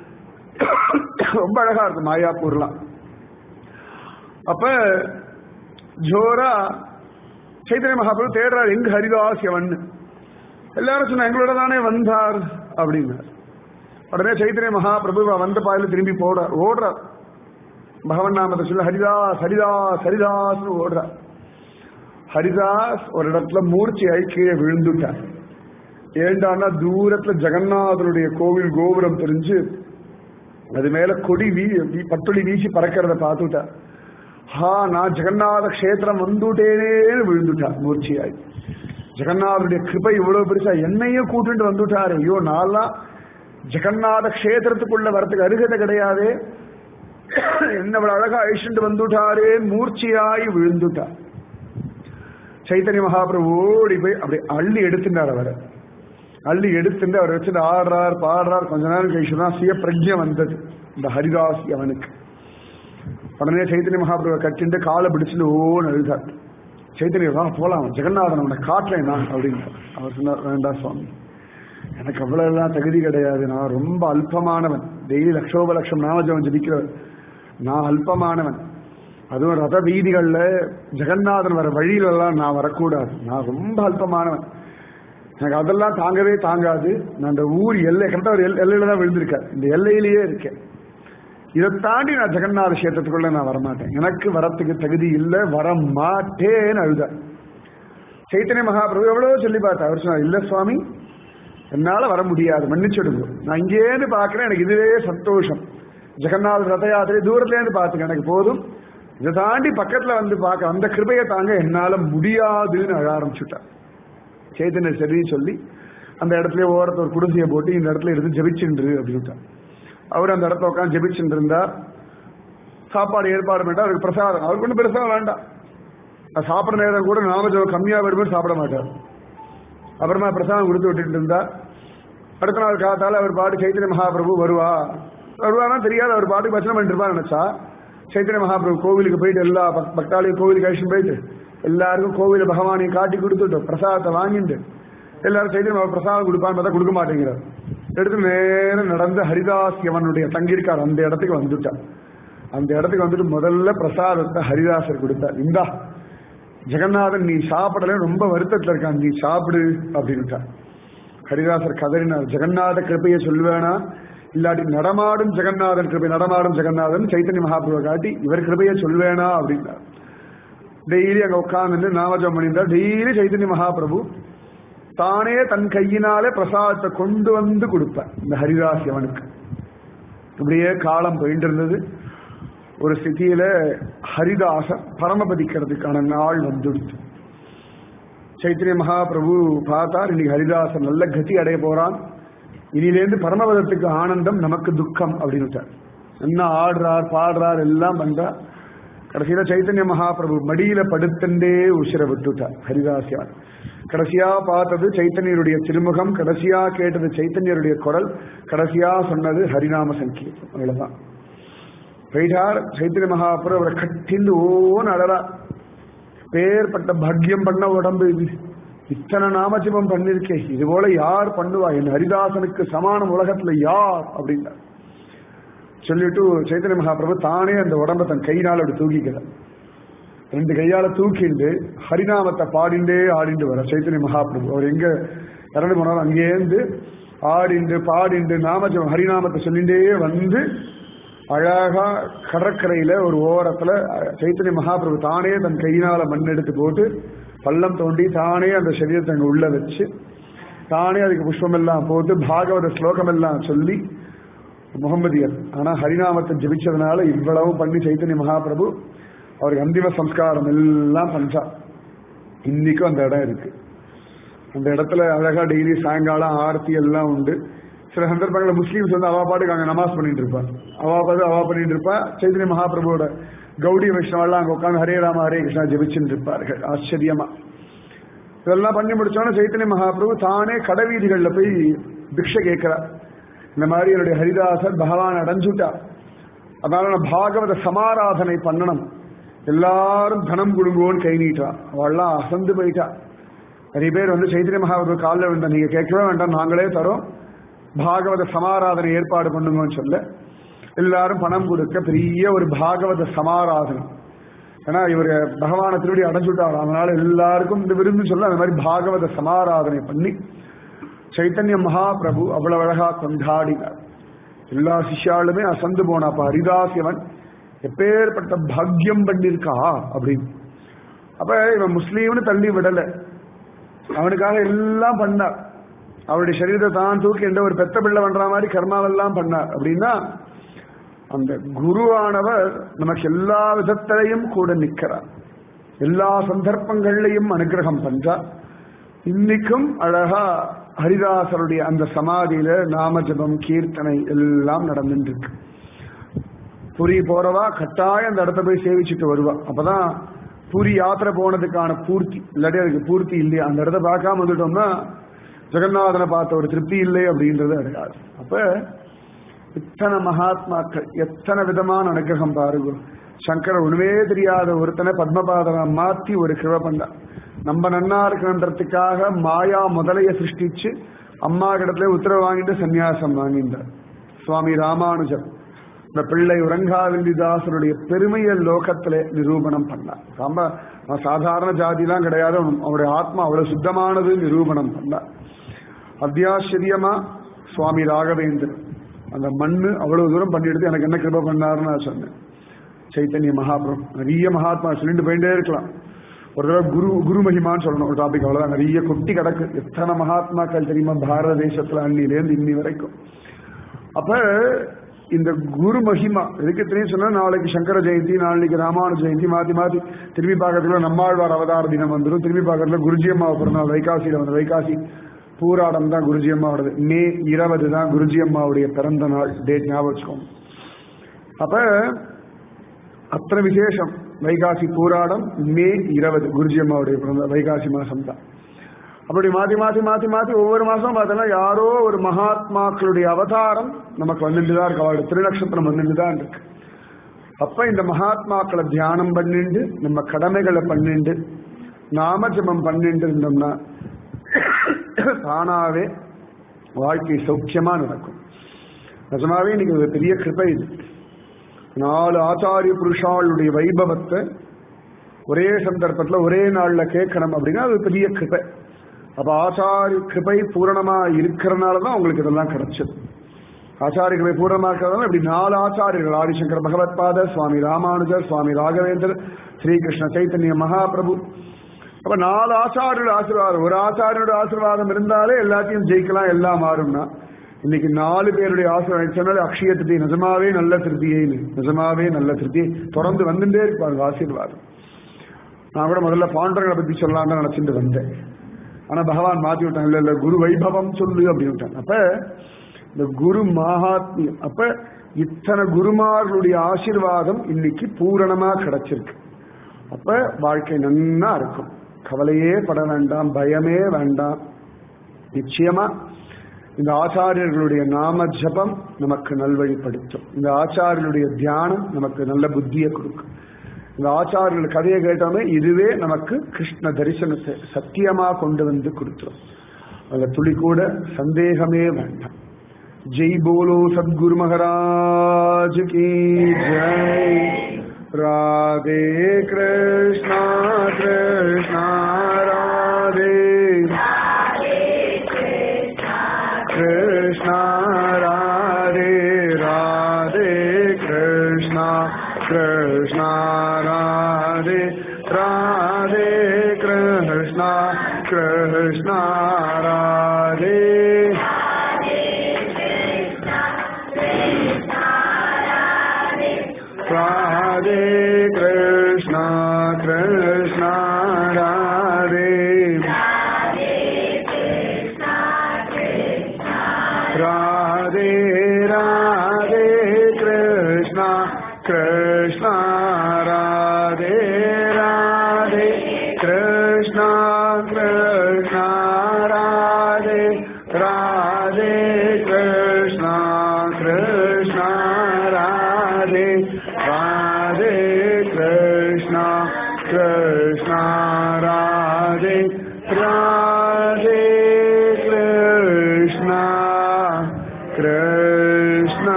Speaker 2: ரொம்ப அழகா இருக்கும் மாயாப்பூர்லாம் அப்ப ஜோரா சைத்தன்ய மகாபிரபு தேடுறார் எங்க ஹரிதாஸ் எவன் எல்லாரும் சொன்ன எங்களோட தானே வந்தார் அப்படின்னார் உடனே சைத்தன்ய மகாபிரபு வந்த பாதையில திரும்பி போடுறார் ஓடுறார் பகவன் நாமத்தை சொல்ல ஹரிதாஸ் ஹரிதாஸ் ஹரிதாஸ் ஓடுறார் ஹரிதாஸ் ஒரு இடத்துல மூர்ச்சியாய் கீழே விழுந்துட்டார் ஏண்டான்னா தூரத்துல ஜெகநாதனுடைய கோவில் கோபுரம் தெரிஞ்சு அது மேல கொடி வீ வீ- பட்டுளி வீசி பறக்கிறத பார்த்துட்டா ஹா நான் ஜெகநாத கஷேத்திரம் வந்துட்டேனேன்னு விழுந்துட்டா மூர்ச்சியாய் ஜெகநாதனுடைய கிருபை இவ்வளவு பெருசா என்னையும் கூட்டிட்டு வந்துட்டாரு ஐயோ நான்லாம் ஜெகநாத கஷேத்திரத்துக்குள்ள வரத்துக்கு அருகதை கிடையாது என்ன இவ்வளவு அழகா அழிச்சுட்டு வந்துட்டாரே மூர்ச்சியாய் விழுந்துட்டா சைத்தன்ய மகாபிரபு ஓடி போய் அப்படி அள்ளி எடுத்துட்டார் அவரை அள்ளி எடுத்துட்டு அவர் வச்சுட்டு ஆடுறார் பாடுறார் கொஞ்ச நேரம் கழிச்சு தான் சுய பிரஜை வந்தது இந்த ஹரிதாஸ் அவனுக்கு உடனே சைத்தன்ய மகாபிரபு கட்டிட்டு காலை பிடிச்சுட்டு ஓன்னு அழுதார் சைத்தன்ய வா போலாம் ஜெகநாதன் அவனை காட்டலைனா அப்படின்னு அவர் சொன்னார் வேண்டாம் சுவாமி எனக்கு அவ்வளவு எல்லாம் தகுதி கிடையாது நான் ரொம்ப அல்பமானவன் டெய்லி லட்சோப லட்சம் நாமஜபம் ஜபிக்கிறவர் நான் அல்பமானவன் அதுவும் ரத வீதிகள்ல ஜெகநாதன் வர வழியில எல்லாம் நான் வரக்கூடாது நான் ரொம்ப அல்பமானவன் எனக்கு அதெல்லாம் தாங்கவே தாங்காது நான் அந்த ஊர் எல்லை கரெக்டாக ஒரு எல்- எல்லையில தான் விழுந்திருக்கேன் இந்த எல்லையிலேயே இருக்கேன் இதை தாண்டி நான் ஜெகநாத கஷேத்திரத்துக்குள்ள நான் வரமாட்டேன் எனக்கு வரத்துக்கு தகுதி இல்லை வர மாட்டேன்னு அழுத சைத்தன்ய மகாபிரபு எவ்வளவு சொல்லி பார்த்தா அவர் சொன்னார் இல்ல சுவாமி என்னால வர முடியாது மன்னிச்சுடுங்க நான் இங்கேருந்து பார்க்கிறேன் எனக்கு இதுவே சந்தோஷம் ஜெகநாத ரத யாத்திரை தூரத்துல இருந்து பார்த்துக்க எனக்கு போதும் இதை தாண்டி பக்கத்துல வந்து பார்க்க அந்த கிருபையை தாங்க என்னால முடியாதுன்னு அழ ஆரம்பிச்சுட்டேன் சைத்தன்ய சரின்னு சொல்லி அந்த இடத்துல ஓரத்தை ஒரு குடிசையை போட்டு இந்த இடத்துல இருந்து ஜெபிச்சுன்று அப்படின்ட்டார் அவர் அந்த இடத்துல உட்காந்து ஜெபிச்சுட்டு இருந்தா சாப்பாடு ஏற்பாடு பண்ணிட்டா அவருக்கு பிரசாதம் அவருக்கு ஒன்றும் பிரசாதம் வேண்டாம் அது சாப்பிட்ற நேரம் கூட நாமஜம் கம்மியாக வரும்போது சாப்பிட மாட்டார் அப்புறமா பிரசாதம் கொடுத்து விட்டுட்டு இருந்தா அடுத்த நாள் காத்தால அவர் பாட்டு சைத்தன்ய மகாபிரபு வருவா வருவானா தெரியாது அவர் பாட்டுக்கு பச்சனை பண்ணிட்டு இருப்பான்னு நினைச்சா சைத்தன்ய மகாபிரபு கோவிலுக்கு போயிட்டு எல்லா பக்- பக்தாலையும் கோவிலுக்கு அழிச்சுட்டு போயிட்டு எல்லாருக்கும் கோவில பகவானையும் காட்டி கொடுத்துட்டு பிரசாதத்தை வாங்கிட்டு எல்லாரும் சைத்தன்ய மகா பிரசாதம் கொடுப்பான்னு பார்த்தா கொடுக்க மாட்டேங்கிறார் எடுத்து நேரம் நடந்து ஹரிதாசியவனுடைய தங்கியிருக்கார் அந்த இடத்துக்கு வந்துட்டார் அந்த இடத்துக்கு வந்துட்டு முதல்ல பிரசாதத்தை ஹரிதாசர் கொடுத்தார் இந்தா ஜெகநாதன் நீ சாப்பிடல ரொம்ப வருத்தத்துல இருக்கான் நீ சாப்பிடு அப்படின்ட்டார் ஹரிதாசர் கதறினார் ஜெகநாத கிருப்பையை சொல்வேனா இல்லாட்டி நடமாடும் ஜெகநாதன் கிருபை நடமாடும் ஜெகநாதன் சைத்தன்ய மகாபிரபு காட்டி இவர் கிருபையை சொல்வேனா அப்படின்னார் டெய்லி அங்க உட்கார்ந்து நாமஜம் பண்ணியிருந்தார் டெய்லி சைத்தன்ய மகாபிரபு தானே தன் கையினாலே பிரசாதத்தை கொண்டு வந்து கொடுப்பார் இந்த ஹரிதாசி அவனுக்கு இப்படியே காலம் போயிட்டு இருந்தது ஒரு ஸ்திதியில ஹரிதாச பரமபதிக்கிறதுக்கான நாள் வந்துடுச்சு சைத்தன்ய மகாபிரபு பார்த்தார் இன்னைக்கு ஹரிதாசன் நல்ல கதி அடைய போறான் இனிலேருந்து பரமபதத்துக்கு ஆனந்தம் நமக்கு துக்கம் அப்படின்னு என்ன ஆடுறார் பாடுறார் எல்லாம் பண்றார் கடைசியில சைத்தன்ய மகாபிரபு மடியில படுத்தண்டே உசிர விட்டுட்டார் ஹரிதாசியார் கடைசியா பார்த்தது சைத்தன்யருடைய திருமுகம் கடைசியா கேட்டது சைத்தன்யருடைய குரல் கடைசியா சொன்னது ஹரிநாம சங்கீதம் அவ்வளவுதான் போயிட்டார் சைத்தன்ய மகாபுரம் அவரை கட்டிந்து ஓன்னு அழறார் பேர்பட்ட பாக்கியம் பண்ண உடம்பு இது இத்தனை நாமஜபம் பண்ணிருக்கே இது போல யார் பண்ணுவா என் ஹரிதாசனுக்கு சமானம் உலகத்துல யார் அப்படின்னார் சொல்லிட்டு சைத்தன்ய மகாபிரபு தானே அந்த உடம்ப தன் கையினால் அப்படி தூக்கிக்கிறார் ரெண்டு கையால தூக்கிண்டு ஹரிநாமத்தை பாடிண்டே ஆடிண்டு வர சைத்தன்ய மகாபிரபு அவர் எங்க இறந்து போனாலும் அங்கேருந்து ஆடிண்டு பாடிண்டு நாமஜபம் ஹரிநாமத்தை சொல்லிண்டே வந்து அழகா கடற்கரையில ஒரு ஓரத்துல அஹ், சைத்தன்ய மகாபிரபு தானே தன் கையினால மண் எடுத்து போட்டு பள்ளம் தோண்டி தானே அந்த சரீரத்தை அங்க உள்ள வச்சு தானே அதுக்கு புஷ்பம் எல்லாம் போட்டு பாகவத ஸ்லோகம் எல்லாம் சொல்லி முகமதியர் ஆனா ஹரிநாமத்தை ஜபிச்சதுனால இவ்வளவு பண்ணி சைத்தன்ய மகாபிரபு அவருக்கு அந்திம சம்ஸ்காரம் எல்லாம் பஞ்சா இன்னைக்கும் அந்த இடம் இருக்கு அந்த இடத்துல அழகா டெய்லி சாயங்காலம் ஆரத்தி எல்லாம் உண்டு சில சந்தர்ப்பங்களில் முஸ்லீம்ஸ் வந்து அவா பாட்டுக்கு அங்க நமாஸ் பண்ணிட்டு இருப்பா அவா பாட்டு அவா பண்ணிட்டு இருப்பா சைத்தன்ய மகாபிரபுவோட கௌடி வைஷ்ணவெல்லாம் அங்க உட்காந்து ஹரே ராம ஹரே கிருஷ்ணா ஜெபிச்சுட்டு இருப்பார்கள் ஆச்சரியமா இதெல்லாம் பண்ணி முடிச்சோன்னா சைத்தன்ய மகாபிரபு தானே கடைவீதிகளில் போய் பிக்ஷை கேட்கிறார் இந்த மாதிரி என்னுடைய ஹரிதாசர் பகவான் அடைஞ்சுட்டா அதனால நான் பாகவத சமாராதனை பண்ணணும் எல்லாரும் தனம் கொடுங்கோன்னு கை நீட்டா அவள்லாம் அசந்து போயிட்டா நிறைய பேர் வந்து சைத்தன்ய மகாபிரபு காலில் விழுந்தா நீங்க கேட்கவே வேண்டாம் நாங்களே தரோம் பாகவத சமாராதனை ஏற்பாடு பண்ணுங்கன்னு சொல்ல எல்லாரும் பணம் கொடுக்க பெரிய ஒரு பாகவத சமாராதனை ஏன்னா இவர் பகவான திருடி அடைஞ்சுட்டார் அதனால எல்லாருக்கும் இந்த விருந்து சொல்ல அந்த மாதிரி பாகவத சமாராதனை பண்ணி சைத்தன்ய மகாபிரபு அவ்வளவு அழகா கொண்டாடினார் எல்லா சிஷ்யாளுமே அசந்து போனா அப்ப ஹரிதாசியவன் எப்பேற்பட்ட பாக்கியம் பண்ணிருக்கா அப்படின்னு அப்ப இவன் முஸ்லீம்னு தள்ளி விடல அவனுக்காக எல்லாம் பண்ணார் அவருடைய சரீரத்தை தான் தூக்கி என்ற ஒரு பெத்த பிள்ளை பண்ற மாதிரி கர்மாவெல்லாம் பண்ணார் அப்படின்னா அந்த குருவானவர் நமக்கு எல்லா விதத்திலையும் கூட நிற்கிறார் எல்லா சந்தர்ப்பங்கள்லையும் அனுகிரகம் பண்றார் இன்னைக்கும் அழகா ஹரிதாசருடைய அந்த சமாதியில நாமஜபம் கீர்த்தனை எல்லாம் நடந்துட்டு இருக்கு புரி போறவா கட்டாயம் அந்த இடத்த போய் சேவிச்சுட்டு வருவா அப்பதான் பூரி யாத்திரை போனதுக்கான பூர்த்தி இல்லாட்டி அதுக்கு பூர்த்தி இல்லையா அந்த இடத்த பார்க்காம வந்துட்டோம்னா ஜெகநாதனை பார்த்த ஒரு திருப்தி இல்லை அப்படின்றது அடையாது அப்ப இத்தனை மகாத்மாக்கள் எத்தனை விதமான அனுகிரகம் பாருங்க சங்கர உணவே தெரியாத ஒருத்தனை பத்மபாதனை மாத்தி ஒரு கிருவ பண்ணார் நம்ம நன்னா இருக்கணுன்றதுக்காக மாயா முதலைய சிருஷ்டிச்சு அம்மா கிடத்துல உத்தரவு வாங்கிட்டு சன்னியாசம் வாங்கிட்டார் சுவாமி ராமானுஜர் இந்த பிள்ளை உறங்காவில்லிதாசனுடைய பெருமையை லோகத்திலே நிரூபணம் பண்ணார் ரொம்ப அவன் சாதாரண ஜாதிலாம் கிடையாது அவன் அவனுடைய ஆத்மா அவ்வளவு சுத்தமானது நிரூபணம் பண்ணார் அத்தியாச்சரியமா சுவாமி ராகவேந்திரன் அந்த மண்ணு அவ்வளவு தூரம் பண்ணிடுது எனக்கு என்ன கிருப பண்ணாருன்னு நான் சொன்னேன் சைத்தன்ய மகாபுரம் நிறைய மகாத்மா சொல்லிட்டு போயிட்டே இருக்கலாம் ஒரு தடவை குரு குரு மகிமான்னு சொல்லணும் ஒரு டாபிக் அவ்வளவுதான் நிறைய கொட்டி கிடக்கு எத்தனை மகாத்மாக்கள் தெரியுமா பாரத தேசத்துல அன்னிலேருந்து இன்னி வரைக்கும் அப்ப இந்த குரு மகிமா எதுக்கு தெரியும் சொன்னா நாளைக்கு சங்கர ஜெயந்தி நாளைக்கு ராமானு ஜெயந்தி மாத்தி மாத்தி திரும்பி பார்க்கறதுல நம்மாழ்வார் அவதார தினம் வந்துடும் திரும்பி பார்க்கறதுல குருஜி அம்மா பிறந்தாள் வைகாசியில வந்து வைகாசி பூராடம் தான் குருஜி அம்மாவோடது மே இருபது தான் குருஜி அம்மாவுடைய பிறந்த நாள் டேட் ஞாபகம் வச்சுக்கோங்க அப்ப அத்தனை விசேஷம் வைகாசி பூராடம் மே இருபது குருஜி அம்மாவுடைய பிறந்த வைகாசி மாசம் தான் அப்படி மாத்தி மாத்தி மாத்தி மாத்தி ஒவ்வொரு மாசம் பார்த்தோம்னா யாரோ ஒரு மகாத்மாக்களுடைய அவதாரம் நமக்கு வந்துட்டு தான் இருக்கு அவருடைய திருநக்ஷத்திரம் வந்துட்டு தான் இருக்கு அப்ப இந்த மகாத்மாக்களை தியானம் பண்ணிண்டு நம்ம கடமைகளை பண்ணிண்டு நாம ஜபம் பண்ணிட்டு இருந்தோம்னா தானாவே வாழ்க்கை சௌக்கியமா நடக்கும் நிஜமாவே இன்னைக்கு ஒரு பெரிய கிருபை இது நாலு ஆச்சாரிய புருஷாளுடைய வைபவத்தை ஒரே சந்தர்ப்பத்தில் ஒரே நாள்ல கேட்கணும் அப்படின்னா அது பெரிய கிருபை அப்ப ஆச்சாரிய கிருபை பூரணமா இருக்கிறனால தான் உங்களுக்கு இதெல்லாம் கிடைச்சது ஆச்சாரிய கிருபை பூரணமா இருக்கிறதால இப்படி நாலு ஆச்சாரியர்கள் ஆதிசங்கர் பகவத்பாதர் சுவாமி ராமானுஜர் சுவாமி ராகவேந்தர் ஸ்ரீகிருஷ்ண சைத்தன்ய மகாபிரபு அப்ப நாலு ஆச்சாரியோட ஆசீர்வாதம் ஒரு ஆச்சாரியோட ஆசீர்வாதம் இருந்தாலே எல்லாத்தையும் ஜெயிக்கலாம் எல்லாம் மாறும்னா இன்னைக்கு நாலு பேருடைய ஆசீர்வாதம் சொன்னாலே அக்ஷய திருப்தி நிஜமாவே நல்ல திருப்தியேன்னு நிஜமாவே நல்ல திருப்தி தொடர்ந்து வந்துட்டே இருப்பாங்க ஆசீர்வாதம் நான் கூட முதல்ல பாண்டவர்களை பத்தி சொல்லலாம் தான் நினைச்சிட்டு வந்தேன் ஆனா பகவான் மாத்தி விட்டான் இல்ல இல்ல குரு வைபவம் சொல்லு அப்படின்னு விட்டான் அப்ப இந்த குரு மகாத்மியம் அப்ப இத்தனை குருமார்களுடைய ஆசீர்வாதம் இன்னைக்கு பூரணமா கிடைச்சிருக்கு அப்ப வாழ்க்கை நன்னா இருக்கும் கவலையே பட வேண்டாம் பயமே வேண்டாம் நிச்சயமா இந்த ஆச்சாரியர்களுடைய நாம ஜபம் நமக்கு நல்வழிப்படுத்தும் இந்த ஆச்சாரியர்களுடைய தியானம் நமக்கு நல்ல புத்தியை கொடுக்கும் இந்த ஆச்சாரியர்கள் கதையை கேட்டோமே இதுவே நமக்கு கிருஷ்ண தரிசனத்தை சத்தியமா கொண்டு வந்து கொடுத்துரும் அதுல துளி கூட சந்தேகமே வேண்டாம் ஜெய் போலோ சத்குரு மகாராஜ் கி ஜெய் ராதே கிருஷ்ணா கிருஷ்ணா ராதே कृष्णा राधे राधे कृष्णा कृष्णा राधे राधे कृष्णा कृष्णा राधे राधे कृष्णा कृष्णा राधे राधे राधे कृष्णा कृष्णा राधे राधे कृष्णा कृष्णा राधे राधे कृष्णा कृष्णा राधे राधे कृष्णा कृष्णा राधे राधे कृष्णा कृष्णा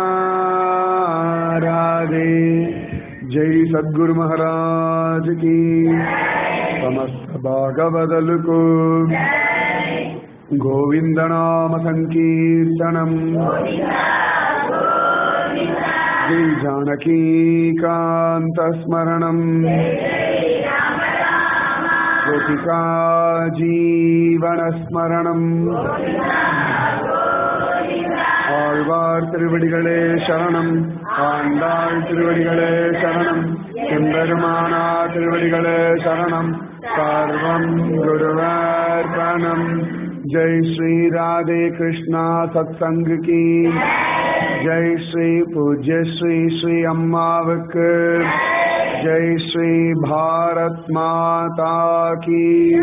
Speaker 2: राधे जय सद्गुरु महाराज की समस्त भागवदल को गोविंद नाम संकीर्तनम जय जानकी कांत स्मरणम गोपिका जीवन स्मरणम ஆழ்வார் திருவடிகளே சரணம் ஆண்டாள் திருவடிகளே சரணம் எம்பெருமானா திருவடிகளே சரணம் சர்வம் குருவார்ப்பணம் ஜெய் ஸ்ரீ ராதே கிருஷ்ணா சத்சங்கு கி ஜெய் ஸ்ரீ பூஜ்ய ஸ்ரீ ஸ்ரீ அம்மாவுக்கு ஜெய் ஸ்ரீ பாரத் மாதா கி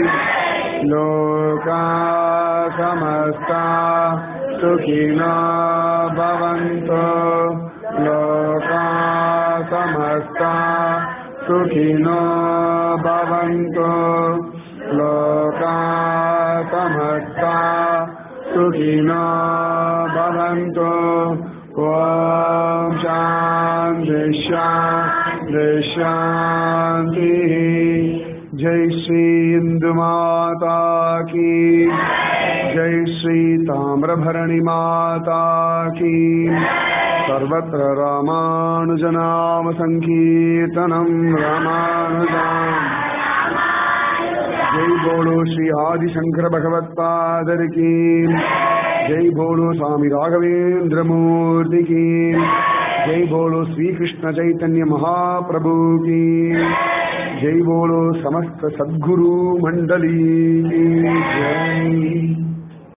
Speaker 2: லோகா சமஸ்தா सुखिनो भवन्तु लोका समस्ता सुखिनो भवन्तु लोका समस्ता सुखिनो भवन्तु ॐ शान्ति शान्ति शान्तिः जय श्री इंदु माता की जय श्री ताम्रभरणि माता की सर्वत्र रामानुजनाम संकीर्तनम रामानुजाम जय बोलो श्री आदिशंकर भगवत्पादर की जय बोलो स्वामी राघवेंद्र मूर्ति की जय बोलो श्री कृष्ण चैतन्य महाप्रभु की जय बोलो समस्त सद्गुरु मंडली की जय